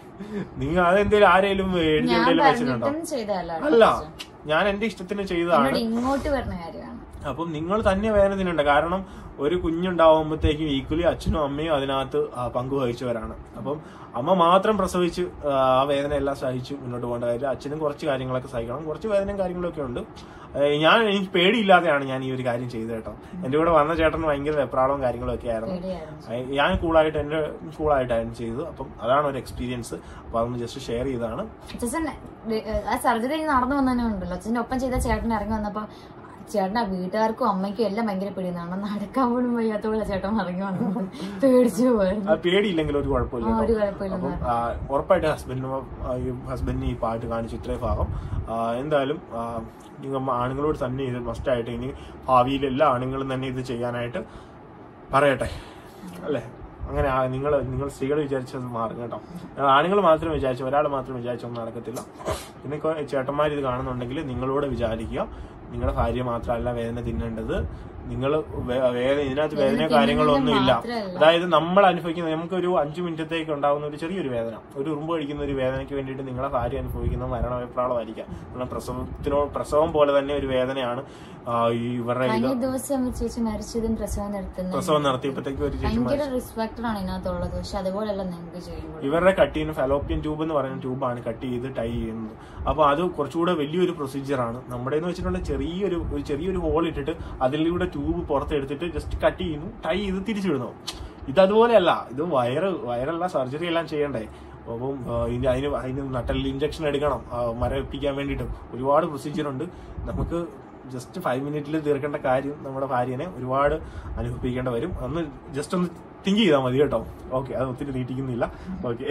നിങ്ങൾ അതെന്തേലും ആരെങ്കിലും ഞാൻ എഴുതിയെന്തേലും വെച്ചിട്ടുണ്ടോ പറഞ്ഞിട്ടും ചെയ്തതല്ല അല്ല ഞാൻ എന്റെ ഇഷ്ടത്തിന് ചെയ്തതാണ് എന്നോട് ഇങ്ങോട്ട് പറഞ്ഞ കാര്യമാണ് അപ്പം നിങ്ങൾ തന്നെ വേദന തിന്നണ്ട കാരണം ഒരു കുഞ്ഞുണ്ടാവുമ്പോഴത്തേക്കും ഈക്വലി അച്ഛനും അമ്മയും അതിനകത്ത് ആ, പങ്കുവഹിച്ചവരാണ് അപ്പം അമ്മ മാത്രം പ്രസവിച്ച് ആ, ആ വേദന എല്ലാം സഹിച്ച് മുന്നോട്ട് പോകേണ്ട കാര്യം അച്ഛനും കുറച്ച് കാര്യങ്ങളൊക്കെ സഹിക്കണം കുറച്ച് വേദനയും കാര്യങ്ങളൊക്കെ ഉണ്ട് ഏ, ഞാൻ എനിക്ക് പേടിയില്ലാതെയാണ് ഞാൻ ഈ ഒരു കാര്യം ചെയ്തത് കേട്ടോ എന്റെ കൂടെ വന്ന ചേട്ടന് ഭയങ്കര വെപ്രാളവും കാര്യങ്ങളും ഒക്കെ ആയിരുന്നു പേടിയായിരുന്നു ഏ, ഞാൻ കൂളായിട്ട് എന്റെ കൂളായിട്ടായിരുന്നു ചെയ്തത് അപ്പം അതാണ് ഒരു എക്സ്പീരിയൻസ് അപ്പൊ അതൊന്ന് ജസ്റ്റ് ഷെയർ ചെയ്തതാണ് അച്ഛൻ ആ സർജറി കഴിഞ്ഞ് നടന്നു വന്നതന്നെ ഉണ്ടല്ലോ അച്ഛൻ്റെ ഒപ്പം ചെയ്ത ചേട്ടൻ ഇറങ്ങി വന്നപ്പോ ചേട്ടൻ വീട്ടുകാർക്കും അമ്മയ്ക്കും എല്ലാം ഭയങ്കര പേടിയാണ് നടക്കാൻ പോലും വയ്യാത്തോളം ചേട്ടൻ ഇറങ്ങി വന്നു പേടിച്ചു പോയിരുന്നു അത് പേടിയില്ലെങ്കിൽ ഒരു കുഴപ്പമില്ല ആ, കേട്ടോ. ഒരു കുഴപ്പമില്ലെന്ന് അപ്പം ആ, ഉറപ്പായിട്ട് ഹസ്ബൻഡിന് ഹസ്ബൻഡിന് ഈ പാട്ട് കാണിച്ചു ഇത്രയും ഭാഗം ആ, എന്തായാലും ആ, നിങ്ങൾ ആണുങ്ങളോട് തന്നെ ഇത് മസ്റ്റായിട്ട് ഇനി ഭാവിയിൽ എല്ലാ ആണുങ്ങളും തന്നെ ഇത് ചെയ്യാനായിട്ട് പറയട്ടെ അല്ലേ അങ്ങനെ നിങ്ങൾ നിങ്ങൾ സ്ത്രീകൾ വിചാരിച്ചത് മാറും കേട്ടോ ആണുങ്ങൾ മാത്രം വിചാരിച്ചു ഒരാൾ മാത്രം വിചാരിച്ചൊന്നും നടക്കത്തില്ല പിന്നെ കൊ- ചേട്ടന്മാർ ഇത് കാണുന്നുണ്ടെങ്കിൽ നിങ്ങളോട് വിചാരിക്കുക നിങ്ങളുടെ ഭാര്യ മാത്രമല്ല വേദന തിന്നേണ്ടത് നിങ്ങൾ വേദന ഇതിനകത്ത് വേദന കാര്യങ്ങളോ ഒന്നും ഇല്ല മാത്രമല്ല. അതായത് നമ്മൾ അനുഭവിക്കുന്ന നമുക്കൊരു അഞ്ചു മിനിറ്റത്തേക്ക് ഉണ്ടാകുന്ന ഒരു ചെറിയൊരു വേദന ഒരു ഉറുമ്പ് കഴിക്കുന്ന ഒരു വേദനയ്ക്ക് വേണ്ടിയിട്ട് നിങ്ങളെ ഭാര്യ അനുഭവിക്കുന്ന മരണവെപ്രാളമായിരിക്കാം കാരണം പ്രസവത്തിനോ പ്രസവം പോലെ തന്നെ ഒരു വേദനയാണ് ആ, ഈ ഇവരുടെ ഇത് കഴിഞ്ഞ ദിവസം ചേച്ചി മരിച്ചതും പ്രസവം നടത്തുന്നത് പ്രസവം നടത്തിയപ്പോഴത്തേക്ക് ഒരു ചേച്ചി ഭയങ്കര റിസ്പെക്ടഡ് ആണ് ഇതിനകത്തുള്ളത് പക്ഷെ അതുപോലെയല്ല നിങ്ങൾക്ക് ചെയ്യുമ്പോൾ ഇവരുടെ കട്ട് ചെയ്യുന്ന ഫെലോപ്പിയൻ ട്യൂബ് എന്ന് പറയുന്ന ട്യൂബാണ് കട്ട് ചെയ്ത് ടൈ ചെയ്യുന്നത് അപ്പൊ അത് കുറച്ചുകൂടെ വലിയൊരു പ്രൊസീജിയറാണ് നമ്മുടെ എന്ന് വെച്ചിട്ടുണ്ടെങ്കിൽ ചെറിയൊരു ഒരു ചെറിയൊരു ഹോൾ ഇട്ടിട്ട് അതിലൂടെ ട്യൂബ് പുറത്തെടുത്തിട്ട് ജസ്റ്റ് കട്ട് ചെയ്യുന്നു ടൈ ചെയ്ത് തിരിച്ചിടുന്നു ഇത് അതുപോലെയല്ല ഇത് വയറ് വയറല്ല സർജറി എല്ലാം ചെയ്യണ്ടേ അപ്പം ആ, ഇനി അതിന് അതിന് നട്ടലിൽ ഇഞ്ചക്ഷൻ എടുക്കണം ആ, മരവിപ്പിക്കാൻ വേണ്ടിയിട്ട് ഒരുപാട് പ്രൊസീജിയർ ഉണ്ട് നമുക്ക് ജസ്റ്റ് ഫൈവ് മിനിറ്റിൽ തീർക്കേണ്ട കാര്യം നമ്മുടെ ഭാര്യനെ ഒരുപാട് അനുഭവിക്കേണ്ട വരും ഒന്ന് ജസ്റ്റ് ഒന്ന് തിങ്ക് ചെയ്താൽ മതി കേട്ടോ ഓക്കെ അത് ഒത്തിരി നീട്ടിക്കുന്നില്ല ഓക്കെ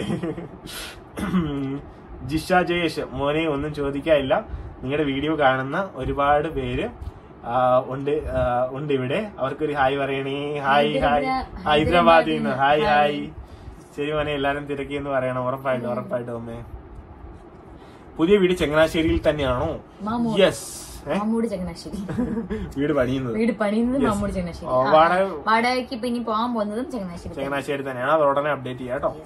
ജിഷ ജയേഷ് മോനെ ഒന്നും ചോദിക്കാനില്ല നിങ്ങളുടെ വീഡിയോ കാണുന്ന ഒരുപാട് പേര് ആ, ഉണ്ട് ആ, ഉണ്ട് ഇവിടെ അവർക്കൊരു ഹായ് പറയണേ ഹായ് ഹായ് ഹൈദരാബാദിൽ നിന്ന് ഹായ് ഹായ് ശരി മോനെ എല്ലാരും തിരക്കി എന്ന് പറയണം ഉറപ്പായിട്ടും ഉറപ്പായിട്ടും അമ്മേ പുതിയ വീട് ചങ്ങനാശ്ശേരിയിൽ തന്നെയാണോ മാമൂട് യെസ് മാമൂട് ചങ്ങനാശ്ശേരി വീട് പണിയുന്നത് വീട് പണിയുന്നത് മാമൂട് ചങ്ങനാശ്ശേരി ഓ, ആ, വാടക വാടകയ്ക്ക് ഇപ്പൊ ഇനി പോകാൻ പോകുന്നതും ചങ്ങനാശ്ശേരി ചങ്ങനാശ്ശേരി തന്നെയാണ് അത് ഉടനെ അപ്ഡേറ്റ് ചെയ്യാം കേട്ടോ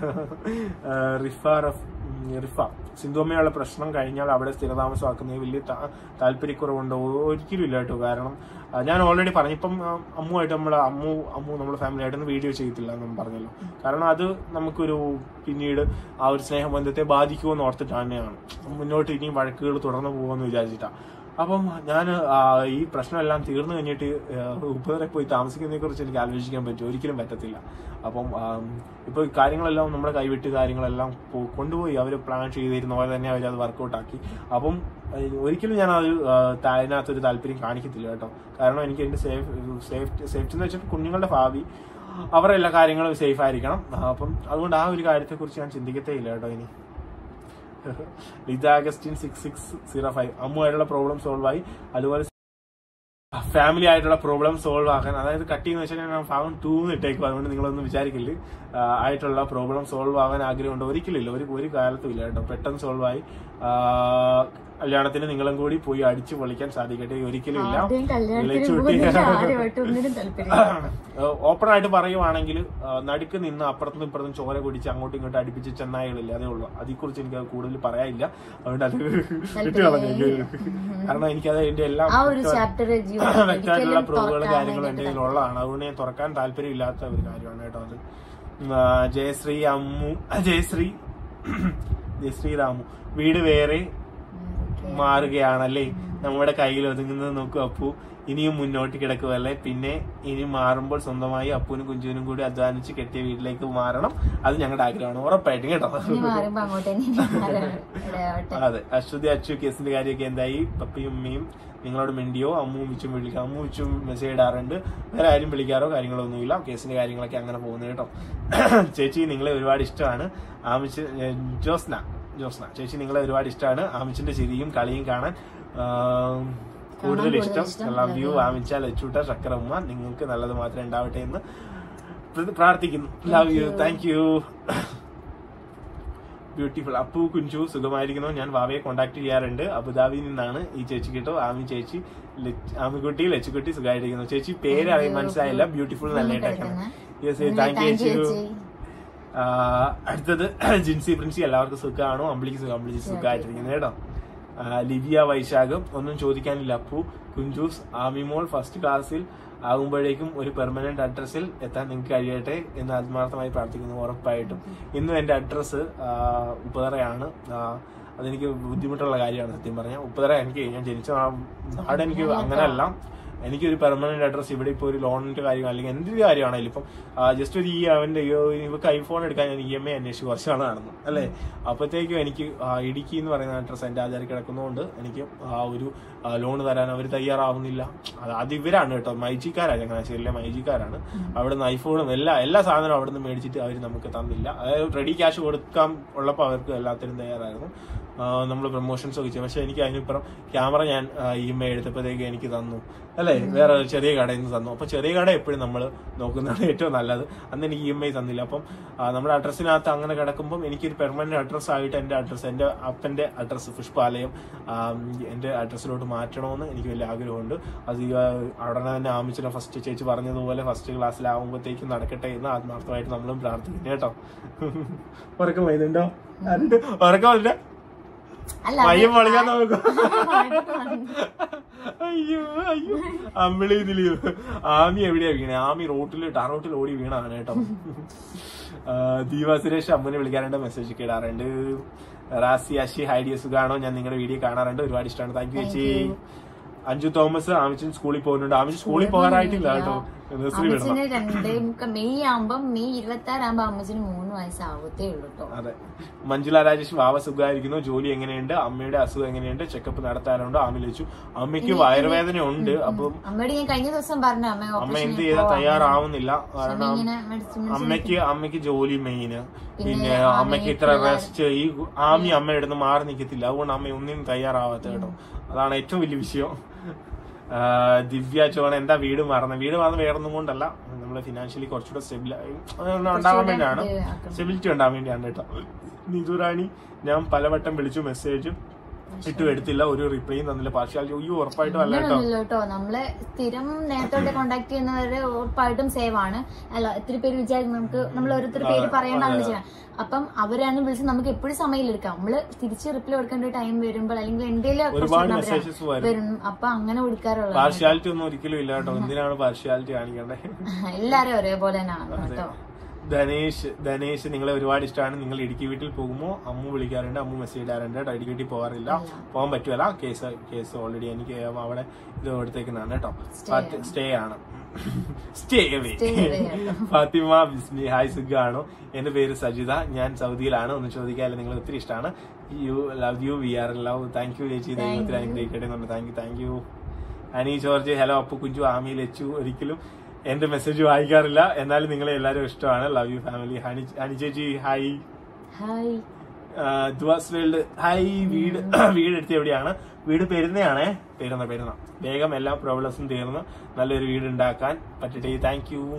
റിഫ റഫ്- ഉം, റിഫ സിന്ധുമ്മയുള്ള പ്രശ്നം കഴിഞ്ഞാൽ അവിടെ സ്ഥിരതാമസമാക്കുന്നത് വലിയ താ- താല്പര്യക്കുറവുണ്ടോ ഒരിക്കലും ഇല്ല കേട്ടോ കാരണം ആ, ഞാൻ ഓൾറെഡി പറഞ്ഞു ഇപ്പം ആ, അമ്മുമായിട്ട് നമ്മൾ അമ്മു അമ്മു നമ്മുടെ ഫാമിലി ആയിട്ടൊന്നും വീഡിയോ ചെയ്യത്തില്ല എന്ന് പറഞ്ഞല്ലോ കാരണം അത് നമുക്കൊരു പിന്നീട് ആ ഒരു സ്നേഹബന്ധത്തെ ബാധിക്കുമെന്ന് ഓർത്തിട്ട് തന്നെയാണ് മുന്നോട്ട് ഇനിയും വഴക്കുകൾ തുടർന്ന് പോകുമെന്ന് വിചാരിച്ചിട്ടാ അപ്പം ഞാൻ ഈ പ്രശ്നമെല്ലാം തീർന്നു കഴിഞ്ഞിട്ട് ഉപരെ പോയി താമസിക്കുന്നതിനെ കുറിച്ച് എനിക്ക് ആലോചിക്കാൻ പറ്റും ഒരിക്കലും പറ്റത്തില്ല അപ്പം ആം, ഇപ്പൊ ഈ കാര്യങ്ങളെല്ലാം നമ്മുടെ കൈവിട്ട് കാര്യങ്ങളെല്ലാം പോ- കൊണ്ടുപോയി അവർ പ്ലാൻ ചെയ്തിരുന്ന പോലെ തന്നെ അവർ അത് വർക്കൗട്ട് ആക്കി അപ്പം ഏഹ്, ഒരിക്കലും ഞാൻ അത് ആ, ത- അതിനകത്തൊരു താല്പര്യം കാണിക്കത്തില്ല കേട്ടോ കാരണം എനിക്ക് എന്റെ സേഫ് സേഫ്റ്റി സേഫ്റ്റി എന്ന് വെച്ചാൽ കുഞ്ഞുങ്ങളുടെ ഭാവി അവരുടെ എല്ലാ കാര്യങ്ങളും സേഫ് ആയിരിക്കണം ആ, അപ്പം അതുകൊണ്ട് ആ ഒരു കാര്യത്തെ കുറിച്ച് ഞാൻ ചിന്തിക്കത്തേ ഇല്ല കേട്ടോ ഇനി Lija Augustine six six zero five അമ്മുമായിട്ടുള്ള പ്രോബ്ലം സോൾവ് ആയി അതുപോലെ ഫാമിലി ആയിട്ടുള്ള പ്രോബ്ലം സോൾവ് ആക്കാൻ അതായത് കട്ട് ചെയ്യുന്ന വെച്ചാൽ ഞാൻ ഭാഗം ടൂ ഇട്ടേക്കും അതുകൊണ്ട് നിങ്ങളൊന്നും വിചാരിക്കില്ല ആ, ആയിട്ടുള്ള പ്രോബ്ലം സോൾവ് ആകാൻ ആഗ്രഹമുണ്ട് ഒരിക്കലില്ല ഒരു ഒരു കാലത്തും ഇല്ല കേട്ടോ പെട്ടെന്ന് സോൾവ് ആയി ആ, കല്യാണത്തിന് നിങ്ങളും കൂടി പോയി അടിച്ചു പൊളിക്കാൻ സാധിക്കട്ടെ ഒരിക്കലും ഇല്ല ആരുടെയും കല്യാണത്തിന് വിളിച്ചുകൂട്ടി. പോകുന്നില്ല ആരുമായിട്ട് ഒന്നിനും താല്പര്യം ഓപ്പൺ ആയിട്ട് പറയുവാണെങ്കിൽ നടുക്ക് നിന്ന് അപ്പുറത്തും ഇപ്പുറത്തും ചോര കുടിച്ച് അങ്ങോട്ടും ഇങ്ങോട്ടും അടുപ്പിച്ച് ചെന്നായകളില്ല അതേ ഉള്ളൂ അതേക്കുറിച്ച് എനിക്ക് അത് കൂടുതൽ പറയാനില്ല അതുകൊണ്ട് അത് വിട്ടു കളഞ്ഞു കാരണം എനിക്കത് എന്റെ എല്ലാം ആ ഒരു ചാപ്റ്റർ വ്യക്തമായിട്ടുള്ള പ്രൂവുകളും കാര്യങ്ങളും എന്റെ കയ്യിൽ ഉള്ളതാണ് അതുകൊണ്ട് ഞാൻ തുറക്കാൻ താല്പര്യമില്ലാത്ത ഒരു കാര്യമാണ് കേട്ടോ അത് ഉം, ആ, ജയശ്രീ അമ്മു ആ, ജയശ്രീ ജയശ്രീ രാമു വീട് വേറെ മാറുകയാണല്ലേ നമ്മുടെ കയ്യിൽ ഒതുങ്ങുന്നത് നോക്കൂ അപ്പു ഇനിയും മുന്നോട്ട് കിടക്കുമല്ലേ പിന്നെ ഇനി മാറുമ്പോൾ സ്വന്തമായി അപ്പുവിനും കുഞ്ചുവിനും കൂടി അധ്വാനിച്ച് കെട്ടിയ വീട്ടിലേക്ക് മാറണം അത് ഞങ്ങളുടെ ആഗ്രഹമാണ് ഉറപ്പായിട്ടും കേട്ടോ ഇനി മാറുമ്പോ അങ്ങോട്ട് തന്നെ ഇടയാവട്ടെ അതെ അശ്വതി അച്ചു കേസിന്റെ കാര്യമൊക്കെ എന്തായി പപ്പയും ഉമ്മയും നിങ്ങളോട് മിണ്ടിയോ അമ്മും വിച്ചും വിളിക്കാം അമ്മു വിച്ചും മെസ്സേജ് ഇടാറുണ്ട് വേറെ ആരും വിളിക്കാറോ കാര്യങ്ങളോ ഒന്നുമില്ല കേസിന്റെ കാര്യങ്ങളൊക്കെ അങ്ങനെ പോകുന്നത് കേട്ടോ ചേച്ചി നിങ്ങളെ ഒരുപാട് ഇഷ്ടമാണ് ആമിച്ച് ഏ, ജോസ്ന ജോസ്ന ചേച്ചി നിങ്ങളെ ഒരുപാട് ഇഷ്ടമാണ് ആമിച്ചിന്റെ ചിരിയും കളിയും കാണാൻ ആ, കൂടുതൽ ഇഷ്ടം ലവ് യു ആമിച്ച ലച്ചൂട്ട ശക്കരമ്മ നിങ്ങൾക്ക് നല്ലത് മാത്രമേ ഉണ്ടാവട്ടെ എന്ന് പ്ര- പ്രാർത്ഥിക്കുന്നു love you thank you beautiful Appu Kunju സുഖമായിരിക്കുന്നു ഞാൻ വാവയെ കോണ്ടാക്ട് ചെയ്യാറുണ്ട് അബുദാബിയിൽ നിന്നാണ് ഈ ചേച്ചി കേട്ടോ ആമി ചേച്ചി ലച്ച്- ആമിക്കുട്ടി ലച്ചുകുട്ടി സുഖമായിരിക്കുന്നു ചേച്ചി പേര് അറിയാൻ മനസ്സിലായില്ല ബ്യൂട്ടിഫുൾ നല്ലതായിട്ടാണ് യെസ് താങ്ക് യു ചേച്ചി ആ, അടുത്തത് ജിൻസി പ്രിൻസി എല്ലാവർക്കും സുഖമാണോ അമ്പിളിക്ക് സുഖം അമ്പിളിക്ക് സുഖമായിട്ടിരിക്കുന്നത് കേട്ടോ ആ, ലിവിയ വൈശാഖം ഒന്നും ചോദിക്കാനില്ല അപ്പു കുഞ്ചൂസ് ആമിമോൾ ഫസ്റ്റ് ക്ലാസ്സിൽ ആകുമ്പോഴേക്കും ഒരു പെർമനന്റ് അഡ്രസ്സിൽ എത്താൻ നിങ്ങൾക്ക് കഴിയട്ടെ എന്ന് ആത്മാർത്ഥമായി പ്രാർത്ഥിക്കുന്നു ഉറപ്പായിട്ടും ഇന്നും എന്റെ അഡ്രസ്സ് ഉപ്പതറയാണ് ആ, അതെനിക്ക് ബുദ്ധിമുട്ടുള്ള കാര്യമാണ് സത്യം പറഞ്ഞാൽ ഉപ്പതറ എനിക്ക് ഞാൻ ജനിച്ച നാ- നാട് എനിക്ക് അങ്ങനെയല്ല എനിക്കൊരു പെർമനന്റ് അഡ്രസ് ഇവിടെ ഇപ്പോൾ ഒരു ലോണിന്റെ കാര്യം അല്ലെങ്കിൽ എന്തൊരു കാര്യമാണെങ്കിലും ഇപ്പം ജസ്റ്റ് ഒരു ഈ അവന്റെ ഈ ഇവർക്ക് ഐഫോൺ എടുക്കാൻ ഞാൻ ഇ എം ഐ അന്വേഷിച്ച് കുറച്ച് നാൾ നടന്നു അല്ലേ അപ്പോഴത്തേക്കും എനിക്ക് ആ, ഇടുക്കി എന്ന് പറയുന്ന അഡ്രസ് എന്റെ ആധാരം കിടക്കുന്നതുകൊണ്ട് എനിക്ക് ആ ഒരു ലോൺ തരാൻ അവർ തയ്യാറാവുന്നില്ല അത് അത് ഇവരാണ് കേട്ടോ മൈജിക്കാരാണ് ചങ്ങനാശ്ശേരിയിലെ മൈജിക്കാരാണ് അവിടെ നിന്ന് ഐഫോണും എല്ലാ എല്ലാ സാധനവും അവിടെ നിന്ന് മേടിച്ചിട്ട് അവർ നമുക്ക് തന്നില്ല അതായത് റെഡി ക്യാഷ് കൊടുക്കാൻ ഉള്ളപ്പോൾ അവർക്ക് എല്ലാത്തിനും തയ്യാറായിരുന്നു നമ്മൾ പ്രൊമോഷൻസ് ഒക്കെ ചെയ്യും പക്ഷെ എനിക്ക് അതിനിപ്പുറം ക്യാമറ ഞാൻ ഇ എം ഐ എടുത്തപ്പോഴത്തേക്ക് എനിക്ക് തന്നു അല്ലേ വേറെ ഒരു ചെറിയ കടയിൽ നിന്ന് തന്നു അപ്പൊ ചെറിയ കട എപ്പോഴും നമ്മൾ നോക്കുന്നതാണ് ഏറ്റവും നല്ലത് അന്ന് എനിക്ക് ഇ എം ഐ തന്നില്ല അപ്പം ആ, നമ്മുടെ അഡ്രസ്സിനകത്ത് അങ്ങനെ കിടക്കുമ്പോൾ എനിക്കൊരു പെർമനന്റ് അഡ്രസ് ആയിട്ട് എന്റെ അഡ്രസ്സ് എന്റെ അപ്പന്റെ അഡ്രസ്സ് പുഷ്പാലയം ആ, എന്റെ അഡ്രസ്സിലോട്ട് മാറ്റണമെന്ന് എനിക്ക് വലിയ ആഗ്രഹമുണ്ട് അത് ഈ, ആ, ഉടനെ തന്നെ ആമിച്ചിനെ ഫസ്റ്റ് ചേച്ചി പറഞ്ഞതുപോലെ ഫസ്റ്റ് ക്ലാസ്സിലാവുമ്പോഴത്തേക്കും നടക്കട്ടെ എന്ന് ആത്മാർത്ഥമായിട്ട് നമ്മളും പ്രാർത്ഥിക്കുന്നു കേട്ടോ ഉറക്കം വരുന്നുണ്ടോ ആരുണ്ട്? ഉറക്കം വരില്ല അല്ല പയ്യൻ പൊളിക്കാൻ നോക്കും അയ്യോ അയ്യോ അമ്മിളി ഇതില് ആമി എവിടെയാ വീണേ ആമി റോട്ടിൽ ടാറോട്ടിൽ ഓടി വീണാണ് കേട്ടോ ആ, ദീപ സുരേഷ് അമ്മനെ വിളിക്കാറുണ്ട് മെസ്സേജ് ഒക്കെ ഇടാറുണ്ട് റാസി അഷി ഹൈഡിയ സുഖാണോ ഞാൻ നിങ്ങളുടെ വീഡിയോ കാണാറുണ്ട് ഒരുപാട് ഇഷ്ടമാണ് താങ്ക് യു ചേച്ചി അഞ്ജു തോമസ് ആമിച്ചൻ സ്കൂളിൽ പോകുന്നുണ്ട് ആമിച്ചൻ സ്കൂളിൽ പോകാനായിട്ടില്ല കേട്ടോ നഴ്സറി വിടണം അമ്മച്ചിന് രണ്ടേ മുക്ക മെയ് ആവുമ്പോ മെയ് ഇരുപത്തി ആറാകുമ്പോ അമ്മച്ചിന് മൂന്ന് വയസ്സാവത്തേ ഉള്ളൂ കേട്ടോ അതെ മഞ്ജുല രാജേഷ് വാവ സുഖമായിരിക്കുന്നു ജോലി എങ്ങനെയുണ്ട് അമ്മയുടെ അസുഖം എങ്ങനെയുണ്ട് ചെക്കപ്പ് നടത്താനുണ്ട് ആമി ലച്ചു അമ്മയ്ക്ക് വയറുവേദന ഉണ്ട് അപ്പം അമ്മയോട് ഞാൻ കഴിഞ്ഞ ദിവസം പറഞ്ഞു അമ്മ അമ്മ ഓപ്പറേഷൻ എന്ത് ചെയ്താൽ തയ്യാറാവുന്നില്ല കാരണം ഇങ്ങനെ മെഡിസിൻ അമ്മയ്ക്ക് അമ്മയ്ക്ക് ജോലി മെയിന് പിന്നെ അമ്മയ്ക്ക് ഇത്ര റെസ്റ്റ് ഈ ആമി അമ്മയുടെ അടുത്ത് മാറി നിൽക്കത്തില്ല അതുകൊണ്ട് അമ്മ ഒന്നിനും തയ്യാറാവാത്ത കേട്ടോ അതാണ് ഏറ്റവും വലിയ വിഷയം ആ, ദിവ്യ ചോണ എന്താ വീട് മാറുന്നത് വീട് മാറുന്നത് വേറെ ഒന്നും കൊണ്ടല്ല നമ്മള് ഫിനാൻഷ്യലി കുറച്ചുകൂടെ സ്റ്റെബിൾ ഉണ്ടാവാൻ വേണ്ടിയാണ് സ്റ്റെബിലിറ്റി ഉണ്ടാവാൻ വേണ്ടിയാണ് കേട്ടോ നിതുറാണി ഞാൻ പലവട്ടം വിളിച്ചു മെസ്സേജ് ഇട്ടു എടുത്തില്ല ഒരു റിപ്ലൈയും തന്നില്ല പാർഷ്യാലിറ്റി അയ്യോ ഉറപ്പായിട്ടും അല്ല കേട്ടോ അങ്ങനെയൊന്നുമില്ല കേട്ടോ നമ്മളെ സ്ഥിരം നേരത്തോടെ കോണ്ടാക്ട് ചെയ്യുന്നവര് ഉറപ്പായിട്ടും സേവ് ആണ് അല്ല ഒത്തിരി പേര് വിചാരിക്കും നമുക്ക് നമ്മൾ ഓരോരുത്തർ പേര് പറയേണ്ടതാണ് ചെയ്യാൻ അപ്പം അവരാണ് വിളിച്ച് നമുക്ക് എപ്പോഴും സമയമെടുക്കാം നമ്മള് തിരിച്ച് റിപ്ലൈ കൊടുക്കേണ്ട ടൈം വരുമ്പോൾ അല്ലെങ്കിൽ എന്തെങ്കിലും ഒരുപാട് മെസ്സേജസ് വരും വരും അപ്പൊ അങ്ങനെ കൊടുക്കാറുള്ളത് പാർഷ്യാലിറ്റി ഒന്നും ഒരിക്കലും ഇല്ല കേട്ടോ എന്തിനാണ് പാർഷ്യാലിറ്റി കാണിക്കണ്ടേ എല്ലാരും ഒരേപോലെ തന്നെയാണ് കേട്ടോ ധനേഷ് ധനേഷ് നിങ്ങളെ ഒരുപാട് ഇഷ്ടമാണ് നിങ്ങൾ ഇടുക്കി വീട്ടിൽ പോകുമ്പോൾ അമ്മു വിളിക്കാറുണ്ട് അമ്മു മെസ്സേജ് ഇടാറുണ്ട് കേട്ടോ ഇടുക്കി വീട്ടിൽ പോകാറില്ല പോകാൻ പറ്റുമല്ല കേസ് കേസ് ഓൾറെഡി എനിക്ക് അവിടെ ഇത് എടുത്തേക്കുന്നതാണ് കേട്ടോ സ്റ്റേ ആണ് stay away Fathima Bismi hi സുഖാണോ എന്റെ പേര് സജിത ഞാൻ സൗദിയിലാണ് ഒന്ന് ചോദിക്കാല്ലേ നിങ്ങൾ ഒത്തിരി ഇഷ്ടമാണ് you love you we are love thank you ചേച്ചി ദൈവത്തിൽ അനുഗ്രഹിക്കട്ടെ എന്ന് പറഞ്ഞു thank you thank you Ani George hello Appu Kunju Ami Lachu ഒരിക്കലും എന്റെ മെസ്സേജ് വായിക്കാറില്ല എന്നാലും നിങ്ങളെ എല്ലാവരും ഇഷ്ടമാണ് love you family honey honey ചേച്ചി ഹായ് ഹായ് ദ്വാസ് വേൾഡ് ഹായ് വീട് വീട് എടുത്ത് എവിടെയാണ് വീട് പെരുന്നയാണേ പെരുന്ന പെരുന്ന വേഗം എല്ലാ പ്രോബ്ലംസും തീർന്ന് നല്ലൊരു വീട് ഉണ്ടാക്കാൻ പറ്റട്ടെ താങ്ക് യു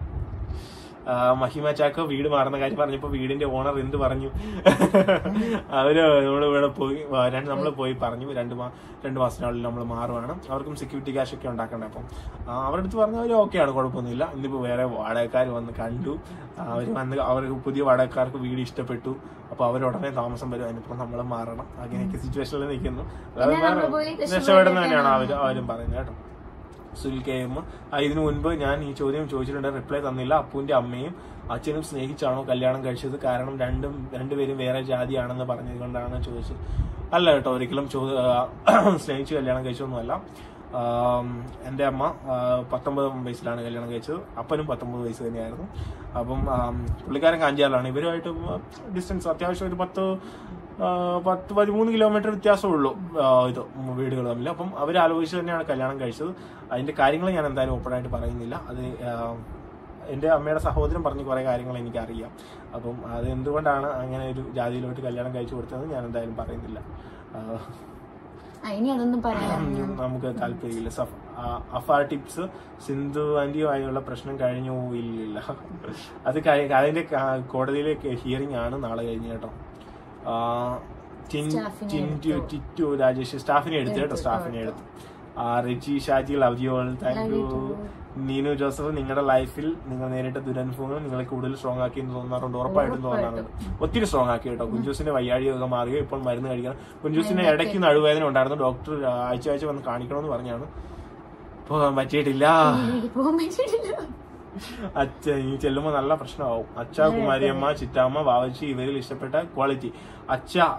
മഹിമ ചാക്ക വീട് മാറുന്ന കാര്യം പറഞ്ഞപ്പോ വീടിന്റെ ഓണർ എന്ത് പറഞ്ഞു അവര് നമ്മൾ ഇവിടെ പോയി നമ്മൾ പോയി പറഞ്ഞു രണ്ട് മാ രണ്ട് മാസത്തിനുള്ളിൽ നമ്മൾ മാറുവാണ് അവർക്കും സെക്യൂരിറ്റി ക്യാഷ് ഒക്കെ ഉണ്ടാക്കണ്ടേ അപ്പം ആ, അവരുടെ അടുത്ത് പറഞ്ഞു അവർ ഓക്കെയാണ് കുഴപ്പമൊന്നുമില്ല ഇന്നിപ്പോ വേറെ വാടകക്കാർ വന്ന് കണ്ടു അവർ വന്ന് അവർക്ക് പുതിയ വാടകക്കാർക്ക് വീട് ഇഷ്ടപ്പെട്ടു അപ്പൊ അവർ ഉടനെ താമസം വരും അതിനിപ്പോ നമ്മൾ മാറണം അങ്ങനെയൊക്കെ സിറ്റുവേഷനിൽ നിൽക്കുന്നു അല്ലാതെ പിന്നെ നമ്മള് വേറെ പോയി രക്ഷപ്പെടുന്ന തന്നെയാണ് അവര് അവരും പറയുന്നത് കേട്ടോ സുനിൽ കെ എം ആ, ഇതിനു മുൻപ് ഞാൻ ഈ ചോദ്യം ചോദിച്ചിട്ടുണ്ട് റിപ്ലൈ തന്നില്ല അപ്പുവിന്റെ അമ്മയും അച്ഛനും സ്നേഹിച്ചാണോ കല്യാണം കഴിച്ചത് കാരണം രണ്ടും രണ്ടുപേരും വേറെ ജാതിയാണെന്ന് പറഞ്ഞത് കൊണ്ടാണ് ചോദിച്ചത് അല്ല കേട്ടോ ഒരിക്കലും ചോ- ആ, സ്നേഹിച്ച് കല്യാണം കഴിച്ചൊന്നുമല്ല ആം, എൻ്റെ അമ്മ ആ, പത്തൊമ്പത് വയസ്സിലാണ് കല്യാണം കഴിച്ചത് അപ്പനും പത്തൊമ്പത് വയസ്സ് തന്നെയായിരുന്നു അപ്പം ആം, പുള്ളിക്കാരൻ കാഞ്ചിയാറിലാണ് ഇവരുമായിട്ട് ഡിസ്റ്റൻസ് അത്യാവശ്യം ഒരു പത്ത് ആ, പത്ത് പതിമൂന്ന് കിലോമീറ്റർ വ്യത്യാസമുള്ളൂ ആ, ഇത് വീടുകൾ തമ്മിൽ അപ്പം അവർ ആലോചിച്ച് തന്നെയാണ് കല്യാണം കഴിച്ചത് അതിന്റെ കാര്യങ്ങൾ ഞാൻ എന്തായാലും ഓപ്പൺ ആയിട്ട് പറയുന്നില്ല അത് ആ, എൻ്റെ അമ്മയുടെ സഹോദരൻ പറഞ്ഞ കുറെ കാര്യങ്ങൾ എനിക്കറിയാം അപ്പം അത് എന്തുകൊണ്ടാണ് അങ്ങനെ ഒരു ജാതിയിലോട്ട് കല്യാണം കഴിച്ചു കൊടുത്തത് ഞാൻ എന്തായാലും പറയുന്നില്ല ആ, ആ, ഇനി അതൊന്നും പറയാൻ നമുക്ക് താല്പര്യമില്ല സഫ്- ആ, അഫാർ ടിപ്സ് സിന്ധു ആന്റിയുമായുള്ള പ്രശ്നം കഴിഞ്ഞു ഇല്ലില്ല അത് കഴി- അതിന്റെ ക- കോടതിയിലെ ഹിയറിംഗ് ആണ് നാളെ കഴിഞ്ഞ് കേട്ടോ ആ, ടിൻ- സ്റ്റാഫിനെ ടിൻറ്റു ടിറ്റു രാജേഷ് സ്റ്റാഫിനെ എടുത്തു കേട്ടോ സ്റ്റാഫിനെ എടുത്തു ആ, Riji Shaji love you all thank you Neenu Joseph നിങ്ങളുടെ ലൈഫിൽ നിങ്ങൾ നേരിട്ട ദുരനുഭവങ്ങൾ നിങ്ങളെ കൂടുതൽ സ്ട്രോങ് ആക്കി എന്ന് തോന്നാറുണ്ട് ഉറപ്പായിട്ടും തോന്നാറുണ്ട് ഒത്തിരി സ്ട്രോങ് ആക്കി കേട്ടോ കുഞ്ചൂസിന്റെ വയ്യാഴിയൊക്കെ മാറിയോ ഇപ്പോൾ മരുന്ന് കഴിക്കണം കുഞ്ചൂസിന്റെ ഇടയ്ക്ക് നടുവേദന ഉണ്ടായിരുന്നു ഡോക്ടർ ആഴ്ച ആഴ്ച വന്ന് കാണിക്കണമെന്ന് പറഞ്ഞാണ് പോകാൻ പറ്റിയിട്ടില്ല എനിക്ക് പോകാൻ പറ്റിയിട്ടില്ല അച്ഛ ഈ ചെല്ലുമ്പോ നല്ല പ്രശ്നമാവും അച്ഛ കുമാരിയമ്മ ചിറ്റാമ്മ വാവച്ചി ഇവരിൽ ഇഷ്ടപ്പെട്ട ക്വാളിറ്റി അച്ഛ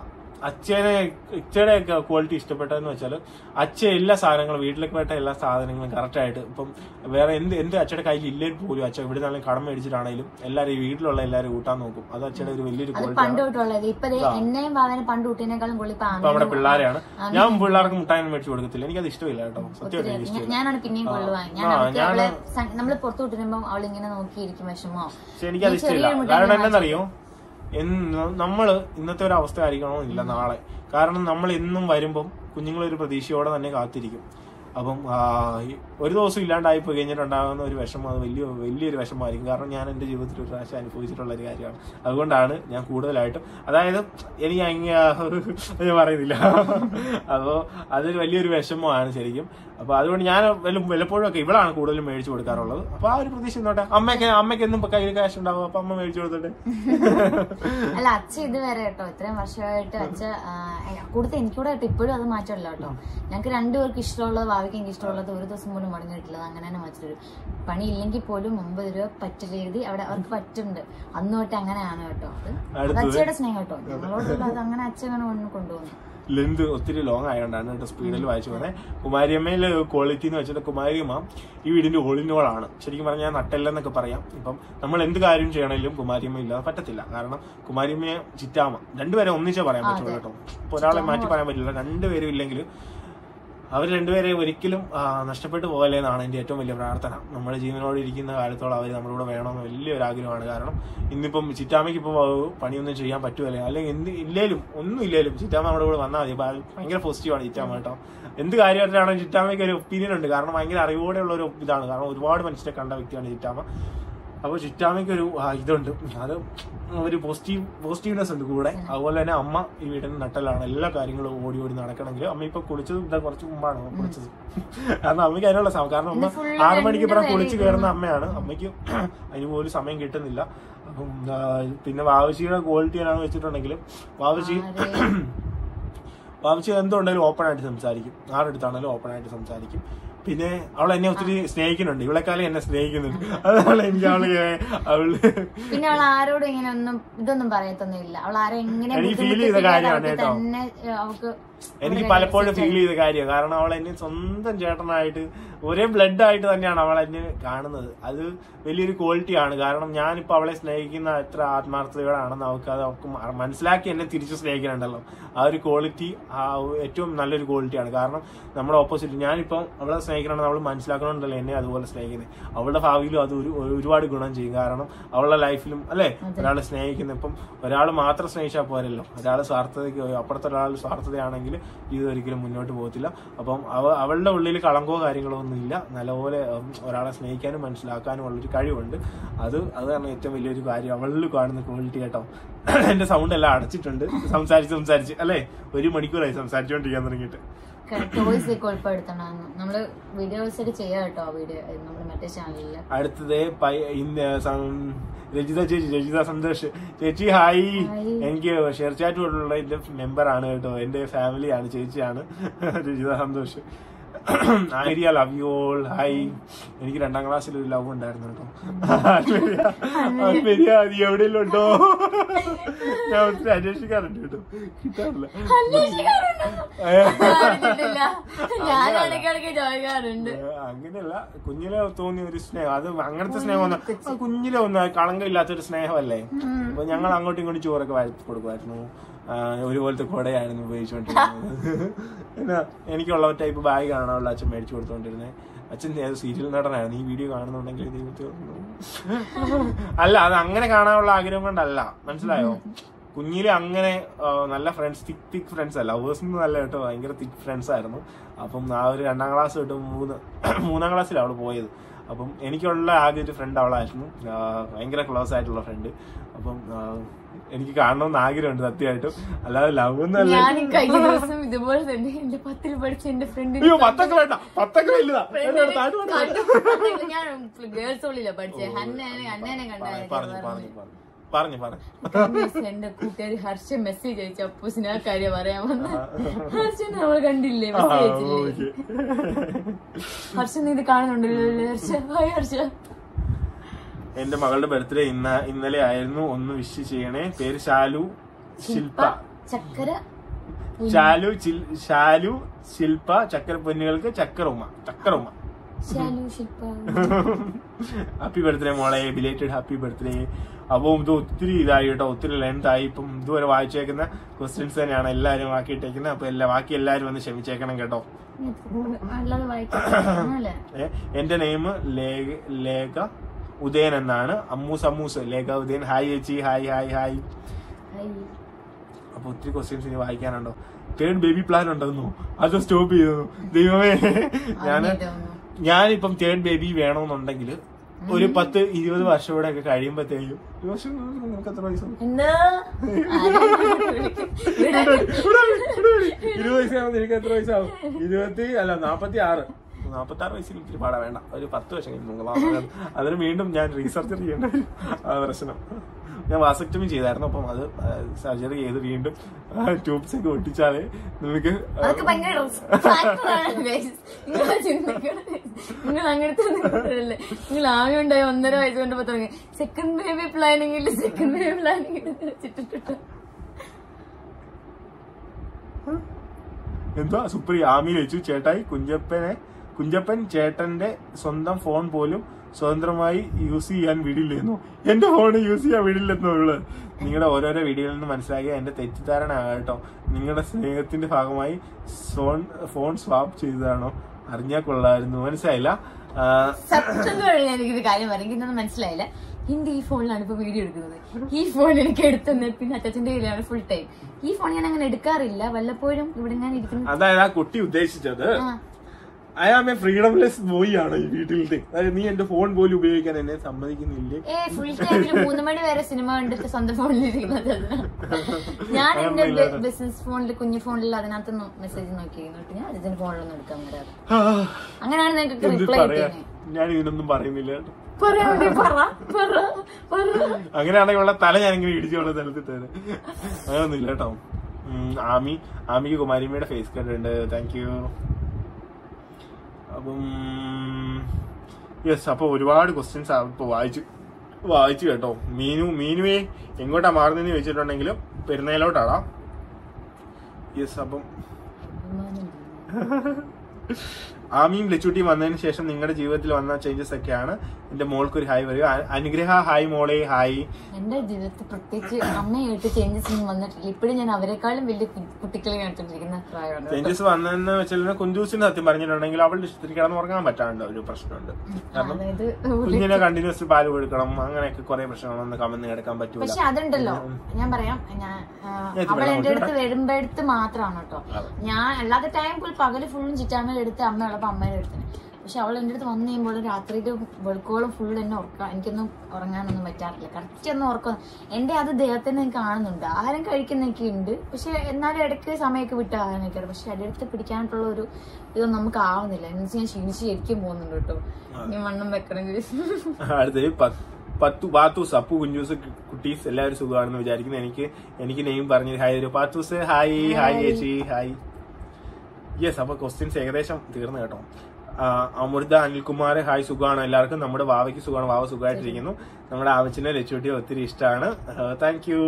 അച്ഛനെ ഇച്ചയുടെ ഒക്കെ ക്വാളിറ്റി ഇഷ്ടപ്പെട്ടതെന്ന് വെച്ചാൽ അച്ഛ എല്ലാ സാധനങ്ങളും വീട്ടിലേക്ക് വേണ്ട എല്ലാ സാധനങ്ങളും കറക്റ്റ് ആയിട്ട് ഇപ്പം വേറെ എന്ത് എന്ത് അച്ഛയുടെ കയ്യിൽ ഇല്ലെങ്കിൽ പോലും അച്ഛൻ ഇവിടെ നിന്നാലും കടം മേടിച്ചിട്ടാണെങ്കിലും എല്ലാവരും ഈ വീട്ടിലുള്ള എല്ലാവരും കൂട്ടാൻ നോക്കും അത് അച്ഛയുടെ ഒരു വലിയൊരു അത് ക്വാളിറ്റി പണ്ട് തൊട്ടുള്ളത് ഇപ്പൊ ദേ എന്നെയും ഭാവനെ പണ്ട് കൂട്ടിനേക്കാളും കൂടുതൽ ഇപ്പൊ ഇപ്പൊ നമ്മുടെ ആമേനും പിള്ളേരെയാണ് ഞാൻ പിള്ളേർക്ക് മുട്ടായി മേടിച്ചു കൊടുക്കത്തില്ല എനിക്കത് ഇഷ്ടമില്ല കേട്ടോ സത്യമായിട്ട് എനിക്ക് ഞാൻ- ഇഷ്ടമില്ല ഞാനാണ് പിന്നെയും കൊള്ളുവാൻ ഞാൻ ആ, അവൾക്ക് ഞാന് അവളെ സ- നമ്മള് പുറത്തു വിട്ടിരുമ്പോ അവളിങ്ങനെ നോക്കിയിരിക്കും വിഷമോ പക്ഷെ എനിക്കത് ഈ ചെറിയ ഇഷ്ടമില്ല മുട്ടായി കാരണം എന്താണെന്നറിയോ എന്ന് നമ്മള് ഇന്നത്തെ ഒരു അവസ്ഥ ആയിരിക്കണമെന്നില്ല നാളെ കാരണം നമ്മൾ എന്നും വരുമ്പം കുഞ്ഞുങ്ങളൊരു പ്രതീക്ഷയോടെ തന്നെ കാത്തിരിക്കും അപ്പം ആ, ഈ ഒരു ദിവസം ഇല്ലാണ്ടായി പോയി കഴിഞ്ഞിട്ടുണ്ടാകുന്ന ഒരു വിഷമം അത് വലിയ വലിയൊരു വിഷമമായിരിക്കും കാരണം ഞാൻ എൻ്റെ ജീവിതത്തിൽ ഒരു പ്രാവശ്യം അനുഭവിച്ചിട്ടുള്ള ഒരു കാര്യമാണ് അതുകൊണ്ടാണ് ഞാൻ കൂടുതലായിട്ടും അതായത് എനിക്ക് അങ്ങ് ഞാൻ പറയുന്നില്ല അപ്പോൾ അതൊരു വലിയൊരു വിഷമമാണ് ശരിക്കും അപ്പൊ അതുകൊണ്ട് ഞാൻ വല്ല വല്ലപ്പോഴും ഒക്കെ ഇവളാണ് കൂടുതലും മേടിച്ചു കൊടുക്കാറുള്ളത് അപ്പൊ ആ ഒരു പ്രതീക്ഷ നോട്ടെ അമ്മയ്ക്ക് അമ്മയ്ക്ക് എന്നും കയ്യിൽ കാശ് ഉണ്ടാവും അപ്പൊ അമ്മ മേടിച്ചു കൊടുത്തോട്ടെ അല്ല അച്ഛ ഇതുവരെ കേട്ടോ ഇത്രയും വർഷമായിട്ട് അച്ഛ കൂടുതൽ എനിക്കൂടെ കേട്ടോ ഇപ്പോഴും അത് മാറ്റമല്ല കേട്ടോ ഞങ്ങൾക്ക് രണ്ടുപേർക്ക് ഇഷ്ടമുള്ളത് ഭാവിക്ക് എനിക്ക് ഇഷ്ടമുള്ളത് ഒരു ദിവസം പോലും മടങ്ങിയിട്ടില്ല അങ്ങനെ തന്നെ മാറ്റിട്ടൊരു പണി ഇല്ലെങ്കിൽ പോലും ഒമ്പത് രൂപ പറ്റൽ എഴുതി അവിടെ അവർക്ക് പറ്റുന്നുണ്ട് അന്ന് തൊട്ട് അങ്ങനെയാണ് കേട്ടോ അത് അത് അടുത്തത്. അച്ഛയുടെ സ്നേഹം കേട്ടോ ഞങ്ങളോടുള്ള അത് അങ്ങനെ അച്ഛൻ അങ്ങനെ കൊണ്ട് കൊണ്ടുപോകുന്നു ലെന്ത് ഒത്തിരി ലോങ് ആയതുകൊണ്ടാണ് കേട്ടോ സ്പീഡിൽ വായിച്ചു പോകുന്നത് കുമാരിയമ്മയിൽ ക്വാളിറ്റി എന്ന് വെച്ചിട്ട് കുമാരിയമ്മ ഈ വീടിന്റെ ഓളിനോളാണ് ശരിക്കും പറഞ്ഞാൽ നട്ടല്ലെന്നൊക്കെ പറയാം ഇപ്പം നമ്മൾ എന്ത് കാര്യം ചെയ്യണമെങ്കിലും കുമാരിയമ്മ ഇല്ലാതെ പറ്റത്തില്ല കാരണം കുമാരിയമ്മയെ ചിറ്റാമ രണ്ടുപേരെ ഒന്നിച്ചേ പറയാൻ പറ്റുള്ളൂ കേട്ടോ ഇപ്പൊ ഒരാളെ മാറ്റി പറയാൻ പറ്റില്ല രണ്ടുപേരും ഇല്ലെങ്കിൽ അവർ രണ്ടുപേരെ ഒരിക്കലും ആ, നഷ്ടപ്പെട്ടു പോകല്ലേ എന്നാണ് എൻ്റെ ഏറ്റവും വലിയ പ്രാർത്ഥന നമ്മുടെ ജീവനോട് ഇരിക്കുന്ന കാലത്തോളം അവർ നമ്മുടെ കൂടെ വേണമെന്ന് വലിയൊരു ആഗ്രഹമാണ് കാരണം ഇന്നിപ്പം ചിറ്റാമയ്ക്ക് ഇപ്പോൾ പണിയൊന്നും ചെയ്യാൻ പറ്റുമല്ലേ അല്ലെങ്കിൽ എന്ത് ഇല്ലേലും ഒന്നും ഇല്ലേലും ചിറ്റാമ നമ്മുടെ കൂടെ വന്നാൽ മതി ഭ- ഭയങ്കര പോസിറ്റീവാണ് ചിറ്റാമ കേട്ടോ എന്ത് കാര്യമായിട്ടാണ് ചിറ്റാമയ്ക്ക് ഒരു ഒപ്പീനിയൻ ഉണ്ട് കാരണം ഭയങ്കര അറിവോടെയുള്ള ഒരു ഇതാണ് കാരണം ഒരുപാട് മനുഷ്യരെ കണ്ട വ്യക്തിയാണ് ചിറ്റാമ അപ്പോൾ ചിറ്റാമയ്ക്ക് ഒരു ആ, ഇതുണ്ട് അത് ഒരു പോസിറ്റീവ് പോസിറ്റീവ്നെസ് ഉണ്ട് കൂടെ അതുപോലെ തന്നെ അമ്മ ഈ വീടിന് നട്ടലാണ് എല്ലാ കാര്യങ്ങളും ഓടി ഓടി നടക്കണമെങ്കിൽ അമ്മ ഇപ്പൊ കുളിച്ചത് ഇതാ കുറച്ച് മുമ്പാണ് കുളിച്ചത് കാരണം അമ്മയ്ക്ക് അതിനുള്ള സമയം കാരണം അമ്മ full ആറു മണിക്ക് ഇപ്പുറം രണ്ടുപേരെ കുളിച്ച് കയറുന്ന അമ്മയാണ് അമ്മയ്ക്ക് അതിന് പോലും സമയം കിട്ടുന്നില്ല അപ്പം ആ, പിന്നെ വാവച്ചിയുടെ ക്വാളിറ്റി എന്നാന്ന് വെച്ചിട്ടുണ്ടെങ്കിൽ വാവച്ചി വാവച്ചി എന്തുണ്ടെങ്കിലും ഓപ്പൺ ആയിട്ട് സംസാരിക്കും ആരെടുത്താണെങ്കിലും ഓപ്പൺ ആയിട്ട് സംസാരിക്കും പിന്നെ അവൾ എന്നെ ഒത്തിരി സ്നേഹിക്കുന്നുണ്ട് ഇവളെക്കാളും എന്നെ സ്നേഹിക്കുന്നുണ്ട് അതാണ് എനിക്ക് അവള് അവള് പിന്നെ അവൾ ആരോടും ഇങ്ങനെ ഒന്നും ഇതൊന്നും പറയത്തൊന്നുമില്ല അവൾ ആരെ എങ്ങനെ എനിക്ക് feel ചെയ്ത ബുദ്ധിമുട്ടിപ്പിക്കാതെ കാര്യമാണ് അവൾക്ക് കേട്ടോ. തന്നെ ഏഹ്, അവൾക്ക് എനിക്ക് പലപ്പോഴും ഫീൽ ചെയ്ത കാര്യം കാരണം അവൾ എന്നെ സ്വന്തം ചേട്ടനായിട്ട് ഒരേ ബ്ലഡ് ആയിട്ട് തന്നെയാണ് അവൾ എന്നെ കാണുന്നത് അത് വലിയൊരു ക്വാളിറ്റി ആണ് കാരണം ഞാനിപ്പോ അവളെ സ്നേഹിക്കുന്ന എത്ര ആത്മാർത്ഥതയോടാണെന്ന് അവൾക്ക് അത് അവൾക്ക് മ- മനസ്സിലാക്കി എന്നെ തിരിച്ചു സ്നേഹിക്കുന്നുണ്ടല്ലോ ആ ഒരു ക്വാളിറ്റി ആ ഒരു ഏറ്റവും നല്ലൊരു ക്വാളിറ്റിയാണ് കാരണം നമ്മുടെ ഓപ്പോസിറ്റ് ഞാനിപ്പം അവളെ സ്നേഹിക്കണമെന്ന് അവൾ മനസ്സിലാക്കണമെന്നല്ലോ എന്നെ അതുപോലെ സ്നേഹിക്കുന്നത് അവളുടെ ഭാവിയിലും അത് ഒരു ഒരുപാട് ഗുണം ചെയ്യും കാരണം അവളുടെ ലൈഫിലും അല്ലെ ഒരാളെ സ്നേഹിക്കുന്ന ഇപ്പം ഒരാൾ മാത്രം സ്നേഹിച്ചാൽ പോരല്ലോ ഒരാൾ സ്വാർത്ഥതയ്ക്ക് അപ്പുറത്തെ ഒരാൾ സ്വാർത്ഥതയാണെങ്കിൽ ഇത് ഒരിക്കലും മുന്നോട്ട് പോകത്തില്ല അപ്പം അവ അവളുടെ ഉള്ളിൽ കളങ്കോ കാര്യങ്ങളോ ഒന്നും ഇല്ല നല്ലപോലെ ഉം, ഒരാളെ സ്നേഹിക്കാനും മനസ്സിലാക്കാനും ഉള്ളൊരു കഴിവുണ്ട് അത് അതാണ് ഏറ്റവും വലിയൊരു കാര്യം അവളിൽ കാണുന്ന ക്വാളിറ്റി കേട്ടോ എന്റെ സൗണ്ട് എല്ലാം അടച്ചിട്ടുണ്ട് സംസാരിച്ച് സംസാരിച്ച് അല്ലേ ഒരു മണിക്കൂറായി സംസാരിച്ചുകൊണ്ടിരിക്കാൻ തുടങ്ങിയിട്ട് ടോയ്സ് ഒക്കെ ഉൾപ്പെടുത്തണമെന്ന് നമ്മള് വീഡിയോസ് ഒക്കെ ചെയ്യാം കേട്ടോ വീഡിയോ നമ്മുടെ മറ്റേ ചാനലില് അടുത്തത് പൈ- ഇന്ന് സം- രജിത ചേച്ചി രജിത സന്തോഷ് ചേച്ചി ഹായ് ഹായ്. എനിക്ക് ഷെയർ ചാറ്റ് പോലുള്ള എന്റെ മെമ്പർ ആണ് കേട്ടോ എന്റെ ഫാമിലിയാണ് ചേച്ചിയാണ് Rajitha Santhosh idea love you all hi എനിക്ക് രണ്ടാം ക്ലാസ്സിൽ ഒരു ലവ് ഉണ്ടായിരുന്നു കേട്ടോ അൽമേരിയ നീ എവിടെയെങ്കിലും ഉണ്ടോ ഞാൻ ഒത്തിരി അന്വേഷിക്കാറുണ്ട് കേട്ടോ കിട്ടാറില്ല അറിഞ്ഞിട്ടില്ല. ഞാൻ ഇടയ്ക്കിടയ്ക്ക് ചോദിക്കാറുണ്ട് ഏ, അങ്ങനെയല്ല കുഞ്ഞിലെ തോന്നിയ ഒരു സ്നേഹം അത് അങ്ങനത്തെ സ്നേഹം ഒന്ന് ആ കുഞ്ഞിലെ ഒന്ന് കളങ്കമില്ലാത്തൊരു സ്നേഹമല്ലേ അപ്പൊ ഞങ്ങൾ അങ്ങോട്ടും ഇങ്ങോട്ടും ചോറൊക്കെ വഴത്തി കൊടുക്കുമായിരുന്നു ആ, ഒരുപോലത്തെ കുടയായിരുന്നു ഉപയോഗിച്ചുകൊണ്ടിരുന്നത് പിന്നെ എനിക്കുള്ള ടൈപ്പ് ബാഗ് കാണാനുള്ള അച്ഛൻ മേടിച്ചു കൊടുത്തോണ്ടിരുന്നത് അച്ഛൻ ഏത് സീരിയൽ നടനായിരുന്നു ഈ വീഡിയോ കാണുന്നുണ്ടെങ്കിൽ ദൈവത്തെ ഓർമ്മ. അല്ല അത് അങ്ങനെ കാണാനുള്ള ആഗ്രഹം കൊണ്ടല്ല മനസ്സിലായോ കുഞ്ഞിലെ അങ്ങനെ ആ, നല്ല ഫ്രണ്ട്സ് തിക് തിക് ഫ്രണ്ട്സ് അല്ല ലവേഴ്സ് നല്ല കേട്ടോ ഭയങ്കര തിക് ഫ്രണ്ട്സ് ആയിരുന്നു അപ്പം ആ ഒരു രണ്ടാം ക്ലാസ് തൊട്ട് മൂന്ന് മൂന്നാം ക്ലാസ്സിലാണ് അവള് പോയത് അപ്പം എനിക്കുള്ള ആകെ ഒരു ഫ്രണ്ട് അവളായിരുന്നു ആ, ഭയങ്കര ക്ലോസ് ആയിട്ടുള്ള ഫ്രണ്ട് അപ്പം ആ, എനിക്ക് കാണണമെന്ന് ആഗ്രഹമുണ്ട് സത്യമായിട്ടും അല്ലാതെ ലവ് ഒന്നല്ല ഞാൻ കഴിഞ്ഞ ദിവസം ഇതുപോലെ തന്നെ എന്റെ പത്തിൽ പഠിച്ച എന്റെ ഫ്രണ്ടിന് അയ്യോ പത്തൊക്കെ വേണ്ട പത്തൊക്കെ വലുതാ എന്നോട് താഴോട്ട് വേണ്ട. ഞാൻ ഗേൾസ് ഹോളിലാ പഠിച്ചേ അന്നേനെ അന്നേനെ പറഞ്ഞു പറഞ്ഞു കണ്ടായിരുന്നു പറഞ്ഞു പറഞ്ഞു പറഞ്ഞു കഴിഞ്ഞ ദിവസം എന്റെ കൂട്ടുകാരി ഹർഷ മെസ്സേജ് അയച്ചു അപ്പൂസിന് ആ കാര്യം പറയാൻ വന്ന ഹർഷൻ നമ്മൾ കണ്ടില്ലേ ആ, മെസ്സേജ് അയച്ചില്ലേ ഓക്കേ. ഹർഷൻ നീ ഇത് കാണുന്നുണ്ടല്ലോ അല്ലേ ഹർഷ ഹായ് ഹർഷ എന്റെ മകളുടെ ബർത്ത്ഡേ ഇന്ന ഇന്നലെ ആയിരുന്നു ഒന്ന് വിഷ് ചെയ്യണേ പേര് ശാലു ശില്പ ചക്കര ശാലു ചിൽ- ശാലു ശില്പ ചക്കര പൊന്നുകൾക്ക് ചക്കറുമ്മ ചക്കറുമ്മ ശാലു ശില്പ ഹാപ്പി ബർത്ത്ഡേ മോളെ ബിലേറ്റഡ് ഹാപ്പി ബർത്ത്ഡേ അപ്പം ഇത് ഒത്തിരി ഇതായി കേട്ടോ ഒത്തിരി ലെങ്ത് ആയി ഇപ്പം ഇതുവരെ വായിച്ചേക്കുന്ന ക്വസ്റ്റ്യൻസ് തന്നെയാണ് എല്ലാവരും ആക്കിയിട്ടേക്കുന്നത് അപ്പൊ എല്ലാ ബാക്കി എല്ലാവരും ഒന്ന് ക്ഷമിച്ചേക്കണം കേട്ടോ അല്ലാതെ വായിക്കാം അല്ലേ ഏ, എന്റെ നെയിം ലേഖ ഉദയൻ എന്നാണ് അമ്മൂസ് അമ്മൂസ് ലേഖ ഉദയൻ ഹായ് ചേച്ചി ഹായ് ഹായ് ഹായ് അപ്പൊ ഒത്തിരി ക്വസ്റ്റ്യൻസ് ഇനി വായിക്കാനുണ്ടോ തേർഡ് ബേബി പ്ലാൻ ഉണ്ടെന്നോ അത് സ്റ്റോപ്പ് ചെയ്തു ദൈവമേ ഞാന് ഞാനിപ്പം തേർഡ് ബേബി വേണമെന്നുണ്ടെങ്കിൽ ഒരു പത്ത് ഇരുപത് വർഷം കൂടെ ഒക്കെ കഴിയുമ്പോഴത്തേക്കും ഒരു വർഷം നിനക്ക് എത്ര വയസ്സുണ്ട് എന്താ ഇരുപത് വയസ്സാകുമ്പോൾ നിനക്ക് എത്ര വയസ്സാവും ഇരുപത്തി അല്ല നാപ്പത്തി ആറ് നാപ്പത്തി ആറ് വയസ്സിൽ ഇത്തിരി പാടാ വേണ്ട ഒരു പത്ത് വർഷം കഴിഞ്ഞ് നോക്കാം അതിന് വീണ്ടും ഞാൻ റീസർച്ച് ചെയ്യേണ്ട വരും. ആ പ്രശ്നം ഞാൻ വാസക്ടമി ചെയ്തായിരുന്നു അപ്പം അത് സർജറി ചെയ്ത് വീണ്ടും ട്യൂബ്സ് ഒക്കെ ഒട്ടിച്ചാല് നമുക്ക് അതൊക്കെ ഭയങ്കര risk factor ആണ് guys. നിങ്ങൾ ചിന്തിക്കണം. നിങ്ങൾ അങ്ങനത്തെ നിങ്ങളല്ലേ നിങ്ങൾ ആകെ ഉണ്ടായി ഒന്നര വയസ്സ് കൊണ്ട് തുടങ്ങി സെക്കൻഡ് ബേബി പ്ലാനിങ്ങിൽ സെക്കൻഡ് ബേബി പ്ലാനിങ്ങിൽ വെച്ചിട്ടിട്ട് എന്തുവാ സുപ്രി ആമി വെച്ചു ചേട്ടായി കുഞ്ചപ്പനെ കുഞ്ചപ്പൻ ചേട്ടന്റെ സ്വന്തം ഫോൺ പോലും സ്വതന്ത്രമായി യൂസ് ചെയ്യാൻ വിടില്ലെന്നോ എന്റെ ഫോൺ യൂസ് ചെയ്യാൻ വിടില്ലെന്നോ ഉള്ളത് നിങ്ങളുടെ ഓരോരോ വീഡിയോയിൽ നിന്ന് മനസ്സിലാക്കിയ എന്റെ തെറ്റിദ്ധാരണ ആകട്ടോ നിങ്ങളുടെ സ്നേഹത്തിന്റെ ഭാഗമായി ഫോൺ ഫോൺ സ്വാപ്പ് ചെയ്തതാണോ അറിഞ്ഞാൽ കൊള്ളായിരുന്നു മനസ്സിലായില്ല ആ, സത്യം കഴിഞ്ഞ എനിക്കൊരു കാര്യം പറയാം എനിക്കൊന്നും മനസ്സിലായില്ല എന്റെ ഈ ഫോണിലാണ് ഇപ്പൊ വീഡിയോ എടുക്കുന്നത് ഈ ഫോൺ എനിക്ക് എടുത്തന്നെ പിന്നെ അച്ഛന്റെ കയ്യിലാണ് ഫുൾ ടൈം ഈ ഫോൺ ഞാൻ അങ്ങനെ എടുക്കാറില്ല വല്ലപ്പോഴും ഇവിടെ ഞാൻ ഇരിക്കുന്നു അതായത് ആ കുട്ടി ഉദ്ദേശിച്ചത് ആ, I am a freedomless boy ആണ് ഈ വീട്ടിലത്തെ അതായത് നീ എന്റെ ഫോൺ പോലും ഉപയോഗിക്കാൻ എന്നെ സമ്മതിക്കുന്നില്ലേ ഏ ഫുൾ ടൈമിൽ മൂന്ന് മണി വരെ സിനിമ കണ്ടിട്ട് സ്വന്തം ഫോണിൽ ഇരിക്കുന്നത് ഞാൻ എന്റെ ബിസിനസ് ഫോണിൽ കുഞ്ഞു ഫോണിൽ അതിനകത്ത് മെസ്സേജ് നോക്കിയിരുന്നു ഞാൻ അച്ഛന്റെ ഫോണിലൊന്നും എടുക്കാൻ വരാറ് ആ, അങ്ങനെയാണ് നിങ്ങൾക്ക് എന്ത് റിപ്ലൈ പറയാ കിട്ടിയത് ഞാൻ ഇതിനൊന്നും പറയുന്നില്ല കേട്ടോ. പറയാൻ വേണ്ടി പറ പറ പറ അങ്ങനെയാണെങ്കിൽ ഉള്ള തല ഞാൻ ഇങ്ങനെ ഇടിച്ചുള്ള തലത്തിൽ തരാം അങ്ങനൊന്നുമില്ല കേട്ടോ ഉം, ആമി ആമിക്ക് കുമാരിമ്മയുടെ ഫേസ് കട്ട് ഉണ്ട് താങ്ക് യു അപ്പം യെസ് അപ്പൊ ഒരുപാട് ക്വസ്റ്റ്യൻസ് ഇപ്പൊ വായിച്ചു വായിച്ചു കേട്ടോ മീനു മീനുവേ എങ്ങോട്ടാ മാറുന്നതെന്ന് ചോദിച്ചിട്ടുണ്ടെങ്കിൽ പെരുന്നയിലോട്ടാടാ യെസ് അപ്പം ആമിയും ലച്ചൂട്ടിയും വന്നതിന് ശേഷം നിങ്ങളുടെ ജീവിതത്തിൽ വന്ന ചേഞ്ചസ് ഒക്കെയാണ് എന്റെ മോൾക്ക് ഒരു ഹായ് വരിക അ- അനുഗ്രഹ ഹായ് മോളെ ഹായ് എന്റെ ജീവിതത്തിൽ പ്രത്യേകിച്ച് അമ്മയായിട്ട് ചേഞ്ചസ് ഒന്നും വന്നിട്ടില്ല ഇപ്പോഴും ഞാൻ അവരെക്കാളും വലിയ കു- കുട്ടികളെ കാണിച്ചോണ്ടിരിക്കുന്ന പ്രായമാണ് ചേഞ്ചസ് വന്നതെന്ന് വെച്ചാൽ കുഞ്ചൂസിന് സത്യം പറഞ്ഞിട്ടുണ്ടെങ്കിൽ അവളുടെ ഇഷ്ടത്തിൽ കിടന്ന് ഉറങ്ങാൻ പറ്റാണ്ട് ഒരു പ്രശ്നമുണ്ട് കാരണം അതായത് കുഞ്ഞിനെ കണ്ടിന്യൂസ് പാല് കൊടുക്കണം അങ്ങനെയൊക്കെ കുറെ പ്രശ്നങ്ങളൊന്നും കമന്ന് കിടക്കാൻ പറ്റൂല പക്ഷെ അതുണ്ടല്ലോ ഞാൻ പറയാം ഞാൻ ആ, ഞാൻ ഇത് അവൾ വെള്ളം എന്റെ അടുത്ത് വരുമ്പോഴടുത്ത് മാത്രമാണ് കേട്ടോ ഞാൻ അല്ലാതെ ടൈം ഫുൾ പകല് ഫുള്ളും ചിറ്റാമ്മയുടെ അടുത്ത് അമ്മ ഉള്ളപ്പോ അമ്മയുടെ അടുത്തിന് പക്ഷെ അവൾ എന്റെ അടുത്ത് വന്നു കഴിയുമ്പോൾ രാത്രിയിൽ വെളുക്കോളം ഫുൾ എന്നെ ഉറക്കാം എനിക്കൊന്നും ഉറങ്ങാനൊന്നും പറ്റാറില്ല കറക്റ്റ് ഒന്നും ഉറക്കം എന്റെ അത് ദേഹത്തിന് ഞാൻ കാണുന്നുണ്ട് ആഹാരം കഴിക്കുന്നൊക്കെ ഉണ്ട് പക്ഷെ എന്നാലും ഇടയ്ക്ക് സമയമൊക്കെ വിട്ട് ആഹാരം കഴിക്കാറ് പക്ഷെ എൻ്റെ അടുത്ത് പിടിക്കാനായിട്ടുള്ള ഒരു ഇതൊന്നും നമുക്ക് ആവുന്നില്ല എന്ന് വെച്ചാൽ ഞാൻ ക്ഷീണിച്ച് ശരിക്കും പോകുന്നുണ്ട് കേട്ടോ ഇനി വണ്ണം വെക്കണമെങ്കിൽ അടുത്തത് പ- പത്തു പാത്തൂസ് അപ്പു കുഞ്ചൂസ് കുട്ടീസ് എല്ലാവരും സുഖമാണെന്ന് വിചാരിക്കുന്നു എനിക്ക് എനിക്ക് നെയിം പറഞ്ഞു ഹായ് തരൂ പാത്തൂസ് ഹായ് ഹായ് ചേച്ചി ഹായ് യെസ് അപ്പൊ ക്വസ്റ്റ്യൻസ് ഏകദേശം തീർന്നു കേട്ടോ ആ, അമൃത അനിൽകുമാർ ഹായ് സുഖമാണ് എല്ലാവർക്കും നമ്മുടെ വാവയ്ക്ക് സുഖമാണ് വാവ സുഖമായിട്ടിരിക്കുന്നു നമ്മുടെ ആവച്ചിനെ ലച്ചുട്ടിയെ ഒത്തിരി ഇഷ്ടമാണ് താങ്ക് യു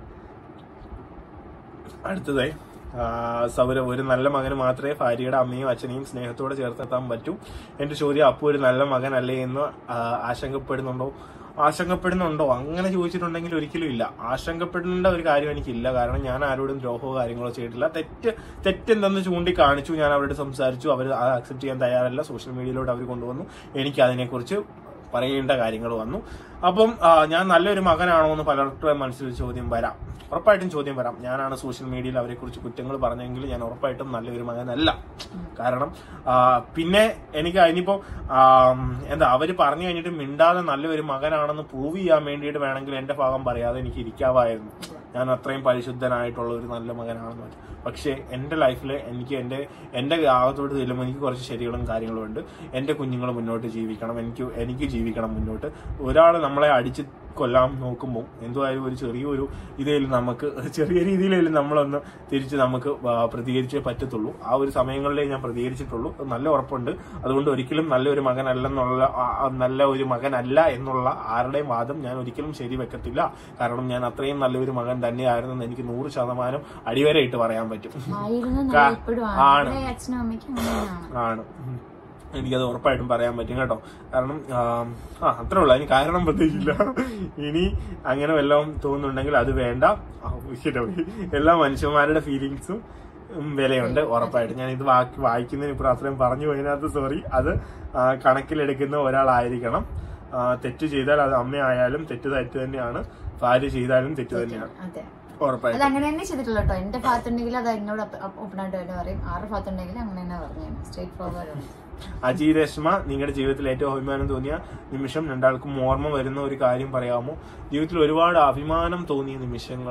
അടുത്തതായി ആ, സൗരവ് ഒരു നല്ല മകന് മാത്രമേ ഭാര്യയുടെ അമ്മയും അച്ഛനെയും സ്നേഹത്തോടെ ചേർത്തെത്താൻ പറ്റൂ എന്റെ ചോദ്യം അപ്പു ഒരു നല്ല മകനല്ലേ എന്ന് ആ, ആശങ്കപ്പെടുന്നുണ്ടോ ആശങ്കപ്പെടുന്നുണ്ടോ അങ്ങനെ ചോദിച്ചിട്ടുണ്ടെങ്കിൽ ഒരിക്കലും ഇല്ല ആശങ്കപ്പെടേണ്ട ഒരു കാര്യം എനിക്കില്ല കാരണം ഞാൻ ആരോടും ദ്രോഹമോ കാര്യങ്ങളോ ചെയ്തിട്ടില്ല തെറ്റ് തെറ്റെന്തെന്ന് ചൂണ്ടിക്കാണിച്ചു ഞാൻ അവരോട് സംസാരിച്ചു അവർ അത് അക്സെപ്റ്റ് ചെയ്യാൻ തയ്യാറല്ല സോഷ്യൽ മീഡിയയിലോട്ട് അവർ കൊണ്ടുവന്നു എനിക്ക് അതിനെക്കുറിച്ച് പറയേണ്ട കാര്യങ്ങൾ വന്നു അപ്പം ആ, ഞാൻ നല്ലൊരു മകനാണോ എന്ന് പലർക്കും മനസ്സിൽ ചോദ്യം വരാം ഉറപ്പായിട്ടും ചോദ്യം വരാം ഞാനാണ് സോഷ്യൽ മീഡിയയിൽ അവരെ കുറിച്ച് കുറ്റങ്ങൾ പറഞ്ഞെങ്കിൽ ഞാൻ ഉറപ്പായിട്ടും നല്ലൊരു മകനല്ല കാരണം ആ, പിന്നെ എനിക്ക് അതിനിപ്പോ ആ, എന്താ അവര് പറഞ്ഞു കഴിഞ്ഞിട്ട് മിണ്ടാതെ നല്ലൊരു മകനാണെന്ന് പ്രൂവ് ചെയ്യാൻ വേണ്ടിയിട്ട് വേണമെങ്കിൽ എന്റെ ഭാഗം പറയാതെ എനിക്ക് ഇരിക്കാമായിരുന്നു ഞാൻ അത്രയും പരിശുദ്ധനായിട്ടുള്ള ഒരു നല്ല മകനാണെന്ന് പറഞ്ഞു പക്ഷേ എന്റെ ലൈഫിൽ എനിക്ക് എന്റെ എന്റെ ആകത്തോട്ട് ചെല്ലുമ്പോൾ എനിക്ക് കുറച്ച് ശരികളും കാര്യങ്ങളും ഉണ്ട് എന്റെ കുഞ്ഞുങ്ങൾ മുന്നോട്ട് ജീവിക്കണം എനിക്ക് എനിക്ക് ജീവിക്കണം മുന്നോട്ട് ഒരാൾ നമ്മളെ അടിച്ച് കൊല്ലാൻ നോക്കുമ്പോൾ എന്തുമായാലും ഒരു ചെറിയൊരു ഇതേലും നമുക്ക് ചെറിയ രീതിയിലും നമ്മളൊന്ന് തിരിച്ച് നമുക്ക് ആ, പ്രതികരിച്ചേ പറ്റത്തുള്ളൂ ആ ഒരു സമയങ്ങളിലേ ഞാൻ പ്രതികരിച്ചിട്ടുള്ളൂ അത് നല്ല ഉറപ്പുണ്ട് അതുകൊണ്ട് ഒരിക്കലും നല്ലൊരു മകനല്ലെന്നുള്ള ആ, ആ, നല്ല ഒരു മകനല്ല എന്നുള്ള ആരുടെയും വാദം ഞാൻ ഒരിക്കലും ശരി വെക്കത്തില്ല കാരണം ഞാൻ അത്രയും നല്ലൊരു മകൻ തന്നെയായിരുന്നെന്ന് എനിക്ക് നൂറ് ശതമാനം അടിവരയിട്ട് പറയാൻ പറ്റും ആയിരുന്നു കാ- ഇപ്പോഴും ആണ്. ആണ് അച്ഛനും അമ്മയ്ക്കും അങ്ങനെയാണ് ആണ് ഉം. എനിക്കത് ഉറപ്പായിട്ടും പറയാൻ പറ്റും കേട്ടോ കാരണം ആ, ആ അത്രേ ഉള്ളൂ അതിന് കാരണം പ്രത്യേകിച്ചില്ല ഇനി അങ്ങനെ വല്ലതും തോന്നുന്നുണ്ടെങ്കിൽ അത് വേണ്ട ആ, ശരി, ഓക്കേ. എല്ലാ മനുഷ്യന്മാരുടെ ഫീലിങ്സും വിലയുണ്ട് ഉറപ്പായിട്ടും ഞാൻ ഇത് വാക്കി വായിക്കുന്നതിന് ഇപ്പോൾ അത്രയും പറഞ്ഞു പോയതിനകത്ത് സോറി അത് ആ, കണക്കിലെടുക്കുന്ന ഒരാളായിരിക്കണം ആ, തെറ്റ് ചെയ്താൽ അത് അമ്മയായാലും തെറ്റ് തെറ്റ് തന്നെയാണ് ഭാര്യ ചെയ്താലും തെറ്റ് തന്നെയാണ് അതെ ഉറപ്പായിട്ടും അത് അങ്ങനെ തന്നെ ചെയ്തിട്ടുള്ളൂ കേട്ടോ എന്റെ ഭാഗത്തുണ്ടെങ്കിൽ അത് എന്നോട് ഓപ്പൺ ആയിട്ട് തന്നെ പറയും ആരുടെ ഭാഗത്തുണ്ടെങ്കിൽ അങ്ങനെ തന്നെ പറഞ്ഞു സ്ട്രേറ്റ് ഫോർവേഡ് ആണ് അജി രശ്മ നിങ്ങളുടെ ജീവിതത്തിൽ ഏറ്റവും അഭിമാനം തോന്നിയ നിമിഷം രണ്ടാൾക്കും ഓർമ്മ വരുന്ന ഒരു കാര്യം പറയാമോ ജീവിതത്തിൽ ഒരുപാട് അഭിമാനം തോന്നിയ നിമിഷങ്ങൾ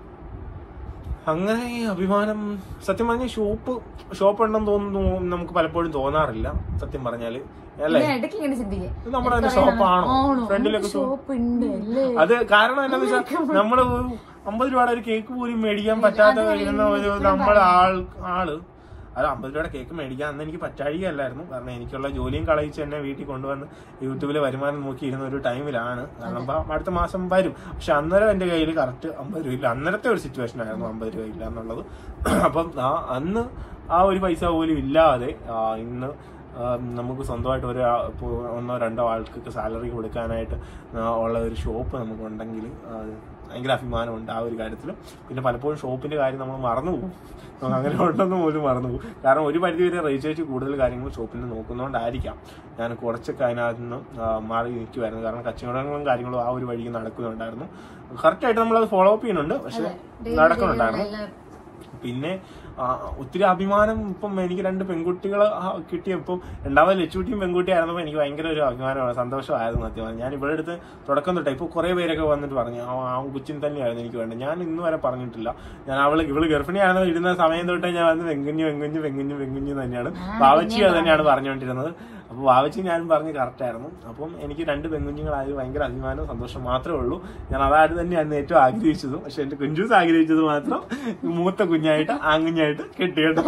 അങ്ങനെ അഭിമാനം സത്യം പറഞ്ഞ ഷോപ്പ് ഷോപ്പ് ഉണ്ടെന്ന് തോന്നുന്നു നമുക്ക് പലപ്പോഴും തോന്നാറില്ല സത്യം പറഞ്ഞാല് അല്ലേ പിന്നെ ഇടയ്ക്ക് ഇങ്ങനെ ചിന്തിക്കും ഇത് നമ്മുടെ തന്നെ ഷോപ്പാണോ ആണോ ഫ്രണ്ടിലൊക്കെ ഷോപ്പ് ഷോപ്പ് ഉണ്ട് അല്ലേ അത് കാരണം എന്താന്ന് വെച്ചാൽ നമ്മള് ഒരു അമ്പത് രൂപയുടെ ഒരു കേക്ക് പോലും മേടിക്കാൻ പറ്റാത്ത വരുന്ന ഒരു നമ്മുടെ ആൾ ആള് അത് അമ്പത് രൂപയുടെ കേക്ക് മേടിക്കാൻ അന്ന് എനിക്ക് പറ്റാഴികയല്ലായിരുന്നു കാരണം എനിക്കുള്ള ജോലിയും കളയിച്ച് എന്നെ വീട്ടിൽ കൊണ്ടുവന്ന് യൂട്യൂബിലെ വരുമാനം നോക്കി ഇരുന്ന ഒരു ടൈമിലാണ് കാരണം അപ്പൊ അടുത്ത മാസം വരും പക്ഷെ അന്നേരം എന്റെ കയ്യിൽ കറക്റ്റ് അമ്പത് രൂപ ഇല്ല അന്നേരത്തെ ഒരു സിറ്റുവേഷൻ ആയിരുന്നു അമ്പത് രൂപ ഇല്ല എന്നുള്ളത് അപ്പം ആ അന്ന് ആ ഒരു പൈസ പോലും ഇല്ലാതെ ആ, ഇന്ന് ആ, നമുക്ക് സ്വന്തമായിട്ട് ഒരു ആ- ഇപ്പൊ ഒന്നോ രണ്ടോ ആൾക്ക് സാലറി കൊടുക്കാനായിട്ട് ആ, ഉള്ള ഒരു ഷോപ്പ് നമുക്കുണ്ടെങ്കിൽ ആ, ഭയങ്കര അഭിമാനമുണ്ട് ആ ഒരു കാര്യത്തിൽ പിന്നെ പലപ്പോഴും ഷോപ്പിന്റെ കാര്യം നമ്മൾ മറന്നു പോകും നമുക്ക് അങ്ങനെ ഉണ്ടെന്ന് പോലും മറന്നു പോകും കാരണം ഒരു പരിധി വരെ റീചാർജ് കൂടുതൽ കാര്യങ്ങൾ ഷോപ്പിൽ നിന്ന് നോക്കുന്നതുകൊണ്ടായിരിക്കാം ഞാൻ കുറച്ചൊക്കെ അതിനകത്ത് നിന്ന് ആ, മാറി നിൽക്കുമായിരുന്നു കാരണം കച്ചവടങ്ങളും കാര്യങ്ങളും ആ ഒരു വഴിക്ക് നടക്കുന്നുണ്ടായിരുന്നു കറക്റ്റായിട്ട് നമ്മളത് ഫോളോ അപ്പ് ചെയ്യുന്നുണ്ട് പക്ഷെ നടക്കുന്നുണ്ടായിരുന്നു പിന്നെ ആ, ഒത്തിരി അഭിമാനം ഇപ്പം എനിക്ക് രണ്ട് പെൺകുട്ടികളെ കിട്ടിയപ്പം രണ്ടാമത് ലച്ചുകുട്ടിയും പെൺകുട്ടിയായിരുന്നപ്പോൾ എനിക്ക് ഭയങ്കര ഒരു അഭിമാനമാണ് സന്തോഷമായിരുന്നു സത്യമാണ് ഞാൻ ഇവിടെ അടുത്ത് തുടക്കം തൊട്ടേ ഇപ്പോൾ കുറേ പേരൊക്കെ വന്നിട്ട് പറഞ്ഞു ആ ആ കൊച്ചിൻ തന്നെയായിരുന്നു എനിക്ക് വേണ്ടത് ഞാൻ ഇന്ന് വരെ പറഞ്ഞിട്ടില്ല ഞാൻ അവള് ഇവള് ഗർഭിണിയായിരുന്നു ഇരുന്ന സമയം തൊട്ടേ ഞാൻ വന്ന് വെങ്കുഞ്ഞു വെങ്കുഞ്ഞു വെങ്കുഞ്ഞു വെങ്കുഞ്ഞു തന്നെയാണ് ബാവച്ചി അത് തന്നെയാണ് പറഞ്ഞുകൊണ്ടിരുന്നത് അപ്പോൾ ബാവച്ചി ഞാനും പറഞ്ഞ് കറക്റ്റ് ആയിരുന്നു അപ്പം എനിക്ക് രണ്ട് പെൺകുഞ്ഞുങ്ങളായത് ഭയങ്കര അഭിമാനവും സന്തോഷം മാത്രമേ ഉള്ളൂ ഞാൻ അതായത് തന്നെയായിരുന്നു ഏറ്റവും ആഗ്രഹിച്ചതും പക്ഷെ എന്റെ കുഞ്ചൂസ് ആഗ്രഹിച്ചത് മാത്രം മൂത്ത കുഞ്ഞായിട്ട് ആങ്കുഞ്ഞായിട്ട് കെട്ടിയിട്ടോ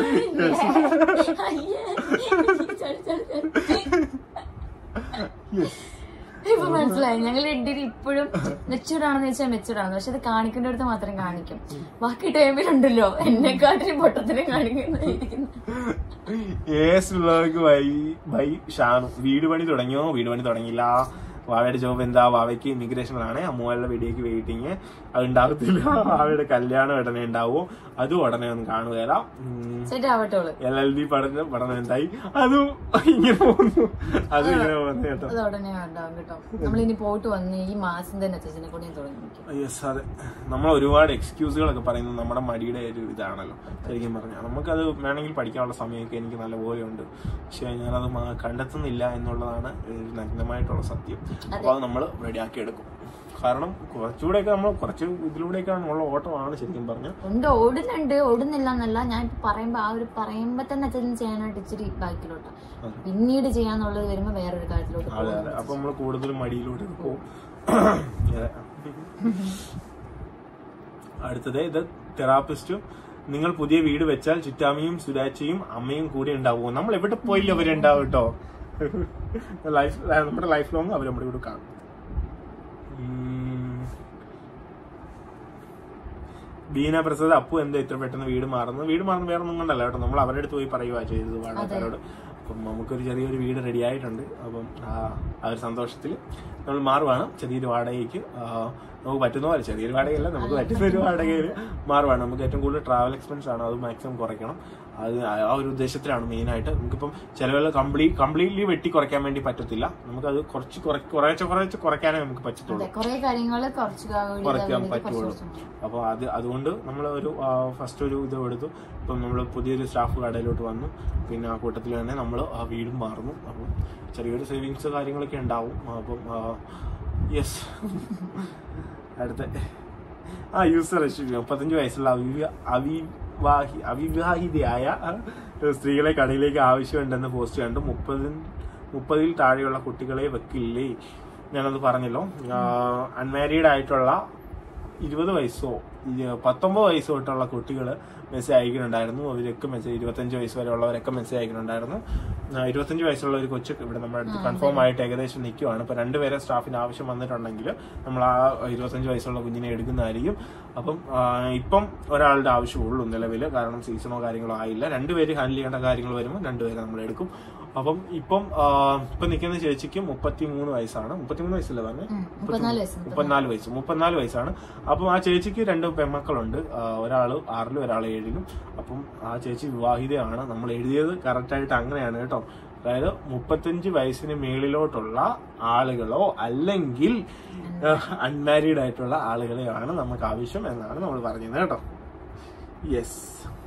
ഇപ്പൊ മനസ്സിലായി ഞങ്ങൾ രണ്ടുപേരും ഇപ്പോഴും മെച്ചൂർഡ് ആണെന്ന് വെച്ചാൽ മെച്ചൂർഡ് ആണ് പക്ഷെ അത് കാണിക്കേണ്ടടുത്ത് മാത്രം കാണിക്കും ബാക്കി ടൈമിലുണ്ടല്ലോ എന്നെക്കാട്ടിലും പൊട്ടത്തിനെ കാണിക്കുന്നതായിരിക്കുന്നു ഏസ് വ്ലോഗ് ബൈ ബൈ ഷാനു വീട് പണി തുടങ്ങിയോ വീട് പണി തുടങ്ങിയില്ല വാവയുടെ ജോബ് എന്താ വാവയ്ക്ക് ഇമിഗ്രേഷനിലാണ് അമ്മൂകളുടെ വീഡിയോക്ക് വെയിറ്റിങ് അത് ഉണ്ടാകത്തില്ല വാവയുടെ കല്യാണം ഉടനെ ഉണ്ടാവുമോ അതും ഉടനെ ഒന്നും കാണുകയില്ല ഉം. സെറ്റ് ആവട്ടോള് എൽ എൽ ബി പഠന പഠനം എന്തായി അതും ഇങ്ങനെ പോകുന്നു അതും ഇങ്ങനെ പോകുന്നു കേട്ടോ അത് ഉടനെ ഉണ്ടാവും കേട്ടോ നമ്മളിനി പോയിട്ട് വന്ന് ഈ മാസം തന്നെ അച്ഛനെ കൂടെ തുടങ്ങി യെസ് അതെ നമ്മൾ ഒരുപാട് എക്സ്ക്യൂസുകളൊക്കെ പറയുന്നത് നമ്മുടെ മടിയുടെ ഒരു ഇതാണല്ലോ ശരിക്കും പറഞ്ഞാൽ നമുക്കത് വേണമെങ്കിൽ പഠിക്കാനുള്ള സമയമൊക്കെ എനിക്ക് നല്ലപോലെ ഉണ്ട് പക്ഷെ ഞാനത് മ- കണ്ടെത്തുന്നില്ല എന്നുള്ളതാണ് ഒരു നഗ്നമായിട്ടുള്ള സത്യം അപ്പോൾ അത് നമ്മൾ റെഡിയാക്കി എടുക്കും കാരണം കുറച്ചുകൂടെയൊക്കെ നമ്മൾ കുറച്ച് ഇതിലൂടെയൊക്കെയാണ് ഉള്ള ഓട്ടമാണ് ശരിക്കും പറഞ്ഞാൽ ഉണ്ട് ഓടുന്നുണ്ട് ഓടുന്നില്ല എന്നല്ല ഞാൻ ഇപ്പൊ പറയുമ്പോ ആ ഒരു പറയുമ്പോ തന്നെ അച്ഛൻ ചെയ്യാനായിട്ട് ഇച്ചിരി ബാക്കിലോട്ട് പിന്നീട് ചെയ്യാന്നുള്ളത് വരുമ്പോ വേറൊരു കാര്യത്തിലോട്ട് അതെ അതെ അപ്പൊ നമ്മൾ കൂടുതലും മടിയിലൂടെ പോകും അതെ. അടുത്തത് ഇത് തെറാപ്പിസ്റ്റും നിങ്ങൾ പുതിയ വീട് വെച്ചാൽ ചിറ്റാമ്മയും സുരാച്ചയും അമ്മയും കൂടെ ഉണ്ടാവുമോ നമ്മൾ എവിടെ പോയില്ല അവരുണ്ടാവും കേട്ടോ ലൈഫ് നമ്മുടെ ലൈഫ് ലോങ് അവർ നമ്മുടെ കൂടെ കാണും ഉം. ബീന പ്രസാദ് അപ്പു എന്താ ഇത്ര പെട്ടെന്ന് വീട് മാറുന്നു വീട് മാറുന്ന വേറെ ഒന്നും കൊണ്ടല്ല കേട്ടോ നമ്മൾ അവരുടെ അടുത്ത് പോയി പറയുക ചെയ്തത് വാടകക്കാരോട് അപ്പം നമുക്കൊരു ചെറിയൊരു വീട് റെഡി ആയിട്ടുണ്ട് അപ്പം ആ ആ ഒരു സന്തോഷത്തിൽ നമ്മൾ മാറുവാണ് ചെറിയൊരു വാടകയ്ക്ക് ആ, നമുക്ക് പറ്റുന്ന പോലെ ചെറിയൊരു വാടകയല്ല നമുക്ക് പറ്റുന്ന ഒരു വാടകയിൽ മാറുവാണ് നമുക്ക് ഏറ്റവും കൂടുതൽ ട്രാവൽ എക്സ്പെൻസ് ആണ് അത് മാക്സിമം കുറയ്ക്കണം അത് ആ ഒരു ഉദ്ദേശത്തിലാണ് മെയിൻ ആയിട്ട് നമുക്കിപ്പം ചിലവുകൾ കംപ്ലീറ്റ് കംപ്ലീറ്റ്ലി വെട്ടി കുറയ്ക്കാൻ വേണ്ടി പറ്റത്തില്ല നമുക്കത് കുറച്ച് കുറ- കുറേശ്ശെ കുറച്ച് കുറയ്ക്കാനേ നമുക്ക് പറ്റത്തുള്ളൂ അതെ കുറെ കാര്യങ്ങള് കുറച്ച് വേണ്ടി കുറയ്ക്കാൻ വേണ്ടി കുറച്ച് പറ്റുള്ളൂ കുറച്ച് അപ്പോൾ അത് അതുകൊണ്ട് നമ്മൾ ഒരു ഫസ്റ്റ് ഒരു ഇത് എടുത്തു ഇപ്പം നമ്മൾ പുതിയൊരു സ്റ്റാഫ് കടയിലോട്ട് വന്നു പിന്നെ ആ കൂട്ടത്തിൽ തന്നെ നമ്മൾ ആ വീടും മാറുന്നു അപ്പം ചെറിയൊരു സേവിങ്സ് കാര്യങ്ങളൊക്കെ ഉണ്ടാവും അപ്പം യെസ് അടുത്ത ആ യൂസർ മുപ്പത്തഞ്ച് വയസ്സുള്ള അവിവ അവിവാഹി അവിവാഹിതയായ സ്ത്രീകളെ കടയിലേക്ക് ആവശ്യമുണ്ടെന്ന് പോസ്റ്റ് കണ്ടു മുപ്പതിൽ മുപ്പതിൽ താഴെയുള്ള കുട്ടികളെ വെക്കില്ലേ ഞാനത് പറഞ്ഞല്ലോ അൺമാരീഡ് ആയിട്ടുള്ള ഇരുപത് വയസ്സോ ഇ- പത്തൊമ്പത് വയസ്സോ തൊട്ടുള്ള കുട്ടികൾ മെസ്സേജ് അയക്കുന്നുണ്ടായിരുന്നു അവരൊക്കെ മെസ്സേജ് ഇരുപത്തഞ്ച് വയസ്സ് വരെ ഉള്ളവരൊക്കെ മെസ്സേജ് അയക്കുന്നുണ്ടായിരുന്നു ആ, ഇരുപത്തഞ്ച് വയസ്സുള്ള ഒരു കൊച്ചു ഇവിടെ നമ്മുടെ അടുത്ത് കൺഫേം ആയിട്ട് ഏകദേശം നിൽക്കുവാണ് ഇപ്പൊ രണ്ടുപേരെ സ്റ്റാഫിന് ആവശ്യം വന്നിട്ടുണ്ടെങ്കിൽ നമ്മൾ ആ ഇരുപത്തഞ്ച് വയസ്സുള്ള കുഞ്ഞിനെ എടുക്കുന്നതായിരിക്കും അപ്പം ആ, ഇപ്പം ഒരാളുടെ ആവശ്യമുള്ളൂ നിലവിൽ കാരണം സീസണോ കാര്യങ്ങളോ ആയില്ല രണ്ടുപേര് ഹാൻഡിൽ ചെയ്യേണ്ട കാര്യങ്ങൾ വരുമ്പോൾ രണ്ടുപേരെ നമ്മൾ എടുക്കും അപ്പം ഇപ്പം ആ, ഇപ്പൊ നിൽക്കുന്ന ചേച്ചിക്ക് മുപ്പത്തി മൂന്ന് വയസ്സാണ് മുപ്പത്തിമൂന്ന് വയസ്സല്ലേ പറഞ്ഞത് ഉം, മുപ്പത്തിനാല് വയസ്സ് മുപ്പത്തിനാല് വയസ്സ് മുപ്പത്തിനാല് വയസ്സാണ് അപ്പം ആ ചേച്ചിക്ക് രണ്ട് പെൺമക്കളുണ്ട് ആ, ഒരാള് ആറിലും ഒരാൾ ഏഴിലും അപ്പം ആ ചേച്ചി വിവാഹിതയാണ് നമ്മൾ എഴുതിയത് കറക്റ്റ് ആയിട്ട് അങ്ങനെയാണ് കേട്ടോ അതായത് മുപ്പത്തഞ്ച് വയസ്സിന് മേളിലോട്ടുള്ള ആളുകളോ അല്ലെങ്കിൽ അൺമാരീഡ് ആയിട്ടുള്ള ആളുകളെയാണ് നമുക്ക് ആവശ്യം എന്നാണ് നമ്മൾ പറഞ്ഞത് കേട്ടോ യെസ്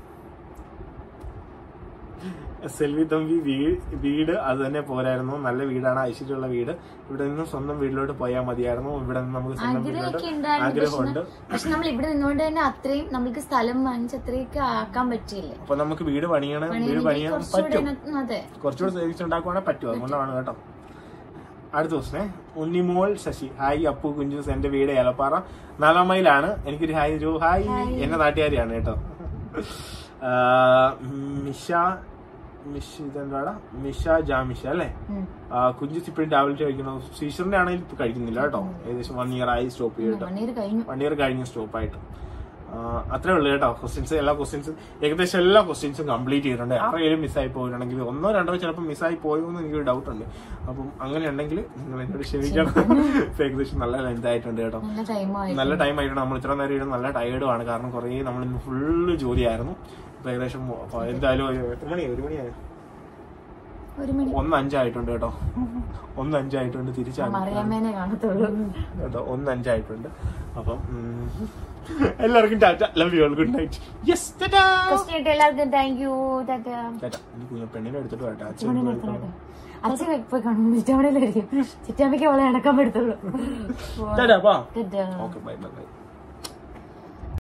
സെൽവി തമ്പി വീട് വീട് അത് തന്നെ പോരായിരുന്നു നല്ല വീടാണ് ഐശ്വര്യമുള്ള വീട് ഇവിടെ നിന്നും സ്വന്തം വീട്ടിലോട്ട് പോയാൽ മതിയായിരുന്നു ഇവിടെ നിന്ന് നമുക്ക് സ്വന്തം വീട്ടിലോട്ട് ആഗ്രഹമൊക്കെ ഉണ്ടായിരുന്നു ആഗ്രഹമുണ്ട് പക്ഷെ നമ്മൾ ഇവിടെ നിന്നുകൊണ്ട് തന്നെ അത്രയും നമുക്ക് സ്ഥലം വാങ്ങിച്ച് അത്രയൊക്കെ ആക്കാൻ പറ്റിയില്ലേ അപ്പൊ നമുക്ക് വീട് പണിയണം വീട് പണിയാണെങ്കിൽ പണിയാൻ കുറച്ചുകൂടെ പറ്റും അതിനകത്ത് അതെ കുറച്ചുകൂടെ സേവിങ്സ് ഉണ്ടാക്കുവാണെങ്കിൽ പറ്റും അതുകൊണ്ടാണ് കേട്ടോ അടുത്ത ദിവസമേ ഉണ്ണിമോൾ ശശി ഹായ് അപ്പു കുഞ്ചൂസ് എന്റെ വീട് ഏലപ്പാറ നാലാം മൈലാണ് എനിക്കൊരു ഹായ് ഒരു ഹായ് എന്റെ നാട്ടുകാരിയാണ് കേട്ടോ ആ, മിഷ മിഷ ഇതെന്താടാ മിഷ ജാമിഷ അല്ലേ ഉം. ആ, കുഞ്ചൂസ് ഇപ്പോഴും ടാബ്ലറ്റ് കഴിക്കണം സീസറിന്റെ ആണെങ്കിൽ ഇപ്പൊ കഴിക്കുന്നില്ല കേട്ടോ ഏകദേശം വൺ ഇയർ ആയി സ്റ്റോപ്പ് ചെയ്തിട്ട് മണിയൂർ കഴിഞ്ഞു വൺ ഇയർ കഴിഞ്ഞ് സ്റ്റോപ്പ് ആയിട്ട് ആ, അത്രേ ഉള്ളൂ കേട്ടോ ക്വസ്റ്റ്യൻസ് എല്ലാ ക്വസ്റ്റ്യൻസും ഏകദേശം എല്ലാ ക്വസ്റ്റ്യൻസും കംപ്ലീറ്റ് ചെയ്തിട്ടുണ്ട് ആരെങ്കിലും മിസ്സായി പോയിട്ടുണ്ടെങ്കിൽ ഒന്നോ രണ്ടോ ചിലപ്പോൾ മിസ്സായി പോയോ എന്ന് എനിക്കൊരു ഡൗട്ട് ഉണ്ട് അപ്പം അങ്ങനെ ഉണ്ടെങ്കിൽ നിങ്ങൾ എന്നോട് ക്ഷമിക്കണം ഇപ്പൊ ഏകദേശം നല്ല ലെന്ത് ആയിട്ടുണ്ട് കേട്ടോ നല്ല ടൈമായി നല്ല ടൈം ആയിട്ടുണ്ട് നമ്മൾ ഇത്ര നേരം ഇരുന്ന് നല്ല ടയേർഡുമാണ് കാരണം കുറേ നമ്മൾ ഇന്ന് ഫുള്ള് ജോലിയായിരുന്നു ഇപ്പൊ ഏകദേശം അപ്പൊ എന്തായാലും ഒരു എത്ര മണിയായി ഒരു മണിയായി ഒരു മണി ഒന്ന് അഞ്ചായിട്ടുണ്ട് കേട്ടോ ഒന്ന് അഞ്ചായിട്ടുണ്ട് തിരിച്ചാണ് മറിയാമ്മേനെ കാണത്തുള്ളൂ കേട്ടോ ഒന്ന് അഞ്ചായിട്ടുണ്ട് അപ്പം ഉം, എല്ലാവർക്കും tata love you all good night yes tata question ഇട്ട് എല്ലാവർക്കും താങ്ക് യു ടാറ്റാ ടാറ്റ ഈ കുഞ്ഞ പെണ്ണിനെ എടുത്തിട്ട് വരട്ടെ അച്ഛൻ പോയി കാണും. അച്ഛൻ പോയി കാണും ചിറ്റാമണിയിലായിരിക്കും ചിറ്റാമ്മയ്ക്ക് അവളെ അടക്കാൻ പറ്റത്തുള്ളൂ ടാറ്റാ പാ tata okay bye bye by